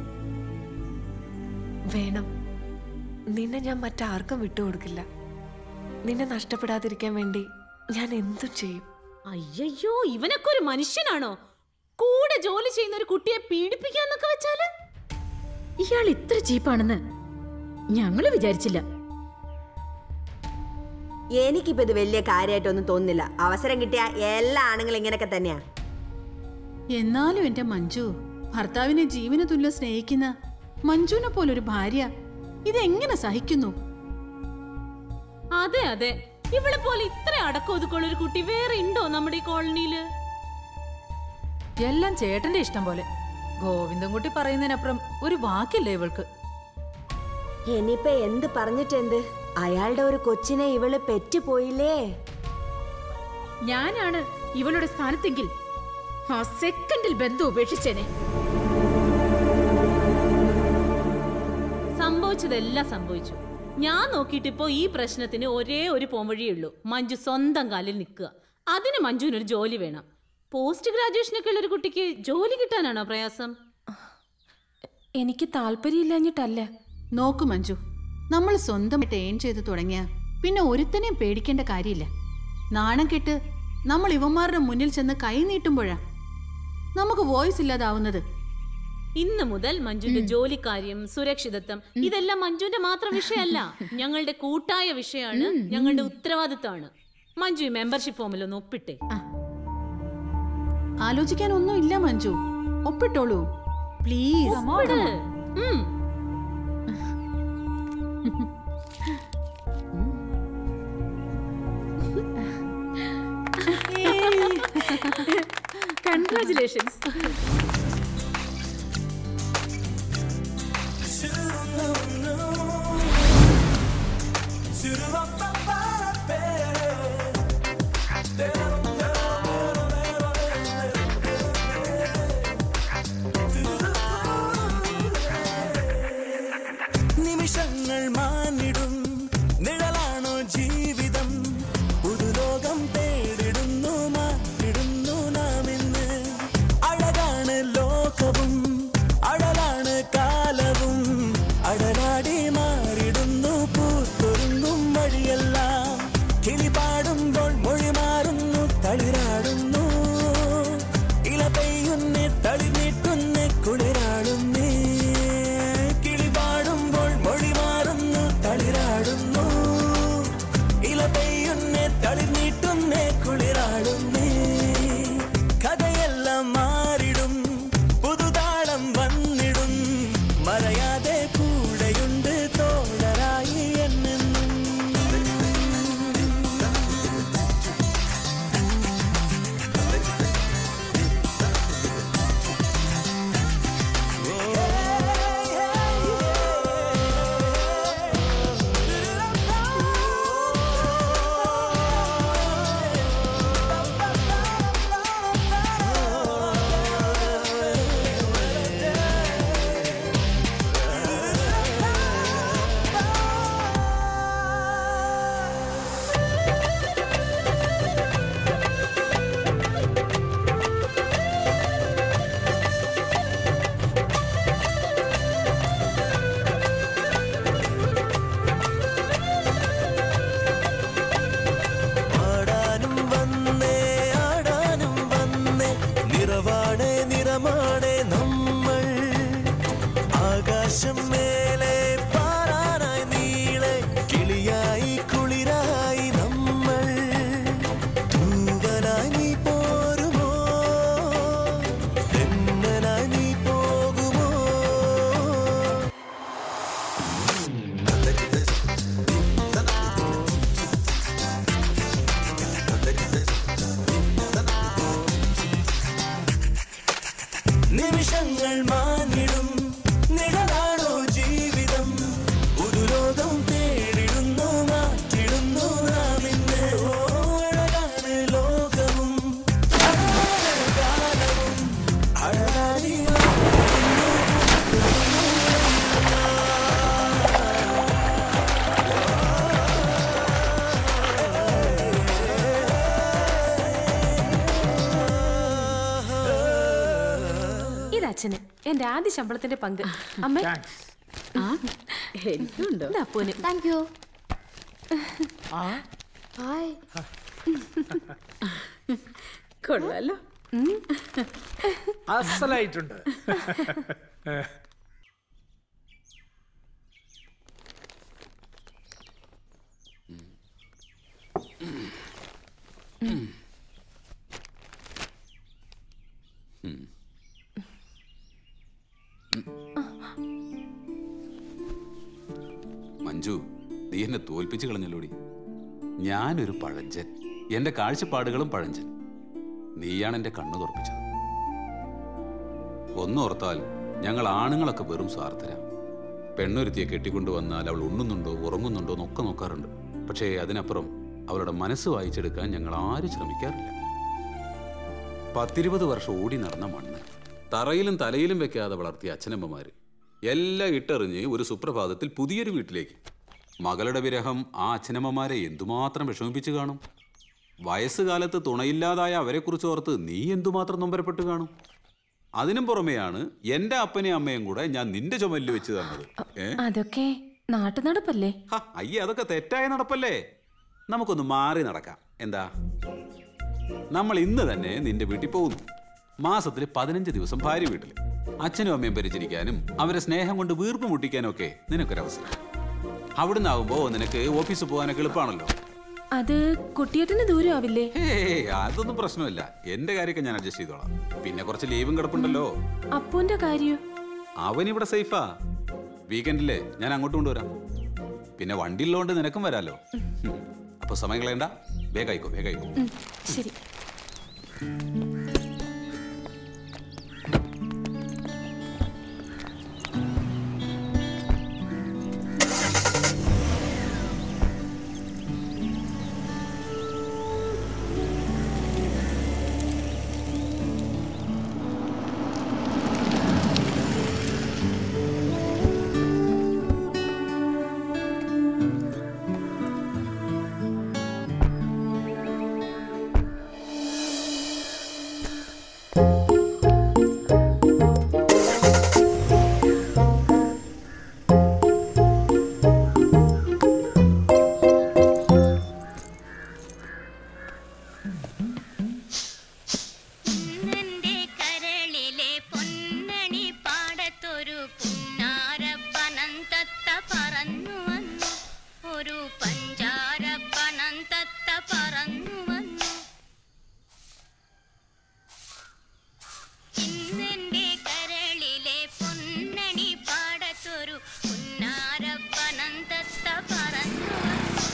വേണം നിന്നെ ഞാൻ മറ്റാർക്കും വിട്ടുകൊടുക്കില്ല നിന്നെ നഷ്ടപ്പെടാതിരിക്കാൻ വേണ്ടി ഞാൻ എന്തും ചെയ്യും അയ്യോ ഇവനൊക്കെ ഒരു മനുഷ്യനാണോ കൂടെ ജോലി ചെയ്യുന്ന ഒരു കുട്ടിയെ പീഡിപ്പിക്കാന്നൊക്കെ വെച്ചാല് ഇയാൾ ഇത്ര ചീപ്പാണെന്ന് ഞങ്ങള് വിചാരിച്ചില്ല എനിക്കിപ്പോ ഇത് വലിയ കാര്യമായിട്ടൊന്നും തോന്നുന്നില്ല അവസരം കിട്ടിയ എല്ലാ ആണുങ്ങളും ഇങ്ങനെയൊക്കെ തന്നെയാ എന്നാലും എന്റെ മഞ്ജു ഭർത്താവിനെ ജീവന തുല്യം സ്നേഹിക്കുന്ന മഞ്ജുവിനെ പോലൊരു ഭാര്യ ഇതെങ്ങനെ സഹിക്കുന്നു അതെ അതെ ഇവളെ പോലെ ഇത്ര അടക്കം ഒതുക്കുള്ള ഒരു കുട്ടി വേറെ ഉണ്ടോ നമ്മുടെ ഈ കോളനിയില് എല്ലാം ചേട്ടന്റെ ഇഷ്ടം പോലെ ഗോവിന്ദൻകുട്ടി പറയുന്നതിനപ്പുറം ഒരു വാക്കില്ല ഇവൾക്ക് ഇനിയിപ്പൊ എന്ത് പറഞ്ഞിട്ടെന്ത് അയാളുടെ ഒരു കൊച്ചിനെ ഇവള് പെറ്റുപോയില്ലേ ഞാനാണ് ഇവളുടെ സ്ഥാനത്തെങ്കിൽ ആ സെക്കൻഡിൽ ബന്ധം ഉപേക്ഷിച്ചേനെ സംഭവിച്ചതെല്ലാം സംഭവിച്ചു ഞാൻ നോക്കിയിട്ട് ഇപ്പോ ഈ പ്രശ്നത്തിന് ഒരേ ഒരു പോംവഴിയേ ഉള്ളൂ മഞ്ജു സ്വന്തം കാലിൽ നിൽക്കുക അതിന് മഞ്ജുവിന് ഒരു ജോലി വേണം പോസ്റ്റ് ഗ്രാജുവേഷനൊക്കെ ഉള്ള ഒരു കുട്ടിക്ക് ജോലി കിട്ടാനാണോ പ്രയാസം എനിക്ക് താല്പര്യമില്ലാഞ്ഞിട്ടല്ല നോക്കു മഞ്ജു നമ്മൾ സ്വന്തമായിട്ട് ഏൺ ചെയ്ത് തുടങ്ങിയ പിന്നെ ഒരുത്തനെയും പേടിക്കേണ്ട കാര്യമില്ല നാണം കെട്ട് നമ്മൾ ഇവന്മാരുടെ മുന്നിൽ ചെന്ന് കൈ നീട്ടുമ്പോഴാ നമുക്ക് വോയിസ് ഇല്ലാതാവുന്നത് ഇന്ന് മുതൽ മഞ്ജുവിന്റെ ജോലിക്കാര്യം സുരക്ഷിതത്വം ഇതെല്ലാം മഞ്ജുവിന്റെ മാത്രം വിഷയമല്ല ഞങ്ങളുടെ കൂട്ടായ വിഷയമാണ് ഞങ്ങളുടെ ഉത്തരവാദിത്തമാണ് മഞ്ജു ഈ മെമ്പർഷിപ്പ് ഫോമിൽ ഒന്ന് ഒപ്പിട്ടേ ആലോചിക്കാനൊന്നും ഇല്ല മഞ്ജു ഒപ്പിട്ടോളൂ പ്ലീസ് ഒപ്പിട്. ഉം. കൺഗ്രാചുലേഷൻസ് നിമിഷങ്ങൾ മാനിടും നിഴലാണോ ജീവിതം പുതുലോകം തേടിടുന്നു മാറ്റിടുന്നു നാം ഇന്ന് അഴകാണ് ലോകവും അഴലാണ് കാലവും അടലാടി മാറിടുന്നു പൂത്തൊരുങ്ങും വഴിയെല്ലാം കിളി പാടുമ്പോൾ മൊഴി മാറുന്നു തളിരാടുന്നു ഇല പെയ്യുന്നേ തളിർന്നിട്ടുന്നേ കുളിരാടുന്നേ കിളി പാടുമ്പോൾ മൊഴി മാറുന്നു തളിരാടുന്നു ഇല പെയ്യുന്നേ തളിർന്നിട്ടുന്നേ കുളിരാടുന്നേ കഥയെല്ലാം മാറിടും പുതുതാളം വന്നിടും മറയാതെ കൂടെയുണ്ട് തോഴരായി എന്നെന്നും ആടാനും വന്നേ ആടാനും വന്നേ നിറവാണേ നിറമാണേ നമ്മൾ ആകാശം മേലെ പാറാനായി നീളെ കിളിയായി കുളിരായി നമ്മൾ തൂവലായി നീ പോരുമോ തെന്നലായി നീ പോകുമോ നിമിഷങ്ങൾ മാനിടും നിഴലാണോ ജീവിതം ഒരു ലോകം അച്ഛന് എന്റെ ആദ്യ ശമ്പളത്തിന്റെ പങ്ക് അമ്മ എനിക്കുണ്ടോ അപ്പൂന് താങ്ക് യു ഹായ് കൊള്ളാലോ അസലായിട്ടുണ്ട് മഞ്ജു നീ എന്നെ തോൽപ്പിച്ചു കളഞ്ഞല്ലോടി ഞാനൊരു പഴഞ്ചൻ എന്റെ കാഴ്ചപ്പാടുകളും പഴഞ്ചൻ നീയാണ് എന്റെ കണ്ണു തുറപ്പിച്ചത് ഒന്നോർത്താൽ ഞങ്ങൾ ആണുങ്ങളൊക്കെ വെറും സ്വാർത്ഥരാ പെണ്ണൊരുത്തിയെ കെട്ടിക്കൊണ്ടുവന്നാൽ അവൾ ഉണ്ണുന്നുണ്ടോ ഉറങ്ങുന്നുണ്ടോ എന്നൊക്കെ നോക്കാറുണ്ട് പക്ഷേ അതിനപ്പുറം അവളുടെ മനസ്സ് വായിച്ചെടുക്കാൻ ഞങ്ങൾ ആരും ശ്രമിക്കാറില്ല പത്തിരുപത് വർഷം ഓടി നടന്ന മണ്ണ് തറയിലും തലയിലും വെക്കാതെ വളർത്തിയ അച്ഛനമ്മമാര് എല്ലാം ഇട്ടെറിഞ്ഞ് ഒരു സുപ്രഭാതത്തിൽ പുതിയൊരു വീട്ടിലേക്ക് മകളുടെ വിരഹം ആ അച്ഛനമ്മമാരെ എന്തുമാത്രം വിഷമിപ്പിച്ചു കാണും വയസ്സുകാലത്ത് തുണയില്ലാതായ അവരെക്കുറിച്ച് ഓർത്ത് നീ എന്തുമാത്രം നൊമ്പരപ്പെട്ട് കാണും അതിനും പുറമെയാണ് എന്റെ അപ്പനെയും അമ്മയും കൂടെ ഞാൻ നിന്റെ ചുമലിൽ വെച്ച് തന്നത് ഏ അതൊക്കെ നാട്ടു നടപ്പല്ലേ ഹ, അയ്യേ അതൊക്കെ തെറ്റായ നടപ്പല്ലേ നമുക്കൊന്ന് മാറി നടക്കാം എന്താ നമ്മൾ ഇന്ന് തന്നെ നിന്റെ വീട്ടിൽ പോകുന്നു മാസത്തിൽ പതിനഞ്ച് ദിവസം ഭാര്യ വീട്ടിൽ അച്ഛനും അമ്മയും പരിചരിക്കാനും അവരെ സ്നേഹം കൊണ്ട് വീർപ്പ് മുട്ടിക്കാനും ഒക്കെ നിനക്കൊരവസരം അവിടുന്ന് ആവുമ്പോ നിനക്ക് ഓഫീസിൽ പോകാനൊക്കെ എളുപ്പമാണല്ലോ അത് കുട്ടിയേട്ടന് ദൂരം ആവില്ലേ ഏയ് അതൊന്നും പ്രശ്നമില്ല എന്റെ കാര്യമൊക്കെ ഞാൻ അഡ്ജസ്റ്റ് ചെയ്തോളാം പിന്നെ കുറച്ച് ലീവും കിടപ്പുണ്ടല്ലോ അപ്പൂന്റെ കാര്യോ അവൻ ഇവിടെ സേഫാ വീക്കെൻഡില് ഞാൻ അങ്ങോട്ട് കൊണ്ടുവരാം പിന്നെ വണ്ടി ഉള്ളതുകൊണ്ട് നിനക്കും വരാലോ ഉം. അപ്പൊ സമയം കളയണ്ട വേഗായിക്കോ വേഗായിക്കോ ഉം, ശരി നിന്റെ കരളിലെ പൊന്നണി പാടത്തൊരു പുന്നാരപ്പനം തത്ത പറന്നു വന്നു ഒരു പഞ്ചാരപ്പണം തത്ത പറന്നു വന്നു ഇന്നെന്റെ കരളിലെ പൊന്നണി പാടത്തൊരു പുന്നാരപ്പനം തത്ത പറന്നു വന്നു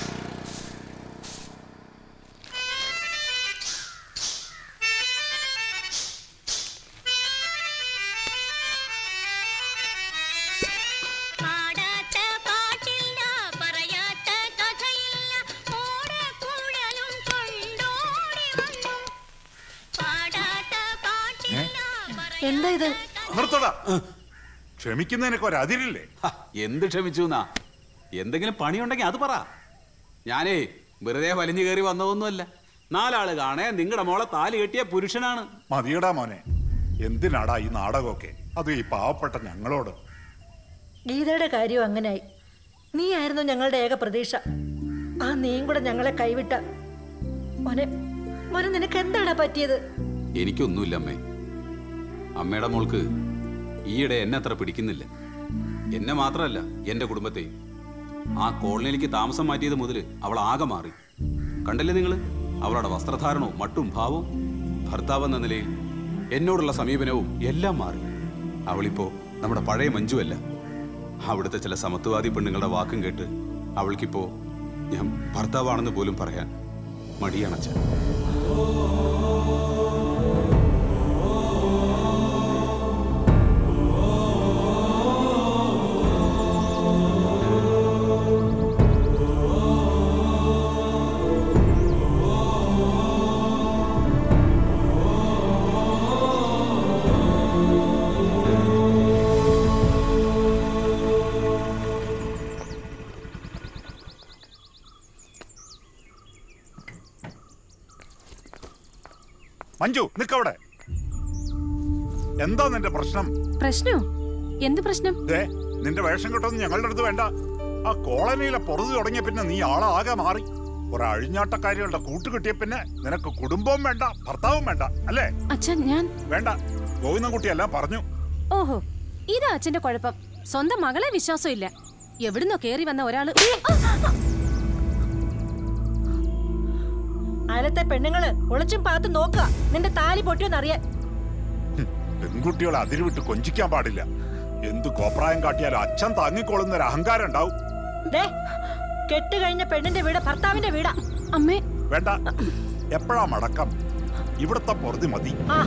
പാടാത്ത പാട്ടില്ല പറയാത്ത കഥയില്ല ഓടക്കുഴലും കൊണ്ടോടി വന്നു പാടാത്ത പാട്ടില്ല എന്താ ഇത് നിർത്തടാ ക്ഷമിക്കുന്നതിനൊക്കെ ഒരു അതിരില്ലേ എന്ത് ക്ഷമിച്ചു എന്നാ എന്തെങ്കിലും പണിയുണ്ടെങ്കിൽ അത് പറ ഞാനേ വെറുതെ വലിഞ്ഞു കയറി വന്നതൊന്നുമല്ല നാലാള് കാണേ നിങ്ങളുടെ മോളെ താലി കെട്ടിയ പുരുഷനാണ് മതിയടാ മോനെ എന്തിനാടാ ഈ നാടകമൊക്കെ അത് ഈ പാവപ്പെട്ട ഞങ്ങളോട് ഗീതയുടെ കാര്യം അങ്ങനായി നീ ആയിരുന്നു ഞങ്ങളുടെ ഏക പ്രതീക്ഷ ആ നീയും കൂടെ ഞങ്ങളെ കൈവിട്ട മോനെ മോനെ നിനക്ക് എന്താടാ പറ്റിയത് എനിക്കൊന്നുമില്ല അമ്മേ അമ്മയുടെ മോൾക്ക് ഈയിടെ എന്നെ അത്ര പിടിക്കുന്നില്ല എന്നെ മാത്രമല്ല എന്റെ കുടുംബത്തെയും ആ കോളനിയിലേക്ക് താമസം മാറ്റിയത് മുതൽ അവൾ ആകെ മാറി കണ്ടല്ലേ നിങ്ങൾ അവളുടെ വസ്ത്രധാരണവും മട്ടും ഭാവവും ഭർത്താവ് എന്ന നിലയിൽ എന്നോടുള്ള സമീപനവും എല്ലാം മാറി അവളിപ്പോ നമ്മുടെ പഴയ മഞ്ജുവല്ല അവിടുത്തെ ചില സമത്വവാദി പെണ്ണുങ്ങളുടെ വാക്കും കേട്ട് അവൾക്കിപ്പോ ഞാൻ ഭർത്താവാണെന്ന് പോലും പറയാൻ മടിയണച്ച മഞ്ജു നിക്കവിടെ എന്താ നിന്റെ പ്രശ്നം പ്രശ്നോ എന്ത് പ്രശ്നം ദേ നിന്റെ വേഷം കിട്ടൊന്നും ഞങ്ങളുടെ അടുത്ത് വേണ്ട ആ കോളനിയിലെ പൊറുതി തുടങ്ങിയ പിന്നെ നീ ആളാകെ മാറി ഒരു അഴിഞ്ഞാട്ടക്കാരികളുടെ കൂട്ട് കിട്ടിയ പിന്നെ നിനക്ക് കുടുംബവും വേണ്ട ഭർത്താവും വേണ്ട അല്ലേ അച്ഛൻ ഞാൻ വേണ്ട ഗോവിന്ദൻകുട്ടിയെല്ലാം പറഞ്ഞു ഓഹോ ഇതാ അച്ഛന്റെ കുഴപ്പം സ്വന്തം മകളെ വിശ്വാസമില്ല എവിടുന്നോ കേറി വന്ന ഒരാള് അയലത്തെ പെണ്ണുങ്ങള് ഒളിച്ചും പാത്ത് നോക്കുക നിന്റെ താലി പൊട്ടിയോന്നറിയാൻ പെൺകുട്ടികളെ അതിരുവിട്ട് കൊഞ്ചിക്കാൻ പാടില്ല എന്ത് കോപ്രായം കാട്ടിയാലും അച്ഛൻ താങ്ങിക്കൊള്ളുന്ന ഒരു അഹങ്കാരം ഉണ്ടാവും ദേ കെട്ട് കഴിഞ്ഞ പെണ്ണിന്റെ വീട് ഭർത്താവിന്റെ വീടാ അമ്മേ വേണ്ട എപ്പോഴാ മടക്കം ഇവിടുത്തെ പൊറുതി മതി ആ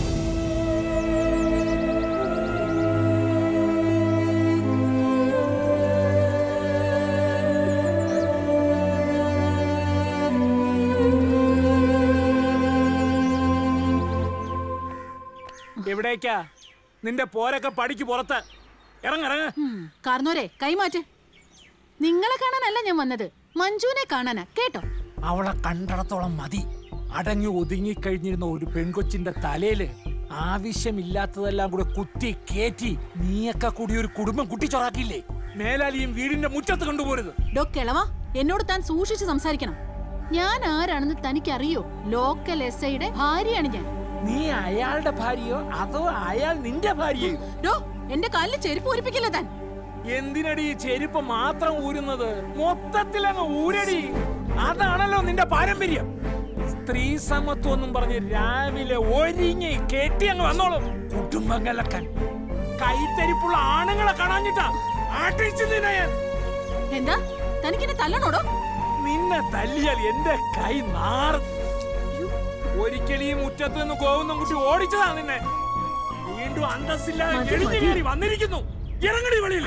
എവിടേക്കാ നിന്റെ പോരൊക്കെ പടിക്ക് പുറത്ത് ഇറങ്ങിറങ്ങ കാർന്നോരെ കൈമാറ്റ് നിങ്ങളെ കാണാനല്ല ഞാൻ വന്നത് മഞ്ജുവിനെ കാണാനാ കേട്ടോ അവളെ കണ്ടിടത്തോളം മതി അടങ്ങി ഒതുങ്ങി കഴിഞ്ഞിരുന്ന ഒരു പെൺകൊച്ചിന്റെ തലയില് ആവശ്യമില്ലാത്തതെല്ലാം കൂടെ കുത്തി കേറ്റി നീയൊക്കെ കൂടി ഒരു കുടുംബം കുട്ടിച്ചൊറാക്കില്ലേ മേലാലിയും വീടിന്റെ മുറ്റത്ത് കൊണ്ടുപോരുത് ഡോ കിളവ എന്നോട് താൻ സൂക്ഷിച്ച് സംസാരിക്കണം ഞാൻ ആരാണെന്ന് തനിക്കറിയോ ലോക്കൽ എസ് ഐയുടെ ഭാര്യയാണ് ഞാൻ നീ അയാളുടെ ഭാര്യയോ അതോ അയാൾ നിന്റെ ഭാര്യയോ ഡോ എന്റെ കാലിൽ ചെരുപ്പ് ഒരിപ്പിക്കില്ല താൻ എന്തിനടി ഈ ചെരുപ്പ് മാത്രം ഊരുന്നത് മൊത്തത്തിൽ അങ്ങ് ഊരടി അതാണല്ലോ നിന്റെ പാരമ്പര്യം സ്ത്രീ സമത്വം എന്നും പറഞ്ഞ് രാവിലെ ഒരുങ്ങി കെട്ടി അങ്ങ് വന്നോളും കുടുംബം കലക്കാൻ കൈത്തരിപ്പുള്ള ആണുങ്ങളെ കാണാഞ്ഞിട്ടാ ആട്ടിച്ചു നിന്നെ ഞാൻ എന്താ തനിക്കെന്നെ തല്ലണോടോ നിന്നെ തല്ലിയാൽ എന്റെ കൈ നാറും ഒരിക്കലും ഈ മുറ്റത്ത് നിന്ന് കോവുന്ന കുട്ടി ഓടിച്ചതാ നിന്നെ വീണ്ടും അന്തസ്സില്ലാതെ മതി, എഴുതി മതി. കയറി വന്നിരിക്കുന്നു ഇറങ്ങടി വെളിയിൽ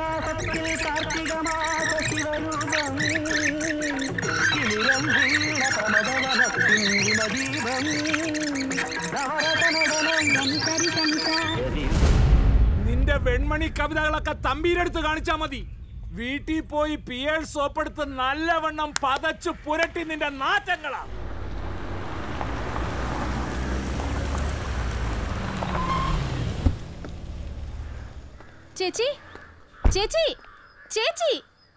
നിന്റെ വെൺമണി കവിതകളൊക്കെ തമ്പീരെടുത്ത് കാണിച്ചാ മതി വീട്ടിൽ പോയി പിയേൾ സോപ്പെടുത്ത് നല്ലവണ്ണം പതച്ച് പുരട്ടി നിന്റെ നാറ്റങ്ങളാ ചേച്ചി ചേച്ചി ചേച്ചി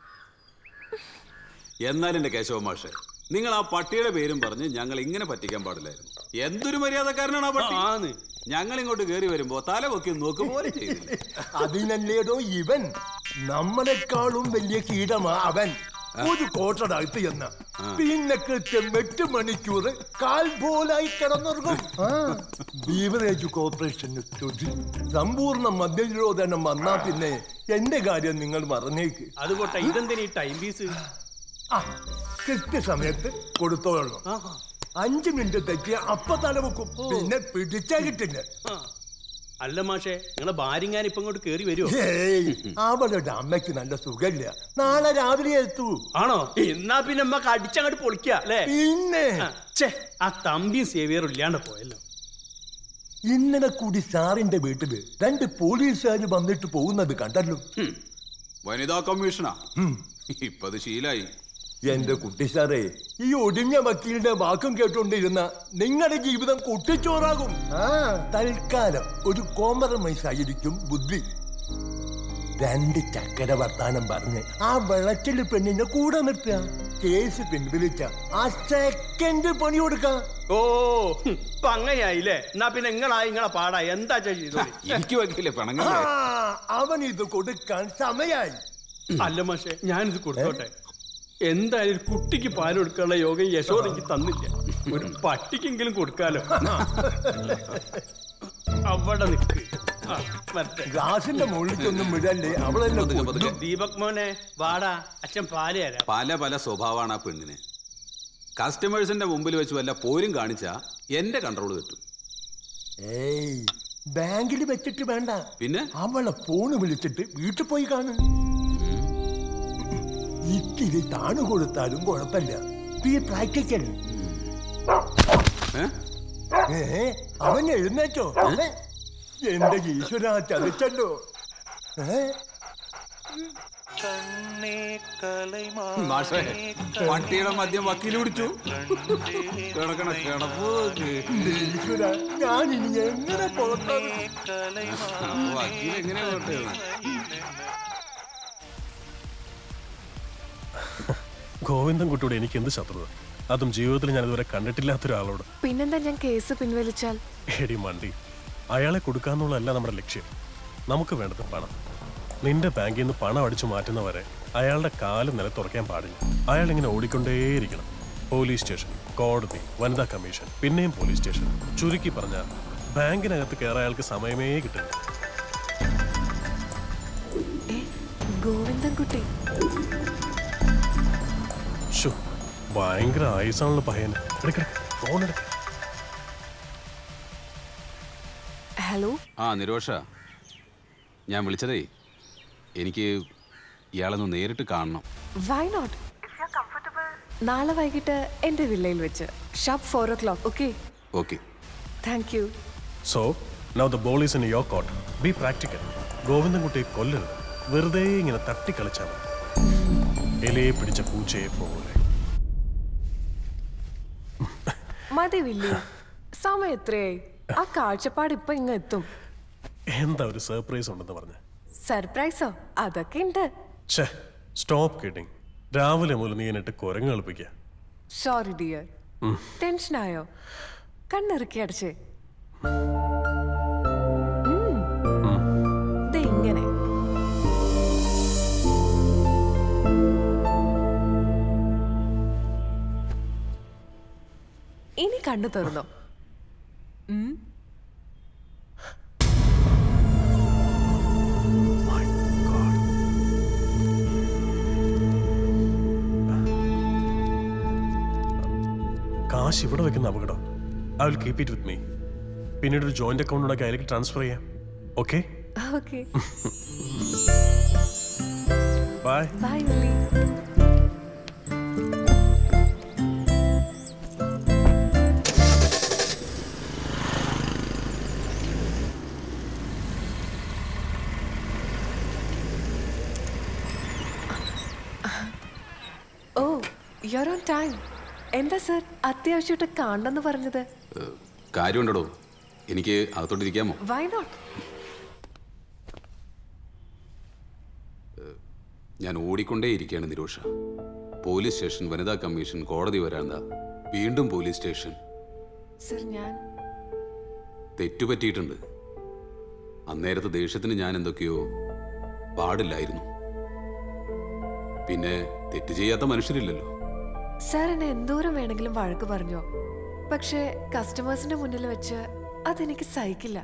എന്നാലും എന്റെ കേശവ മാഷെ നിങ്ങൾ ആ പട്ടിയുടെ പേരും പറഞ്ഞ് ഞങ്ങൾ ഇങ്ങനെ പറ്റിക്കാൻ പാടില്ലായിരുന്നു എന്തൊരു മര്യാദക്കാരനാണ് ആ പട്ടി ഞങ്ങൾ ഇങ്ങോട്ട് കയറി വരുമ്പോ തല പൊക്കി നോക്കും പോലെ ചെയ്തില്ല അതിനല്ലേടോ ഇവൻ നമ്മളെക്കാളും വലിയ കീടമാ അവൻ ഒരു കോട്ടടകത്ത് എന്ന പിന്നെ കൃത്യം എട്ട് മണിക്കൂർ കാൽ പോലായി കിടന്നുറങ്ങും ആ ബീവറേജ് കോർപ്പറേഷന് സ്തുതി സമ്പൂർണ്ണ മദ്യനിരോധനം വന്നാ പിന്നെ എന്റെ കാര്യം നിങ്ങൾ മറന്നേക്ക് അതുകൊട്ടെ ഇതെന്തിനാ ഈ ടൈം പീസ് ആ കൃത്യസമയത്ത് കൊടുത്തോളണം അഞ്ചു മിനിറ്റ് തെറ്റിയ അപ്പ തലവെക്കും പിന്നെ പിടിച്ചാ കിട്ടില്ല അല്ല മാഷേ നിങ്ങളെ ഭാര്യങ്ങാൻ ഇപ്പൊ ഇങ്ങോട്ട് കേറി വരുമോ ഏയ് അവളുടെ അമ്മയ്ക്ക് നല്ല സുഖമില്ല നാളെ രാവിലെ എത്തൂ ആണോ എന്നാ പിന്നെ നമ്മക്ക് അടിച്ചങ്ങോട്ട് പൊളിക്ക അല്ലേ പിന്നെ ഛേ ആ തമ്പിയും സേവിയറും ഇല്ലാണ്ട് പോയല്ലോ ഇന്നലെ കൂടി സാറിന്റെ വീട്ടില് രണ്ട് പോലീസുകാർ വന്നിട്ട് പോകുന്നത് കണ്ടല്ലോ വനിതാ കമ്മീഷനാ ഇപ്പത് ശീലായി എന്റെ കുട്ടി സാറേ ഈ ഒടിഞ്ഞ വക്കീലിന്റെ വാക്കും കേട്ടോണ്ടിരുന്ന നിങ്ങളുടെ ജീവിതം കുട്ടിച്ചോറാകും ആ തൽക്കാലം ഒരു കോംപ്രമൈസ് ആയിരിക്കും ബുദ്ധി രണ്ട് ചക്കര വർത്താനം പറഞ്ഞ് ആ വെളച്ചില് പെണ്ണിനെ കൂടെ നിർത്തുക കേസ് പിൻവലിച്ച ആ സെക്കൻഡ് പണി കൊടുക്കാം ഓ ഹും, ഇപ്പൊ അങ്ങനെയായില്ലേ എന്നാ പിന്നെ നിങ്ങളായി നിങ്ങളെ പാടാ എന്താ ചെയ്തു എനിക്ക് വയ്ക്കില്ലേ ആ, പിണങ്ങല്ലേ അവൻ ഇത് കൊടുക്കാൻ സമയായി അല്ല മാഷേ ഞാനിത് കൊടുത്തോട്ടെ എന്തായാലും ഒരു കുട്ടിക്ക് പാൽ കൊടുക്കാനുള്ള യോഗം യശോദ എനിക്ക് തന്നില്ല ഒരു പട്ടിക്കെങ്കിലും കൊടുക്കാലോ അവിടെ നിൽക്ക് ആ, വരട്ടെ. ഗ്ലാസിന്റെ മുകളിലേക്കൊന്നും വിടല്ലേ അവളെന്നെ കൊല്ലും. ദീപക് മോനെ വാടാ അച്ഛൻ പാല് തരാം പല പല സ്വഭാവമാണ് ആ പെണ്ണിന് കസ്റ്റമേഴ്സിന്റെ മുമ്പിൽ വെച്ച് വല്ല പോരും കാണിച്ചാ എന്റെ കൺട്രോൾ തെറ്റും ഏയ് ബാങ്കിൽ വെച്ചിട്ട് വേണ്ട പിന്നെ അവളെ ഫോണ് വിളിച്ചിട്ട് വീട്ടിൽ പോയി കാണും ഇത്തിരി താണു കൊടുത്താലും കുഴപ്പമില്ല ബി പ്രാക്ടിക്കൽ ഏ അവൻ എഴുന്നേറ്റോ ഏ? എന്റെ ഈശ്വര ചതിച്ചല്ലോ ഏ മാഷേ പട്ടിയുടെ മദ്യം വക്കീൽ പിടിച്ചു കിടക്കണ കിടപ്പ് ഞാൻ ഇനി എങ്ങനെ പോട്ടെ വക്കീൽ എങ്ങനെയാ പോട്ടെ ഗോവിന്ദൻകുട്ടിയോട് എനിക്ക് എന്ത് ശത്രുത അതും ജീവിതത്തിൽ ഞാൻ ഇതുവരെ കണ്ടിട്ടില്ലാത്ത ഒരാളോട് പിന്നെന്താ ഞാൻ കേസ് പിൻവലിച്ചാൽ എടി മണ്ടി അയാളെ കൊടുക്കാന്നുള്ളതല്ല നമ്മുടെ ലക്ഷ്യം നമുക്ക് വേണ്ടത് പണം നിന്റെ ബാങ്കിൽ നിന്ന് പണം അടിച്ചു മാറ്റുന്നവരെ അയാളുടെ കാല് നിലത്തുറക്കാൻ പാടില്ല അയാൾ ഇങ്ങനെ ഓടിക്കൊണ്ടേയിരിക്കണം പോലീസ് സ്റ്റേഷൻ കോടതി വനിതാ കമ്മീഷൻ പിന്നെയും പോലീസ് സ്റ്റേഷൻ ചുരുക്കി പറഞ്ഞാൽ ബാങ്കിനകത്ത് കയറാൻ അയാൾക്ക് സമയമേ കിട്ടില്ല ഗോവിന്ദൻകുട്ടി ശോ, ഭയങ്കര ആയുസാണല്ലോ പയ്യന് എടുക്കട ഫോൺ എടുക്ക ഹലോ ആ നിരോഷ ഞാൻ വിളിച്ചതേ എനിക്ക് ഇയാളൊന്ന് നേരിട്ട് കാണണം വൈ നോട്ട് നാളെ വൈകിട്ട് എന്റെ വില്ലയിൽ വെച്ച് sharp four o'clock okay okay thank you so now the ball is in your court be practical ഗോവിന്ദൻകുട്ടിയെ കൊല്ലരുത് വെറുതെ ഇങ്ങനെ തട്ടിക്കളിച്ചാൽ മതി ഇലയെ പിടിച്ച പൂച്ചയെ പോലെ മതി വില്ലി സമയം എത്രയായി ആ കാഴ്ചപ്പാട് ഇപ്പൊ ഇങ്ങ് എത്തും എന്താ ഒരു സർപ്രൈസ് ഉണ്ടെന്ന് പറഞ്ഞ് സർപ്രൈസോ അതൊക്കെ ഉണ്ട് ഛേ സ്റ്റോപ്പ് കിഡിങ് രാവിലെ മുതൽ നീ എന്നിട്ട് കുരങ്ങ് കളിപ്പിക്കുക സോറി ഡിയർ ഉം. ടെൻഷനായോ കണ്ണിറുക്കി അടച്ചേ ദേ ഇങ്ങനെ ഇനി കണ്ണു തുറന്നോ ഉം. കാശ് ഇവിടെ വെക്കുന്ന അപകടം I will keep it with me പിന്നീട് ഒരു ജോയിന്റ് അക്കൗണ്ട് ഉണ്ടാക്കി അതിലേക്ക് ട്രാൻസ്ഫർ ചെയ്യാം okay okay bye bye Willy oh your own time എന്താ സർ അത്യാവശ്യമായിട്ട് കാണണമെന്ന് പറഞ്ഞത് കാര്യമുണ്ടോ എനിക്ക് അകത്തോട്ടിരിക്കാമോ വൈ നോട്ട് ഞാൻ ഓടിക്കൊണ്ടേയിരിക്കുകയാണ് നിരോഷ പോലീസ് സ്റ്റേഷൻ വനിതാ കമ്മീഷൻ കോടതി വരാന്ത വീണ്ടും പോലീസ് സ്റ്റേഷൻ സർ ഞാൻ തെറ്റുപറ്റിയിട്ടുണ്ട് അന്നേരത്തെ ദേഷ്യത്തിന് ഞാൻ എന്തൊക്കെയോ പാടില്ലായിരുന്നു പിന്നെ തെറ്റ് ചെയ്യാത്ത മനുഷ്യരില്ലല്ലോ സാർ എന്നെ എന്തോരം വേണമെങ്കിലും വഴക്ക് പറഞ്ഞോ പക്ഷേ കസ്റ്റമേഴ്സിന്റെ മുന്നിൽ വെച്ച് അതെനിക്ക് സഹിക്കില്ല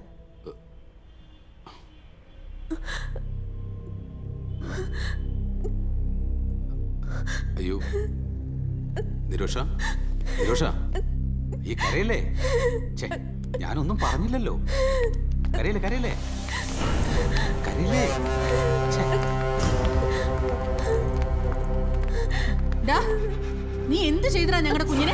അയ്യോ നിരോഷ നിരോഷ ഈ കരയല്ലേ ഛേ ഞാനൊന്നും പറഞ്ഞില്ലല്ലോ കരയില്ലേ കരയില്ലേ കരയില്ലേ ഛേ, ഡാ, നീ എന്ത് ചെയ്തടാ ഞങ്ങളുടെ കുഞ്ഞിനെ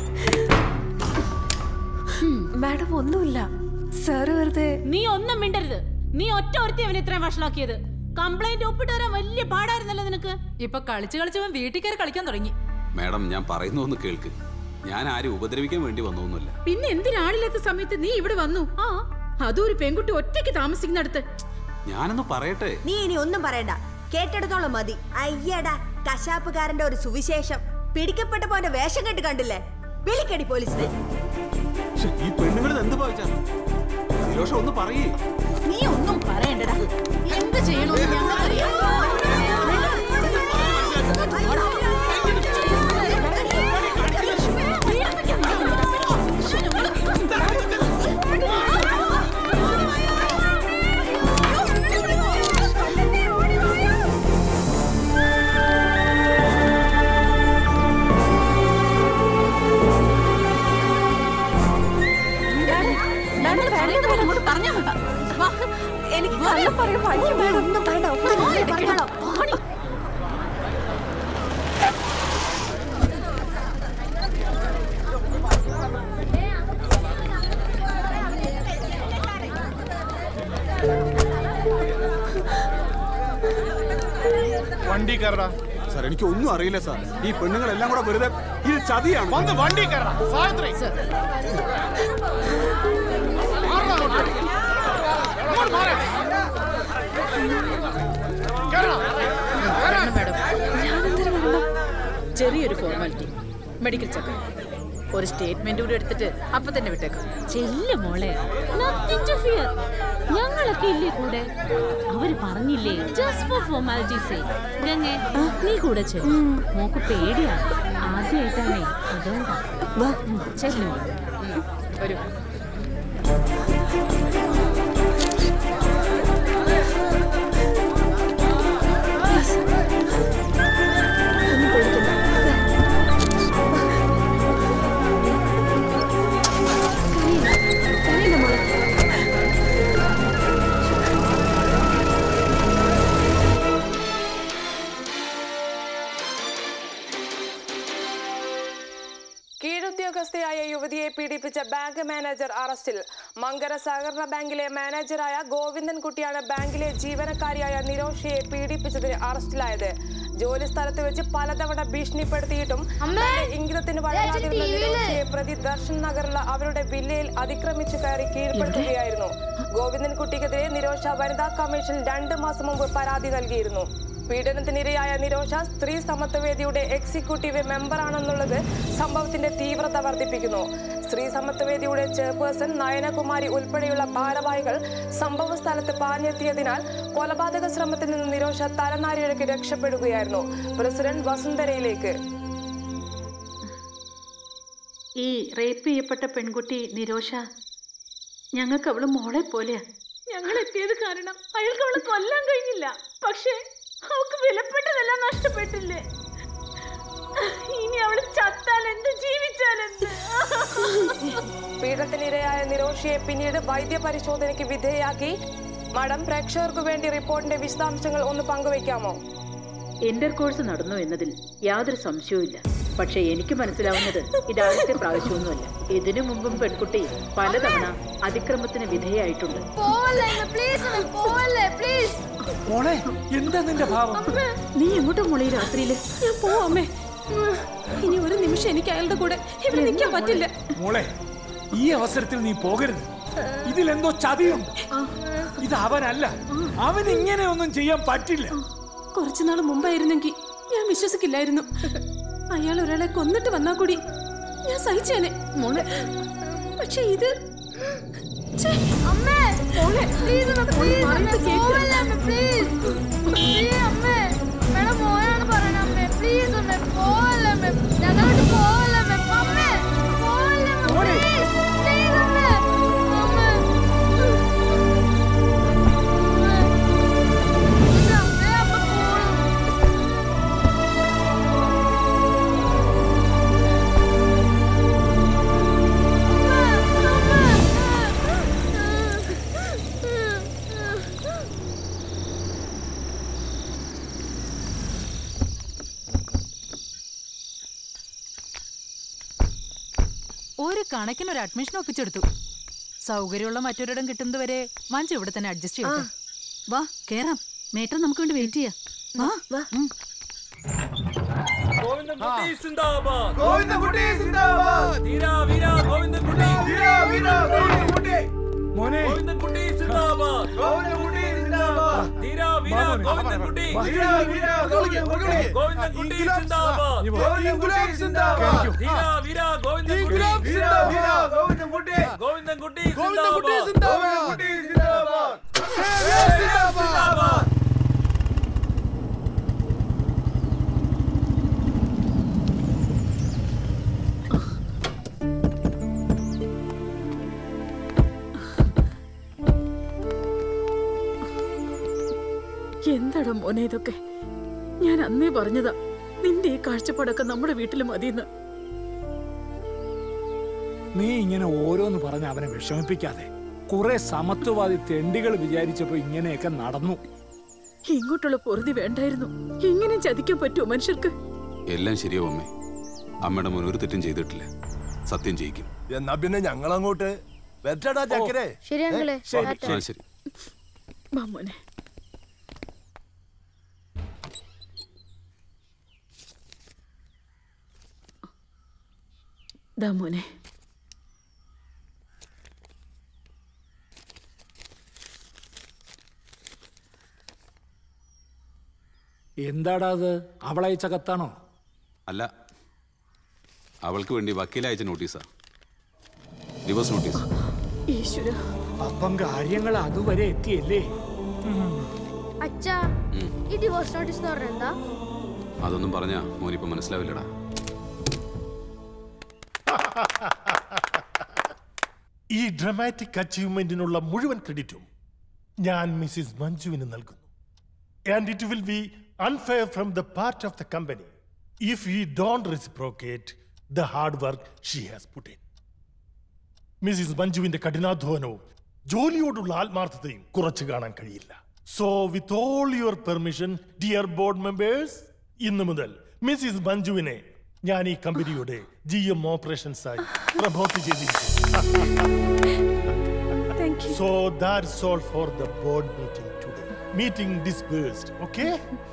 മാഡം ഒന്നുമില്ല സാറ് വെറുതെ നീ ഒന്നും മിണ്ടരുത് നീ ഒറ്റ ഒരുത്തി അവനെ ഇത്രയും വഷളാക്കിയത് കംപ്ലൈന്റ് ഒപ്പിട്ട് വരാൻ വലിയ പാടായിരുന്നല്ലോ നിനക്ക് ഇപ്പൊ കളിച്ച് കളിച്ചവൻ വീട്ടിൽ കയറി കളിക്കാൻ തുടങ്ങി മാഡം ഞാൻ പറയുന്ന ഒന്ന് കേൾക്ക് ഞാൻ ആരും ഉപദ്രവിക്കാൻ വേണ്ടി വന്നൊന്നുമല്ല പിന്നെ എന്തിനാളില്ലാത്ത സമയത്ത് നീ ഇവിടെ വന്നു ആ അതും ഒരു പെൺകുട്ടി ഒറ്റയ്ക്ക് താമസിക്കുന്നിടത്ത് ഞാനൊന്ന് പറയട്ടെ നീ ഇനി ഒന്നും പറയണ്ട കേട്ടെടുത്തോളം മതി അയ്യടാ കശാപ്പുകാരന്റെ ഒരു സുവിശേഷം പിടിക്കപ്പെട്ടപ്പോ അവന്റെ വേഷം കെട്ട് കണ്ടില്ലേ വിളിക്കടി പോലീസിനെ ശ്ശെ, ഈ പെണ്ണുങ്ങളിൽ എന്ത് ഭാവിച്ചാ നിരോഷ ഒന്ന് പറയേ നീ ഒന്നും പറയണ്ടടാ എന്ത് ചെയ്യണമെന്ന് ഞങ്ങൾക്കറിയാം എനിക്ക് കള്ളം പറയാൻ വയ്യ മാഡം ഒന്നും വേണ്ട ഒക്കെ ഞാൻ എടുക്കണം. വണ്ടി കയറടാ സാർ എനിക്ക് ഒന്നും അറിയില്ല സാർ ഈ പെണ്ണുങ്ങളെല്ലാം കൂടെ വെറുതെ ഇത് ചതിയാണ് വന്ന് വണ്ടി കയറടാ സാവിത്രി മാറടാ അങ്ങോട്ട്. ഇങ്ങോട്ട് മാറ്. കേറടാ. ചെറിയൊരു ഫോർമാലിറ്റി മെഡിക്കൽ ചെക്കപ്പ് ഒരു സ്റ്റേറ്റ്മെന്റ് കൂടി എടുത്തിട്ട് അപ്പൊ തന്നെ വിട്ടേക്കാം ചെല്ല മോളെ Nothing to fear. ഞങ്ങളൊക്കെ ഇല്ലേ കൂടെ അവര് പറഞ്ഞില്ലേ ജസ്റ്റ് ഫോർ ഫോർമാലിറ്റീസ് ഗംഗെ നീ കൂടെ ചെല്ലു മോക്ക് പേടിയാ ആദ്യമായിട്ടാണേ അതുകൊണ്ടാ ഉം, ചെല്ലു ഒരു കീഴുദ്യോഗസ്ഥയായ യുവതിയെ പീഡിപ്പിച്ച ബാങ്ക് മാനേജർ അറസ്റ്റിൽ മങ്കര സഹകരണ ബാങ്കിലെ മാനേജറായ ഗോവിന്ദൻകുട്ടിയാണ് ബാങ്കിലെ ജീവനക്കാരിയായ നിരോഷയെ പീഡിപ്പിച്ചതിന് അറസ്റ്റിലായത് ജോലി സ്ഥലത്ത് വെച്ച് പലതവണ ഭീഷണിപ്പെടുത്തിയിട്ടും തന്റെ ഇംഗിതത്തിന് വഴങ്ങാതിരുന്ന നിരോഷയെ പ്രതി ദർശൻ നഗറിലെ അവരുടെ വില്ലയിൽ അതിക്രമിച്ചു കയറി കീഴ്പ്പെടുത്തുകയായിരുന്നു ഗോവിന്ദൻകുട്ടിക്കെതിരെ നിരോഷ വനിതാ കമ്മീഷൻ രണ്ട് മാസം മുമ്പ് പരാതി നൽകിയിരുന്നു പീഡനത്തിനിരയായ നിരോഷ സ്ത്രീ സമത്വവേദിയുടെ എക്സിക്യൂട്ടീവ് മെമ്പറാണെന്നുള്ളത് സംഭവത്തിന്റെ തീവ്രത വർദ്ധിപ്പിക്കുന്നു സ്ത്രീ സമത്വവേദിയുടെ ചെയർപേഴ്സൺ നയനകുമാരി ഉൾപ്പെടെയുള്ള ഭാരവാഹികൾ സംഭവ സ്ഥലത്ത് പാഞ്ഞെത്തിയതിനാൽ കൊലപാതക ശ്രമത്തിൽ നിന്ന് നിരോഷ തലനാരിഴയ്ക്ക് രക്ഷപ്പെടുകയായിരുന്നു പ്രസിഡന്റ് വസുന്ധരയിലേക്ക് ഈ റേപ്പ് ചെയ്യപ്പെട്ട പെൺകുട്ടി നിരോഷ ഞങ്ങൾക്ക് അവള് മോളെ പോലെയാ ഞങ്ങൾ എത്തിയത് കാരണം അയാൾക്ക് അവളെ കൊല്ലാൻ കഴിഞ്ഞില്ല പക്ഷേ അവൾക്ക് വിലപ്പെട്ടതെല്ലാം നഷ്ടപ്പെട്ടില്ലേ ഇനി അവള് ചത്താൽ എന്ത് ജീവിച്ചാൽ എന്ത് പീഡനത്തിനിരയായ നിരോഷയെ പിന്നീട് വൈദ്യപരിശോധനയ്ക്ക് വിധേയാക്കി മഠം പ്രേക്ഷകർക്ക് വേണ്ടി റിപ്പോർട്ടിന്റെ വിശദാംശങ്ങൾ ഒന്ന് പങ്കുവയ്ക്കാമോ ഇന്റർ കോഴ്സ് നടന്നു എന്നതിൽ യാതൊരു സംശയവുമില്ല പക്ഷെ എനിക്ക് മനസ്സിലാവുന്നത് ഇതാദ്യത്തെ പ്രാവശ്യമൊന്നുമല്ല ഇതിനു മുമ്പും പെൺകുട്ടി പലതവണ അതിക്രമത്തിന് വിധേയായിട്ടുണ്ട് മോളെ എന്താ നിന്റെ ഭാവം നീ എങ്ങോട്ടാ മോളെ ഈ രാത്രിയില് ഞാൻ പോവാമേ ഇനി ഒരു നിമിഷം എനിക്ക് അയാളുടെ കൂടെ ഇവിടെ നിൽക്കാൻ പറ്റില്ല മോളെ ഈ അവസരത്തിൽ നീ പോകരുത് ഇതിലെന്തോ ചതിയുണ്ട് ഇത് അവനല്ല അവൻ ഇങ്ങനെയൊന്നും ചെയ്യാൻ പറ്റില്ല കുറച്ചുനാൾ മുമ്പായിരുന്നെങ്കിൽ ഞാൻ വിശ്വസിക്കില്ലായിരുന്നു അയാൾ ഒരാളെ കൊന്നിട്ട് വന്നാ കൂടി ഞാൻ സഹിച്ചേനെ മോളെ പക്ഷെ ഇത് ഛെ, മോളെ, ഒന്ന് മാറിയിട്ട് കേക്ക്. ഒരു കണക്കിന് ഒരു അഡ്മിഷൻ ഒപ്പിച്ചെടുത്തു സൗകര്യമുള്ള മറ്റൊരിടം കിട്ടുന്നത് വരെ മഞ്ജു ഇവിടെ തന്നെ അഡ്ജസ്റ്റ് ചെയ്യട്ടെ വാ കേറാം മേട്ടർ നമുക്ക് വേണ്ടി വെയിറ്റ് ചെയ്യാം വാ ഉം. ഗോവിന്ദൻകുട്ടി സിന്ദാബാദ് ഗോവിന്ദൻകുട്ടി സിന്ദാബാദ് വീര വീര ഗോവിന്ദൻകുട്ടി വീര വീര ഗോവിന്ദൻകുട്ടി മോനെ ഗോവിന്ദൻകുട്ടി സിന്ദാബാദ് ഗോവിന്ദൻകുട്ടി സിന്ദാബാദ് വീര വീര ഗോവിന്ദൻകുട്ടി വീര വീര ഗോവിന്ദൻകുട്ടി ഗോവിന്ദൻകുട്ടി സിന്ദാബാദ് ഗോവിന്ദൻകുട്ടി സിന്ദാബാദ് വീര വീര ഗോവിന്ദൻകുട്ടി വീര വീര ഗോവിന്ദൻകുട്ടി ഗോവിന്ദൻകുട്ടി ഗോവിന്ദൻകുട്ടി സിന്ദാബാദ് സിന്ദാബാദ് സിന്ദാബാദ് സിന്ദാബാദ് എന്താടാ മോനെ ഇതൊക്കെ ഞാൻ അന്നേ പറഞ്ഞതാ നിന്റെ ഈ കാഴ്ചപ്പാടൊക്കെ നമ്മുടെ വീട്ടിൽ മതിയെന്ന് നീ ഇങ്ങനെ ഓരോന്ന് പറഞ്ഞ് അവനെ വിഷമിപ്പിക്കാതെ കുറെ സമത്വവാദി തെണ്ടികൾ വിചാരിച്ചപ്പോ ഇങ്ങനെയൊക്കെ നടന്നു ഇങ്ങോട്ടുള്ള പൊറുതി വേണ്ടായിരുന്നു ഇങ്ങനെ ചതിക്കാൻ പറ്റുമോ മനുഷ്യർക്ക് എല്ലാം ശരിയാവും അമ്മേ അമ്മയുടെ മോൻ ഒരു തെറ്റും ചെയ്തിട്ടില്ല സത്യം ചെയ്യിക്കും എന്നാ പിന്നെ ഞങ്ങളങ്ങോട്ട് വെറ്റടാ ചക്കരെ ശരി അങ്കിളെ ആ, ശരി വാ മോനെ ദാ മോനെ എന്താടാ അത് അവളയച്ച കത്താണോ അല്ല അവൾക്ക് വേണ്ടി വക്കീൽ അയച്ച നോട്ടീസാ ഡിവോഴ്സ് നോട്ടീസ് ഈശ്വര അപ്പം കാര്യങ്ങൾ അതുവരെ എത്തിയല്ലേ അച്ഛാ ഈ ഡിവോഴ്സ് നോട്ടീസ് എന്ന് പറഞ്ഞാൽ എന്താ അതൊന്നും പറഞ്ഞാ മോനിപ്പോ മനസ്സിലാവില്ലടാ ഈ ഡ്രമാറ്റിക് അച്ചീവ്മെന്റിനുള്ള മുഴുവൻ ക്രെഡിറ്റും ഞാൻ മിസ്സിസ് മഞ്ജുവിന് നൽകുന്നു and it will be unfair from the part of the company if you don't reciprocate the hard work she has put in Mrs മഞ്ജുവിന്റെ കഠിനാധ്വാനവും ജോലിയോടുള്ള ആത്മാർത്ഥതയും കുറച്ചു കാണാൻ കഴിയില്ല so with all your permission dear board members ഇന്നു മുതൽ Mrs മഞ്ജുവിനെ ഞാൻ ഈ കമ്പനിയുടെ ജി എം ഓപ്പറേഷൻസ് ആയി പ്രമോട്ട് ചെയ്തിരിക്കുന്നു so that's all for the board meeting today meeting dispersed okay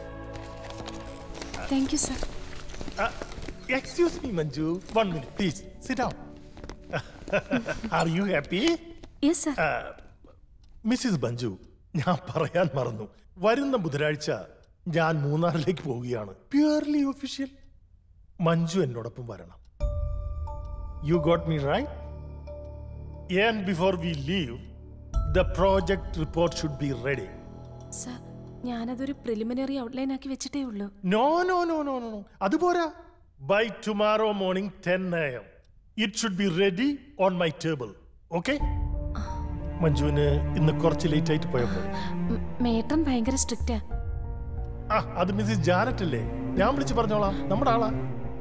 thank you sir excuse me Manju one minute please sit down are you happy yes sir Mrs Manju ഞാൻ പറയാൻ മറന്നു വരുന്ന ബുധനാഴ്ച ഞാൻ മൂന്നാറിലേക്ക് പോവുകയാണ് പ്യുവർലി ഒഫീഷ്യൽ മഞ്ജു എന്നോടൊപ്പം വരണം you got me right and before we leave the project report should be ready sir ഞാനതൊരു പ്രിലിമിനറി ഔട്ട്ലൈൻ ആക്കി വെച്ചിട്ടേ ഉള്ളൂ no no no no no no അതുപോരാ by tomorrow morning ten A M it should be ready on my table okay മഞ്ജുവിന് ഇന്ന് കുറച്ച് late ആയിട്ട് പോയപ്പോൾ മ്- മേട്ടൻ ഭയങ്കര സ്ട്രിക്റ്റാ ആ അത് മിസ്സിസ് ജാനറ്റ് അല്ലേ ഞാൻ വിളിച്ച് പറഞ്ഞോളാം നമ്മുടെ ആളാ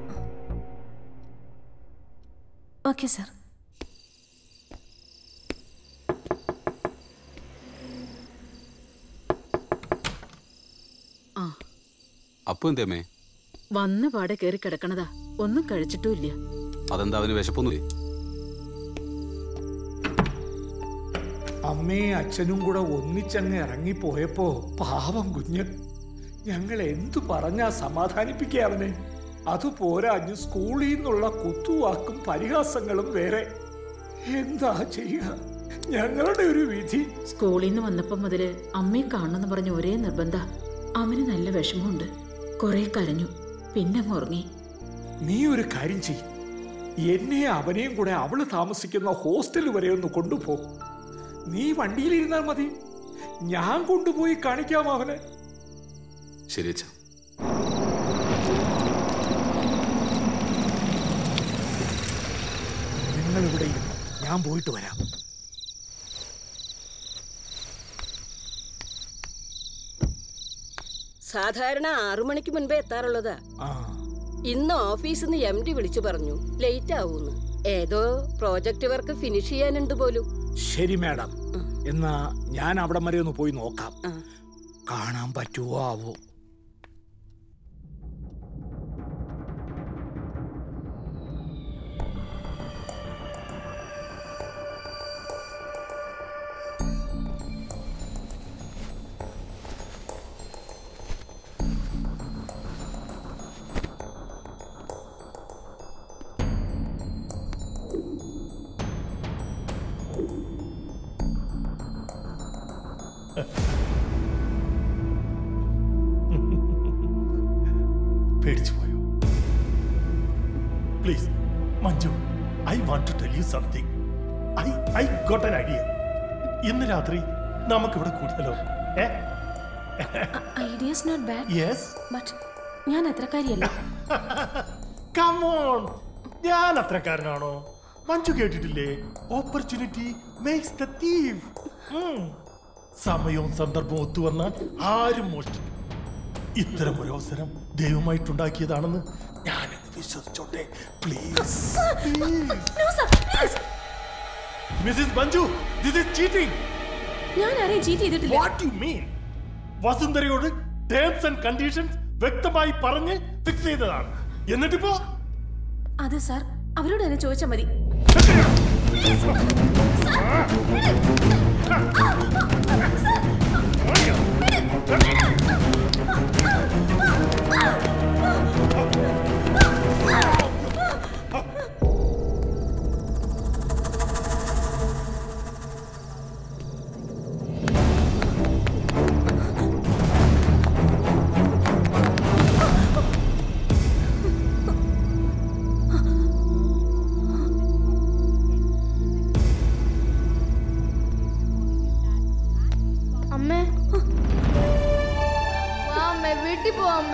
ഓക്കെ സർ ആ അപ്പൊ എന്തേമേ വന്ന പാടെ കയറി കിടക്കണതാ ഒന്നും കഴിച്ചിട്ടുമില്ല അതെന്താ അവന് വിശപ്പൊന്നുമില്ലേ അമ്മയും അച്ഛനും കൂടെ ഒന്നിച്ചങ്ങ് ഇറങ്ങിപ്പോയപ്പോ പാവം കുഞ്ഞ് ഞങ്ങൾ എന്തു പറഞ്ഞാ സമാധാനിപ്പിക്കുക അവനെ അതുപോരാഞ്ഞ് സ്കൂളിൽ നിന്നുള്ള കുത്തുവാക്കും പരിഹാസങ്ങളും വേറെ എന്താ ചെയ്യുക ഞങ്ങളുടെ ഒരു വിധി സ്കൂളിൽ നിന്ന് വന്നപ്പം മുതല് അമ്മയെ കാണണമെന്ന് പറഞ്ഞ ഒരേ നിർബന്ധ അവന് നല്ല വിഷമമുണ്ട് കുറെ കരഞ്ഞു പിന്നെ മുറങ്ങി നീ ഒരു കാര്യം ചെയ് എന്നെ അവനെയും കൂടെ അവള് താമസിക്കുന്ന ഹോസ്റ്റൽ വരെ ഒന്ന് കൊണ്ടുപോ നീ വണ്ടിയിലിരുന്നാൽ മതി ഞാൻ കൊണ്ടുപോയി കാണിക്കാം അവനെ ശരി അച്ഛാ നിങ്ങൾ ഇവിടെ ഇരുന്നു ഞാൻ പോയിട്ട് വരാം സാധാരണ ആറു മണിക്ക് മുൻപേ എത്താറുള്ളതാ ആ ഇന്ന് ഓഫീസിൽ നിന്ന് എം ഡി വിളിച്ചു പറഞ്ഞു ലേറ്റ് ആവൂന്ന് ഏതോ പ്രോജക്റ്റ് വർക്ക് ഫിനിഷ് ചെയ്യാനുണ്ട് പോലും ശരി മാഡം എന്നാ ഞാൻ അവിടം വരെ ഒന്ന് പോയി നോക്കാം കാണാൻ പറ്റുമോ ആവോ പേടിച്ചു പോയോ please Manju I want to tell you something I I got an idea ഇന്ന് രാത്രി നമുക്കിവിടെ കൂടിയാലോ ഏ idea's not bad yes but ഞാൻ അത്രക്കാരിയല്ല കമോൺ ഞാൻ അത്രക്കാരനാണോ മഞ്ജു കേട്ടിട്ടില്ലേ ഓപ്പർച്യൂണിറ്റി മേക്സ് ദ തീവ് സമയവും സന്ദർഭവും ഒത്തുവന്നാൽ ആരും മോഷ്ടിക്കും ഇത്തരം ഒരു അവസരം ദൈവമായിട്ടുണ്ടാക്കിയതാണെന്ന് ഞാനങ്ങ് വിശ്വസിച്ചോട്ടെ please Mrs Manju this is cheating ഞാൻ ആരെയും ചീറ്റ് ചെയ്തിട്ടില്ല വാട്ട് യു മീൻ വസുന്ധരയോട് ടേംസ് ആൻഡ് കണ്ടീഷൻസ് വ്യക്തമായി പറഞ്ഞ് ഫിക്സ് ചെയ്തതാണ് എന്നിട്ടിപ്പോ അത് സാർ അവരോട് തന്നെ ചോദിച്ചാൽ മതി അമ്മ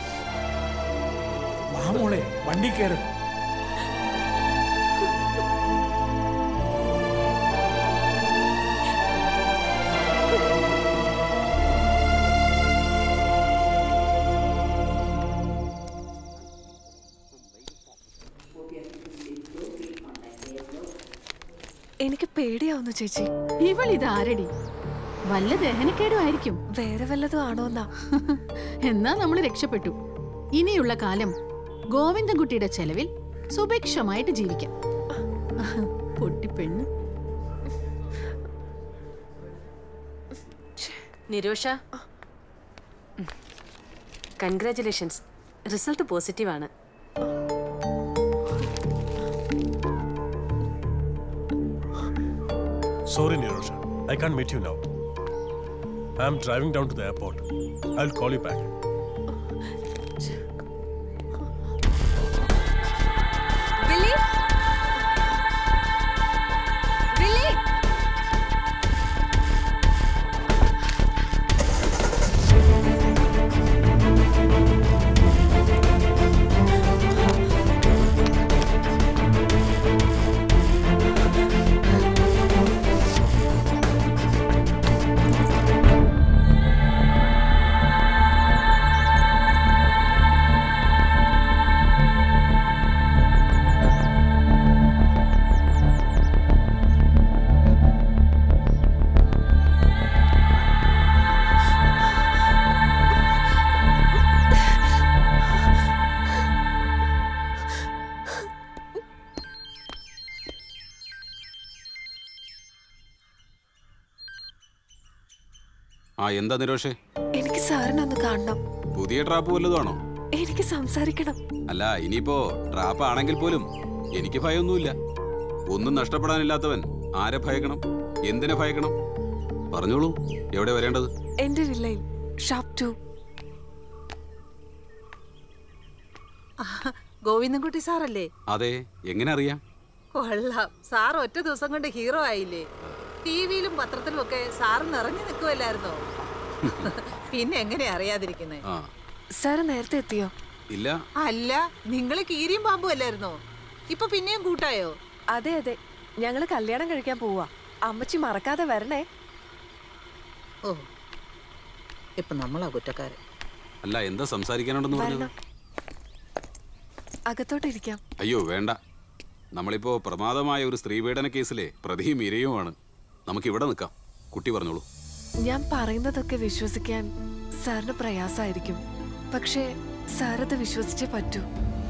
വാ മോളെ വണ്ടി കയറ് എനിക്ക് പേടിയാവുന്നു ചേച്ചി ഇവൾ ഇതാരടി വല്ല ദഹനക്കേടുമായിരിക്കും വേറെ വല്ലതും ആണോന്നാ എന്നാ നമ്മൾ രക്ഷപ്പെട്ടു ഇനിയുള്ള കാലം ഗോവിന്ദൻകുട്ടിയുടെ ചെലവിൽ സുഭിക്ഷമായിട്ട് ജീവിക്കാം പൊട്ടിപ്പെണ്ണ് നിരോഷ കൺഗ്രാറ്റുലേഷൻസ് റിസൾട്ട് പോസിറ്റീവ് ആണ് Sorry, Nirosha. I can't meet you now. I'm driving down to the airport. I'll call you back. Willy Willy ആ എന്താ നിരോഷേ എനിക്ക് സാറിനെ ഒന്ന് കാണണം പുതിയ ട്രാപ്പ് വല്ലതുമാണോ എനിക്ക് സംസാരിക്കണം അല്ല ഇനിയിപ്പോ ട്രാപ്പ് ആണെങ്കിൽ പോലും എനിക്ക് ഭയമൊന്നുമില്ല ഒന്നും നഷ്ടപ്പെടാനില്ലാത്തവൻ ആരെ ഭയക്കണം എന്തിനെ ഭയക്കണം പറഞ്ഞോളൂ എവിടെ വരേണ്ടത് എന്റെ വില്ലയിൽ ഷാപ്പ് ടു ഗോവിന്ദൻകുട്ടി സാറല്ലേ അതെ എങ്ങനെ അറിയാം കൊള്ളാം സാർ ഒറ്റ ദിവസം കൊണ്ട് ഹീറോ ആയില്ലേ ടി വിയിലും പത്രത്തിലും ഒക്കെ സാറ് നിറഞ്ഞു നിൽക്കുമല്ലായിരുന്നോ പിന്നെ എങ്ങനെ അറിയാതിരിക്കുന്നേ ആ സാറ് നേരത്തെ എത്തിയോ ഇല്ല അല്ല നിങ്ങൾ കീരിയും പാമ്പും അല്ലായിരുന്നോ ഇപ്പൊ പിന്നെയും കൂട്ടായോ അതെ അതെ ഞങ്ങള് കല്യാണം കഴിക്കാൻ പോവാ അമ്മച്ചി മറക്കാതെ വരണേ ഓ ഇപ്പൊ നമ്മളാ കുറ്റക്കാരൻ അല്ല എന്താ സംസാരിക്കാനുണ്ടെന്ന് പറഞ്ഞത് വരണം അകത്തോട്ടിരിക്കാം അയ്യോ വേണ്ട നമ്മളിപ്പോ പ്രമാദമായ ഒരു സ്ത്രീപീഡന കേസിലെ പ്രതിയും ഇരയുമാണ് നമുക്ക് ഇവിടെ നിൽക്കാം കുട്ടി പറഞ്ഞോളൂ ഞാൻ പറയുന്നതൊക്കെ വിശ്വസിക്കാൻ സാറിന് പ്രയാസമായിരിക്കും പക്ഷേ സാറത് വിശ്വസിച്ചേ പറ്റൂ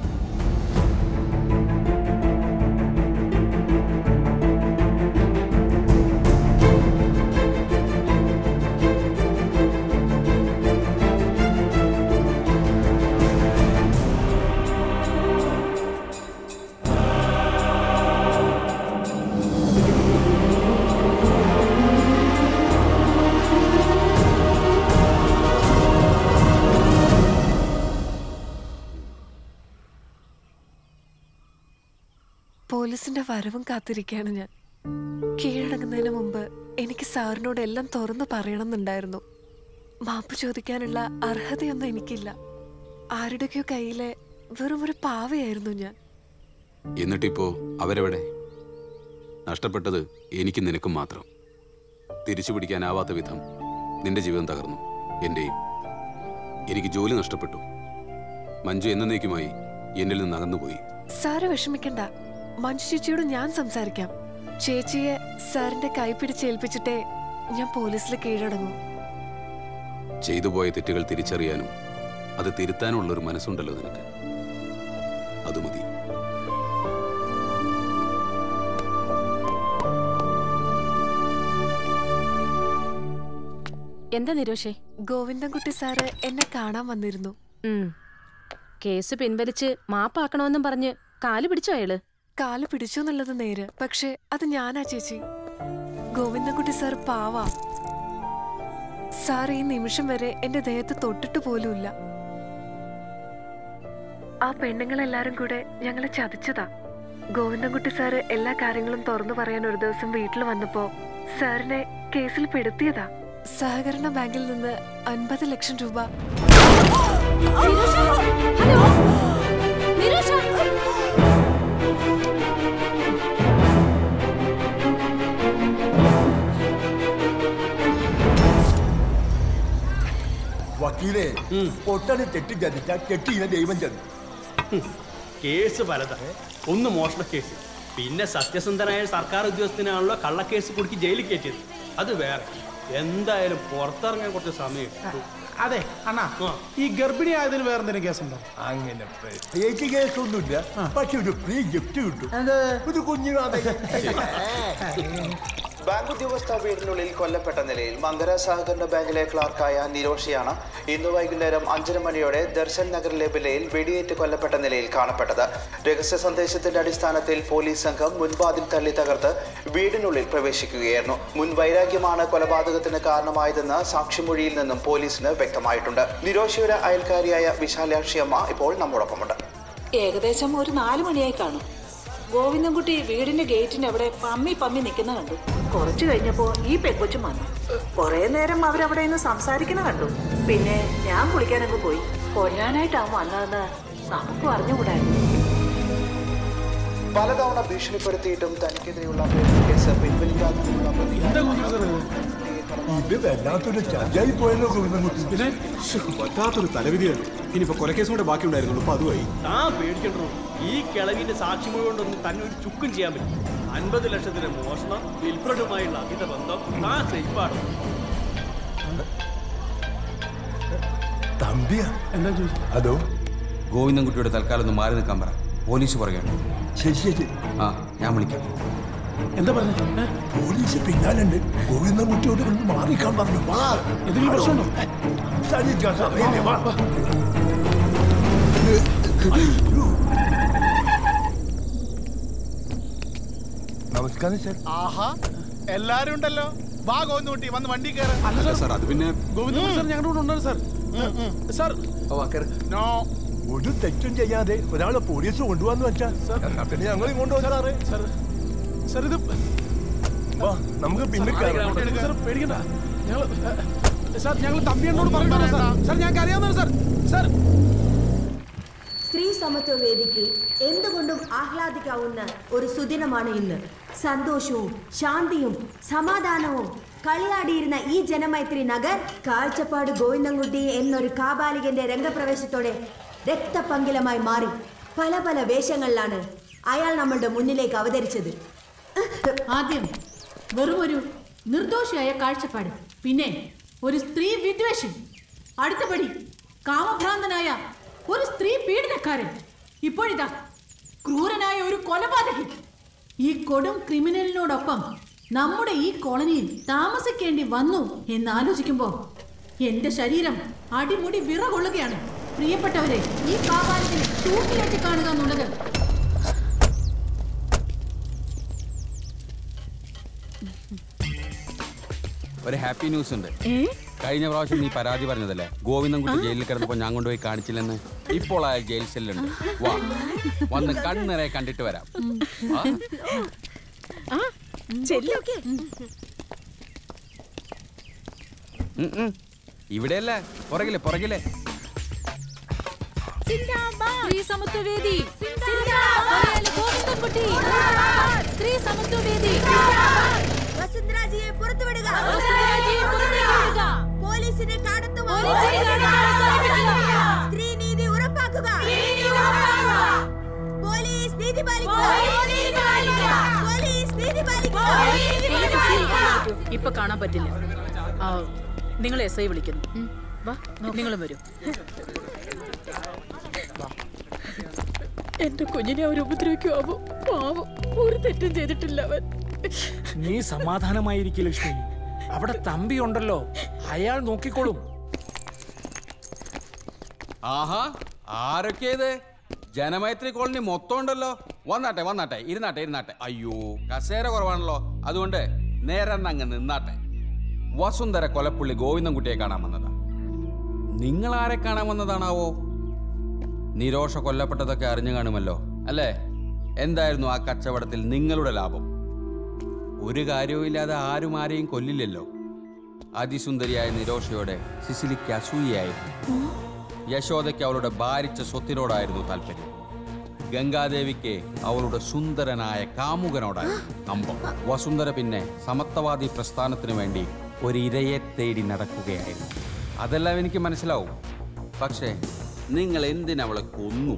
പോലീസിന്റെ വരവും കാത്തിരിക്കുകയാണ് ഞാൻ കീഴടങ്ങുന്നതിന് മുമ്പ് എനിക്ക് സാറിനോട് എല്ലാം തുറന്നു പറയണമെന്നുണ്ടായിരുന്നു മാപ്പ് ചോദിക്കാനുള്ള അർഹതയൊന്നും എനിക്കില്ല ആരുടെയൊക്കെയോ കയ്യിലെ വെറും ഒരു പാവയായിരുന്നു ഞാൻ എന്നിട്ടിപ്പോ അവരെവിടെ നഷ്ടപ്പെട്ടത് എനിക്കും നിനക്കും മാത്രം തിരിച്ചു പിടിക്കാനാവാത്ത വിധം നിന്റെ ജീവിതം തകർന്നു എന്റെയും എനിക്ക് ജോലി നഷ്ടപ്പെട്ടു മഞ്ജു എന്നേക്കുമായി എന്നിൽ നിന്ന് അകന്നുപോയി സാറ് വിഷമിക്കണ്ട മഞ്ജു ചേച്ചിയോട് ഞാൻ സംസാരിക്കാം ചേച്ചിയെ സാറിന്റെ കൈ പിടിച്ചേൽപ്പിച്ചിട്ടേ ഞാൻ പോലീസിൽ കീഴടങ്ങൂ ചെയ്തു പോയ തെറ്റുകൾ തിരിച്ചറിയാനും അത് തിരുത്താനുള്ള ഒരു മനസ്സുണ്ടല്ലോ നിനക്ക് അത് മതി എന്താ നിരോഷേ ഗോവിന്ദൻകുട്ടി സാറ് എന്നെ കാണാൻ വന്നിരുന്നു കേസ് പിൻവലിച്ച് മാപ്പാക്കണമെന്നും പറഞ്ഞ് കാല് പിടിച്ചോ അയാള് കാല് പിടിച്ചു എന്നുള്ളത് നേര് പക്ഷെ അത് ഞാനാ ചേച്ചി ഗോവിന്ദൻകുട്ടി സാർ പാവാ സാർ ഈ നിമിഷം വരെ എന്റെ ദേഹത്ത് തൊട്ടിട്ട് പോലുമില്ല ആ പെണ്ണുങ്ങളെല്ലാരും കൂടെ ഞങ്ങളെ ചതിച്ചതാ ഗോവിന്ദൻകുട്ടി സാറ് എല്ലാ കാര്യങ്ങളും തുറന്നു പറയാൻ ഒരു ദിവസം വീട്ടിൽ വന്നപ്പോ സാറിനെ കേസിൽ പെടുത്തിയതാ സഹകരണ ബാങ്കിൽ നിന്ന് അൻപത് ലക്ഷം രൂപ വക്കീലേ പൊട്ടനെ തെറ്റി ചതിച്ച കെട്ടിയിലെ ദൈവം ചതി കേസ് പലതാ ഒന്ന് മോഷണ കേസ് പിന്നെ സത്യസന്ധനായ സർക്കാർ ഉദ്യോഗസ്ഥനാണല്ലോ കള്ളക്കേസ് കുടുക്കി ജയിലിൽ കയറ്റിയത് അത് വേറെ എന്തായാലും പുറത്തിറങ്ങാൻ കുറച്ച് സമയം എടുക്കും. അതെ അണ്ണാ ഈ ഗർഭിണി ആയതിന് വേറെ എന്തെങ്കിലും കേസുണ്ടോ അങ്ങനെ പ്രത്യേകിച്ച് കേസൊന്നുമില്ല പക്ഷെ ഒരു ഫ്രീ ഗിഫ്റ്റ് കിട്ടും ഒരു കുഞ്ഞിനാഥ ബാങ്ക് ഉദ്യോഗസ്ഥ വീടിനുള്ളിൽ കൊല്ലപ്പെട്ട നിലയിൽ മങ്കര സഹകരണ ബാങ്കിലെ ക്ലാർക്കായ നിരോഷയാണ് ഇന്ന് വൈകുന്നേരം അഞ്ചര മണിയോടെ ദർശൻ നഗറിലെ വിലയിൽ വെടിയേറ്റ് കൊല്ലപ്പെട്ട നിലയിൽ കാണപ്പെട്ടത് രഹസ്യ സന്ദേശത്തിന്റെ അടിസ്ഥാനത്തിൽ പോലീസ് സംഘം മുൻവാതിൽ തള്ളി തകർത്ത് വീടിനുള്ളിൽ പ്രവേശിക്കുകയായിരുന്നു മുൻ വൈരാഗ്യമാണ് കൊലപാതകത്തിന് കാരണമായതെന്ന് സാക്ഷിമൊഴിയിൽ നിന്നും പോലീസിന് വ്യക്തമായിട്ടുണ്ട് നിരോഷയുടെ അയൽക്കാരിയായ വിശാലാക്ഷിയമ്മ ഇപ്പോൾ നമ്മോടൊപ്പമുണ്ട് ഏകദേശം ഒരു നാലു മണിയായി കാണും ഗോവിന്ദൻകുട്ടി വീടിന്റെ ഗേറ്റിന് അവിടെ പമ്മി പമ്മി നിൽക്കുന്ന കണ്ടു കുറച്ചു കഴിഞ്ഞപ്പോ ഈ പെക്കൊച്ചും വന്നു കുറെ നേരം അവരവിടെ നിന്ന് സംസാരിക്കുന്ന കണ്ടു പിന്നെ ഞാൻ കുളിക്കാനങ്ങ് പോയി കൊല്ലാനായിട്ടാവും വന്നതെന്ന് നമുക്കും അറിഞ്ഞുകൂടായിരുന്നു പലതവണ ഭീഷണിപ്പെടുത്തിയിട്ടും തനിക്കെതിരെയുള്ള കേസ് പിൻവലിക്കാനുള്ള ഇത് വല്ലാത്തൊരു ചതിയായി പോയല്ലോ ഗോവിന്ദൻകുട്ടി പിന്നെ പറ്റാത്തൊരു തലവിധിയാണ് ഇനിയിപ്പോ കൊലക്കേസും കൂടെ ബാക്കി ഉണ്ടായിരുന്നുള്ളൂ അപ്പൊ അതുമായി താൻ പേടിക്കണ്ടോ ഈ കിളവിന്റെ സാക്ഷിമൊഴി കൊണ്ടൊന്നും തന്നെ ഒരു ചുക്കും ചെയ്യാൻ പറ്റും അൻപത് ലക്ഷത്തിന് മോഷണം വിൽഫ്രഡുമായുള്ള അമിത ബന്ധം താൻ സേഫാണ് തമ്പിയാ എന്താ ചോദിച്ചു അതോ ഗോവിന്ദൻകുട്ടിയുടെ തൽക്കാലം ഒന്ന് മാറി നിൽക്കാൻ പറ പോലീസ് പറയുകയാണ് ശരി ശരി ആ ഞാൻ വിളിക്കാം എന്താ പറഞ്ഞത് പോലീസ് പിന്നാലുണ്ട് ഗോവിന്ദൻകുട്ടിയോട് കൊണ്ട് മാറിക്കാൻ പറഞ്ഞു വാ എന്തെങ്കിലും പ്രശ്നമുണ്ടോ സംസാരിക്കാൻ സമയമില്ല, വാ നമസ്കാരം സാർ ആഹാ എല്ലാരും ഉണ്ടല്ലോ വാ ഗോവിന്ദൻകുട്ടി വന്ന് വണ്ടി കയറി അല്ല സാർ അത് പിന്നെ ഗോവിന്ദൻകുട്ടി സാർ ഞങ്ങളുടെ കൂടെ ഉണ്ടല്ലോ സാർ സാർ നോ ഒരു തെറ്റും ചെയ്യാതെ ഒരാളെ പോലീസ് കൊണ്ടുപോകാന്ന് വെച്ചാ എന്നാ പിന്നെ ഞങ്ങൾ ഇങ്ങോട്ട് സാറേ സാർ സാർ ഇത് വാ നമുക്ക് പിന്നെ കയറാം. സാർ പേടിക്കണ്ട ഞങ്ങൾ സാർ ഞങ്ങൾ തമ്പിയണ്ണോട് പറഞ്ഞോ സാർ സാർ ഞങ്ങൾക്ക് അറിയാവുന്ന സാർ സാർ സ്ത്രീ സമത്വ വേദിക്ക് എന്തുകൊണ്ടും ആഹ്ലാദിക്കാവുന്ന ഒരു സുദിനമാണ് ഇന്ന് സന്തോഷവും ശാന്തിയും സമാധാനവും കളിയാടിയിരുന്ന ഈ ജനമൈത്രി നഗർ കാഴ്ചപ്പാട് ഗോവിന്ദൻകുട്ടി എന്നൊരു കാബാലികന്റെ രംഗപ്രവേശത്തോടെ രക്തപങ്കിലമായി മാറി പല പല വേഷങ്ങളിലാണ് അയാൾ നമ്മളുടെ മുന്നിലേക്ക് അവതരിച്ചത് ആദ്യം വെറും ഒരു നിർദോഷിയായ കാഴ്ചപ്പാട് പിന്നെ ഒരു സ്ത്രീ വിദ്വേഷൻ അടുത്തപടി കാമഭ്രാന്തനായ ഒരു സ്ത്രീ പീഡനക്കാരൻ ഇപ്പോഴിതാ ക്രൂരനായ ഒരു കൊലപാതകൻ ഈ കൊടും ക്രിമിനലിനോടൊപ്പം നമ്മുടെ ഈ കോളനിയിൽ താമസിക്കേണ്ടി വന്നു എന്ന് ആലോചിക്കുമ്പോ എന്റെ ശരീരം അടിമുടി വിറകൊള്ളുകയാണ് പ്രിയപ്പെട്ടവരെ ഈ കാപാലത്തിനെ തൂക്കിലേറ്റി കാണുക എന്നുള്ളത് ഒരു ഹാപ്പി ന്യൂസ് ഉണ്ട് കഴിഞ്ഞ പ്രാവശ്യം നീ പരാതി പറഞ്ഞതല്ലേ ഗോവിന്ദൻകുട്ടി ജയിലിൽ കിടന്നപ്പോ ഞാൻ കൊണ്ടുപോയി കാണിച്ചില്ലെന്ന് ഇപ്പോൾ ആ ജയിൽ സെല്ലുണ്ട് വാ വന്ന് കണ്ണുനിറയെ കണ്ടിട്ട് വരാം ആ? ഉം, ഉം. ഇവിടെയല്ലേ പുറകിലെ പുറകിലെ സ്ത്രീ സമത്വവേദി ഗോവിന്ദൻകുട്ടി സ്ത്രീ സമത്വവേദി വസുന്ധരാജിയെ പുറത്തുവിടുക വസുന്ധരാജിയെ പുറത്തേക്ക് വിടുക. പോലീസിനെ കടത്തുക പോലീസിനെ കടത്താൻ അവസാനിപ്പിക്കുക. സ്ത്രീ നീതി ഉറപ്പാക്കുക പോലീസ് നീതി പാലിക്കുക പോലീസ് നീതി പാലിക്കുക ഇപ്പൊ കാണാൻ പറ്റില്ല ആ, നിങ്ങൾ എസ് ഐ വിളിക്കുന്നു വാ നിങ്ങളും വരൂ എന്റെ കുഞ്ഞിനെ അവർ ഉപദ്രവിക്കുവാവോ പാവം ഒരു തെറ്റും ചെയ്തിട്ടില്ല അവൻ നീ സമാധാനമായിരിക്കും ലക്ഷ്മി അവിടെ തമ്പി ഉണ്ടല്ലോ അയാൾ നോക്കിക്കോളും ആഹാ ആരൊക്കെയത് ജനമൈത്രി കോളനി മൊത്തം ഉണ്ടല്ലോ വന്നാട്ടെ വന്നാട്ടെ ഇരുന്നാട്ടെ ഇരുന്നാട്ടെ അയ്യോ കസേര കുറവാണല്ലോ അതുകൊണ്ട് നേരെ അങ്ങ് നിന്നാട്ടെ വസുന്ധര കൊലപ്പുള്ളി ഗോവിന്ദൻകുട്ടിയെ കാണാൻ വന്നതാ നിങ്ങൾ ആരെ കാണാൻ വന്നതാണാവോ നിരോഷ കൊല്ലപ്പെട്ടതൊക്കെ അറിഞ്ഞു കാണുമല്ലോ അല്ലേ എന്തായിരുന്നു ആ കച്ചവടത്തിൽ നിങ്ങളുടെ ലാഭം ഒരു കാര്യവും ഇല്ലാതെ ആരും ആരെയും കൊല്ലില്ലല്ലോ അതിസുന്ദരിയായ നിരോഷയോടെ സിസിലിക്ക് അസൂയായിരുന്നു യശോദയ്ക്ക് അവളുടെ ഭാരിച്ച സ്വത്തിനോടായിരുന്നു താല്പര്യം ഗംഗാദേവിക്ക് അവളുടെ സുന്ദരനായ കാമുകനോടായിരുന്നു കമ്പം വസുന്ധര പിന്നെ സമത്വവാദി പ്രസ്ഥാനത്തിനു വേണ്ടി ഒരു ഇരയെ തേടി നടക്കുകയായിരുന്നു അതെല്ലാം എനിക്ക് മനസ്സിലാവും പക്ഷേ നിങ്ങൾ എന്തിനവളെ കൊന്നു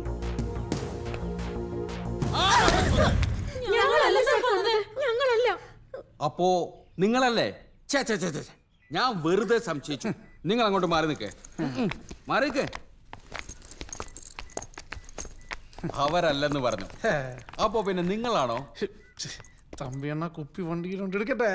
ഞങ്ങളല്ല സർ കൊന്നത്. ഞങ്ങളല്ല അപ്പോ നിങ്ങളല്ലേ ഛേ, ഛേ, ഛേ, ഛേ, ഛേ. ഞാൻ വെറുതെ സംശയിച്ചു നിങ്ങൾ അങ്ങോട്ട് മാറി നിൽക്കേ മാറി നിൽക്കേ അവരല്ലെന്ന് പറഞ്ഞു അപ്പോ പിന്നെ നിങ്ങളാണോ തമ്പിയണ്ണ കുപ്പി വണ്ടിയിലുണ്ട് എടുക്കട്ടെ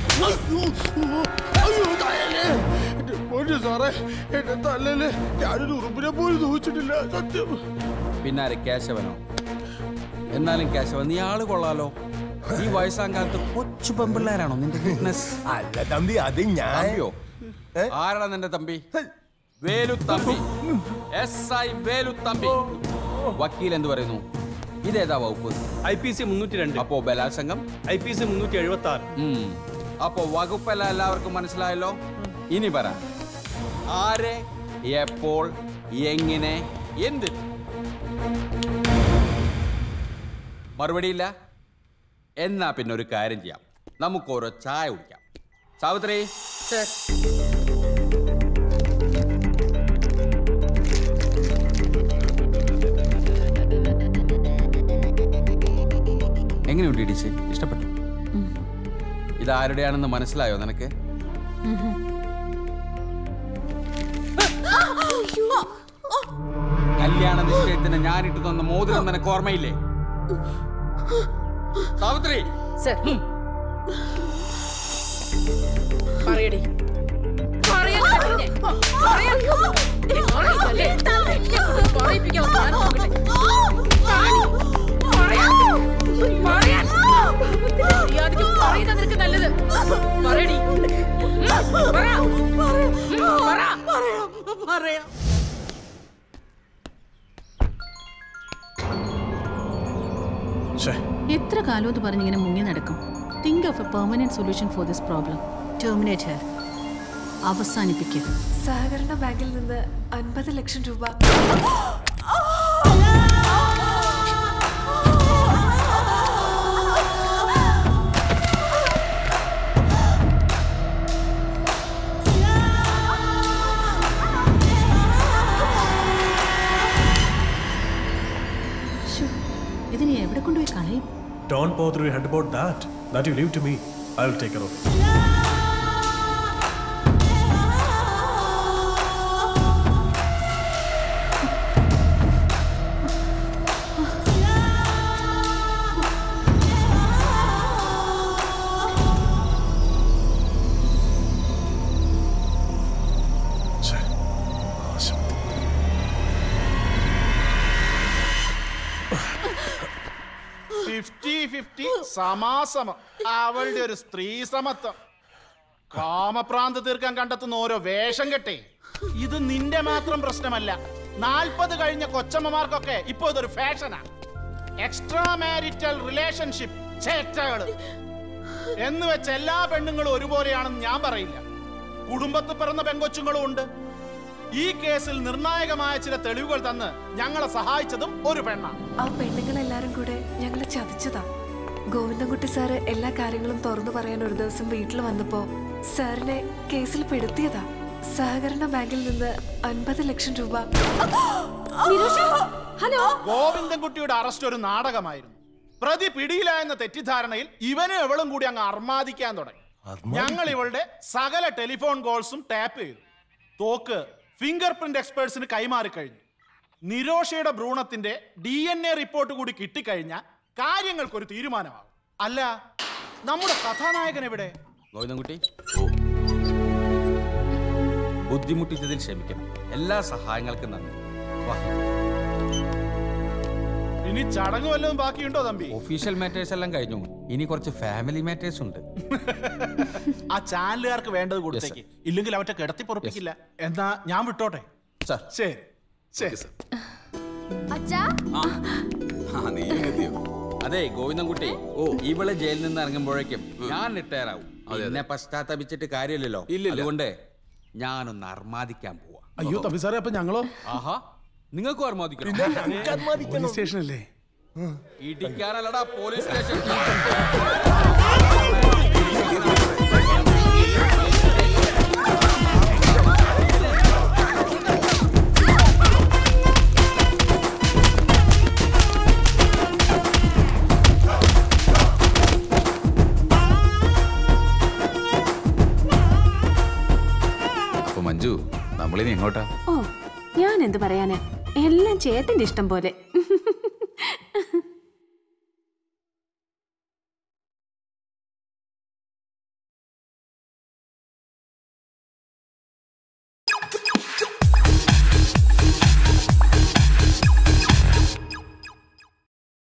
അയ്യോ, തലയില്. എന്റെ പൊന്നു സാറേ എന്റെ തലയില് ഞാനൊരു ഉറുമ്പിനെ പോലും ദൂച്ചിട്ടില്ല സത്യം പിന്നാരെ കേശവനോ എന്നാലും കേശവൻ നീ ആള് കൊള്ളാലോ ഈ വയസ്സാം കാലത്ത് കൊച്ചു പെമ്പിള്ളേരാണോ നിന്റെ ഫിറ്റ്നസ് അല്ല തമ്പി അത് ഞാൻ തമ്പിയോ ആരാണ് നിന്റെ തമ്പി വേലു തമ്പി എസ് ഐ വേലു തമ്പി വക്കീൽ എന്ത് പറയുന്നു ഇതേതാ വകുപ്പ് ഐ പി സി മുന്നൂറ്റി രണ്ട് അപ്പോ ബലാത്സംഗം ഐ പി സി മുന്നൂറ്റി എഴുപത്തി ആറ് അപ്പോ വകുപ്പല്ല എല്ലാവർക്കും മനസ്സിലായല്ലോ ഇനി പറ ആരെ എപ്പോൾ എങ്ങനെ എന്ത് മറുപടിയില്ല എന്നാ പിന്നെ ഒരു കാര്യം ചെയ്യാം നമുക്ക് ഓരോ ചായ കുടിക്കാം സാവിത്രി സർ എങ്ങനെയുണ്ട് ഇടിച്ച് ഇഷ്ടപ്പെട്ടു ഇത് ആരുടെയാണെന്ന് മനസ്സിലായോ നിനക്ക് കല്യാണ നിശ്ചയത്തിന് ഞാനിട്ട് തന്ന മോതിരം നിനക്ക് ഓർമ്മയില്ലേ സാവിത്രി സർ പറയടി പറയാൻ പറഞ്ഞേ. പറയാൻ. പറയില്ലല്ലേ? പറയിപ്പിക്കാൻ ഞാൻ നോക്കട്ടെ. കാണി. പറയാൻ. പറയാൻ. മര്യാദയ്ക്ക് പറയുന്നത് നിനക്ക് നല്ലത് പറയടി ഉം, പറ. ഉം, പറ. പറയാം എത്ര കാലം എന്ന് പറഞ്ഞിങ്ങനെ മുങ്ങി നടക്കും think of a permanent solution for this problem terminate here അവസാനിപ്പിക്കുക സഹകരണ ബാങ്കിൽ നിന്ന് അൻപത് ലക്ഷം രൂപ ശ്ശോ, ഇതിനെ എവിടെ കൊണ്ടുപോയി കളയും Don't bother your head about that. That you leave to me. I'll take care of it. ഛെ, മോശം. ഫിഫ്റ്റി ഫിഫ്റ്റി സമാസമം അവളുടെ ഒരു സ്ത്രീ സമത്വം കാമപ്രാന്ത് തീർക്കാൻ കണ്ടെത്തുന്ന ഓരോ വേഷം കെട്ടേ ഇത് നിന്റെ മാത്രം പ്രശ്നമല്ല നാൽപ്പത് കഴിഞ്ഞ കൊച്ചമ്മമാർക്കൊക്കെ ഇപ്പൊ ഇതൊരു ഫാഷനാ എക്സ്ട്രാ മാരിറ്റൽ റിലേഷൻഷിപ്പ് ചേറ്റകള് എന്ന് വെച്ച് എല്ലാ പെണ്ണുങ്ങളും ഒരുപോലെയാണെന്ന് ഞാൻ പറയില്ല കുടുംബത്തിൽ പിറന്ന പെങ്കൊച്ചുങ്ങളും ഉണ്ട് ഈ കേസിൽ നിർണായകമായ ചില തെളിവുകൾ തന്ന് ഞങ്ങളെ സഹായിച്ചതും ഒരു പെണ്ണാണ് ആ പെണ്ണുങ്ങളെല്ലാരും കൂടെ ഞങ്ങളെ ചതിച്ചതാ ഗോവിന്ദൻകുട്ടി സാറ് എല്ലാ കാര്യങ്ങളും തുറന്നു പറയാൻ ഒരു ദിവസം വീട്ടിൽ വന്നപ്പോ സാറിനെ കേസിൽ പെടുത്തിയതാ സഹകരണ ബാങ്കിൽ നിന്ന് അൻപത് ലക്ഷം രൂപ ഹലോ ഗോവിന്ദൻകുട്ടിയുടെ അറസ്റ്റ് ഒരു നാടകമായിരുന്നു പ്രതി പിടിയിലായെന്ന തെറ്റിദ്ധാരണയിൽ ഇവനും എവളും കൂടി അങ്ങ് അർമാദിക്കാൻ തുടങ്ങി ഞങ്ങൾ ഇവളുടെ സകല ടെലിഫോൺ കോൾസും ടാപ്പ് ചെയ്തു തോക്ക് ഫിംഗർ പ്രിന്റ് എക്സ്പേർട്സിന് കൈമാറിക്കഴിഞ്ഞു നിരോഷയുടെ ഭ്രൂണത്തിന്റെ ഡി എൻ എ റിപ്പോർട്ട് കൂടി കിട്ടിക്കഴിഞ്ഞാൽ കാര്യങ്ങൾക്കൊരു തീരുമാനമാകും അല്ല നമ്മുടെ കഥാനായകൻ എവിടെ ഗോവിന്ദൻകുട്ടി ബുദ്ധിമുട്ടിച്ചതിൽ ക്ഷമിക്കണം എല്ലാ സഹായങ്ങൾക്കും നന്ദി വാ. ഇനി ചടങ്ങ് വല്ലതും ബാക്കിയുണ്ടോ തമ്പി ഒഫീഷ്യൽ മാറ്റേഴ്സ് എല്ലാം കഴിഞ്ഞു ഇനി കുറച്ച് ഫാമിലി മാറ്റേഴ്സ് ഉണ്ട് ആ ചാനലുകാർക്ക് വേണ്ടത് കൊടുത്തേക്ക് ഇല്ലെങ്കിൽ അവറ്റ കിടത്തി പൊറപ്പിക്കില്ല എന്നാ ഞാൻ വിട്ടോട്ടെ ശരി ശരി അച്ഛാ ആ ആ, നീ എത്തിയോ അതെ ഗോവിന്ദൻകുട്ടി ഓ ഇവള് ജയിലിൽ നിന്ന് ഇറങ്ങുമ്പോഴേക്കും ഞാൻ റിട്ടയർ ആവും എന്നെ പശ്ചാത്തപിച്ചിട്ട് കാര്യമില്ലല്ലോ അതുകൊണ്ട് ഞാനൊന്ന് അർമാദിക്കാൻ പോവാ അയ്യോ തമ്പി സാറേ അപ്പൊ ഞങ്ങളോ ആഹാ നിങ്ങൾക്ക് അർമാദിക്കണം പോലീസ് സ്റ്റേഷനല്ലേ ഇടിക്കാനല്ലടാ പോലീസ് സ്റ്റേഷൻ അപ്പൊ മഞ്ജു നമ്മളിനി എങ്ങോട്ടാ ഓ ഞാൻ എന്ത് പറയാനാ എല്ലാം ചേട്ടന്റെ ഇഷ്ടം പോലെ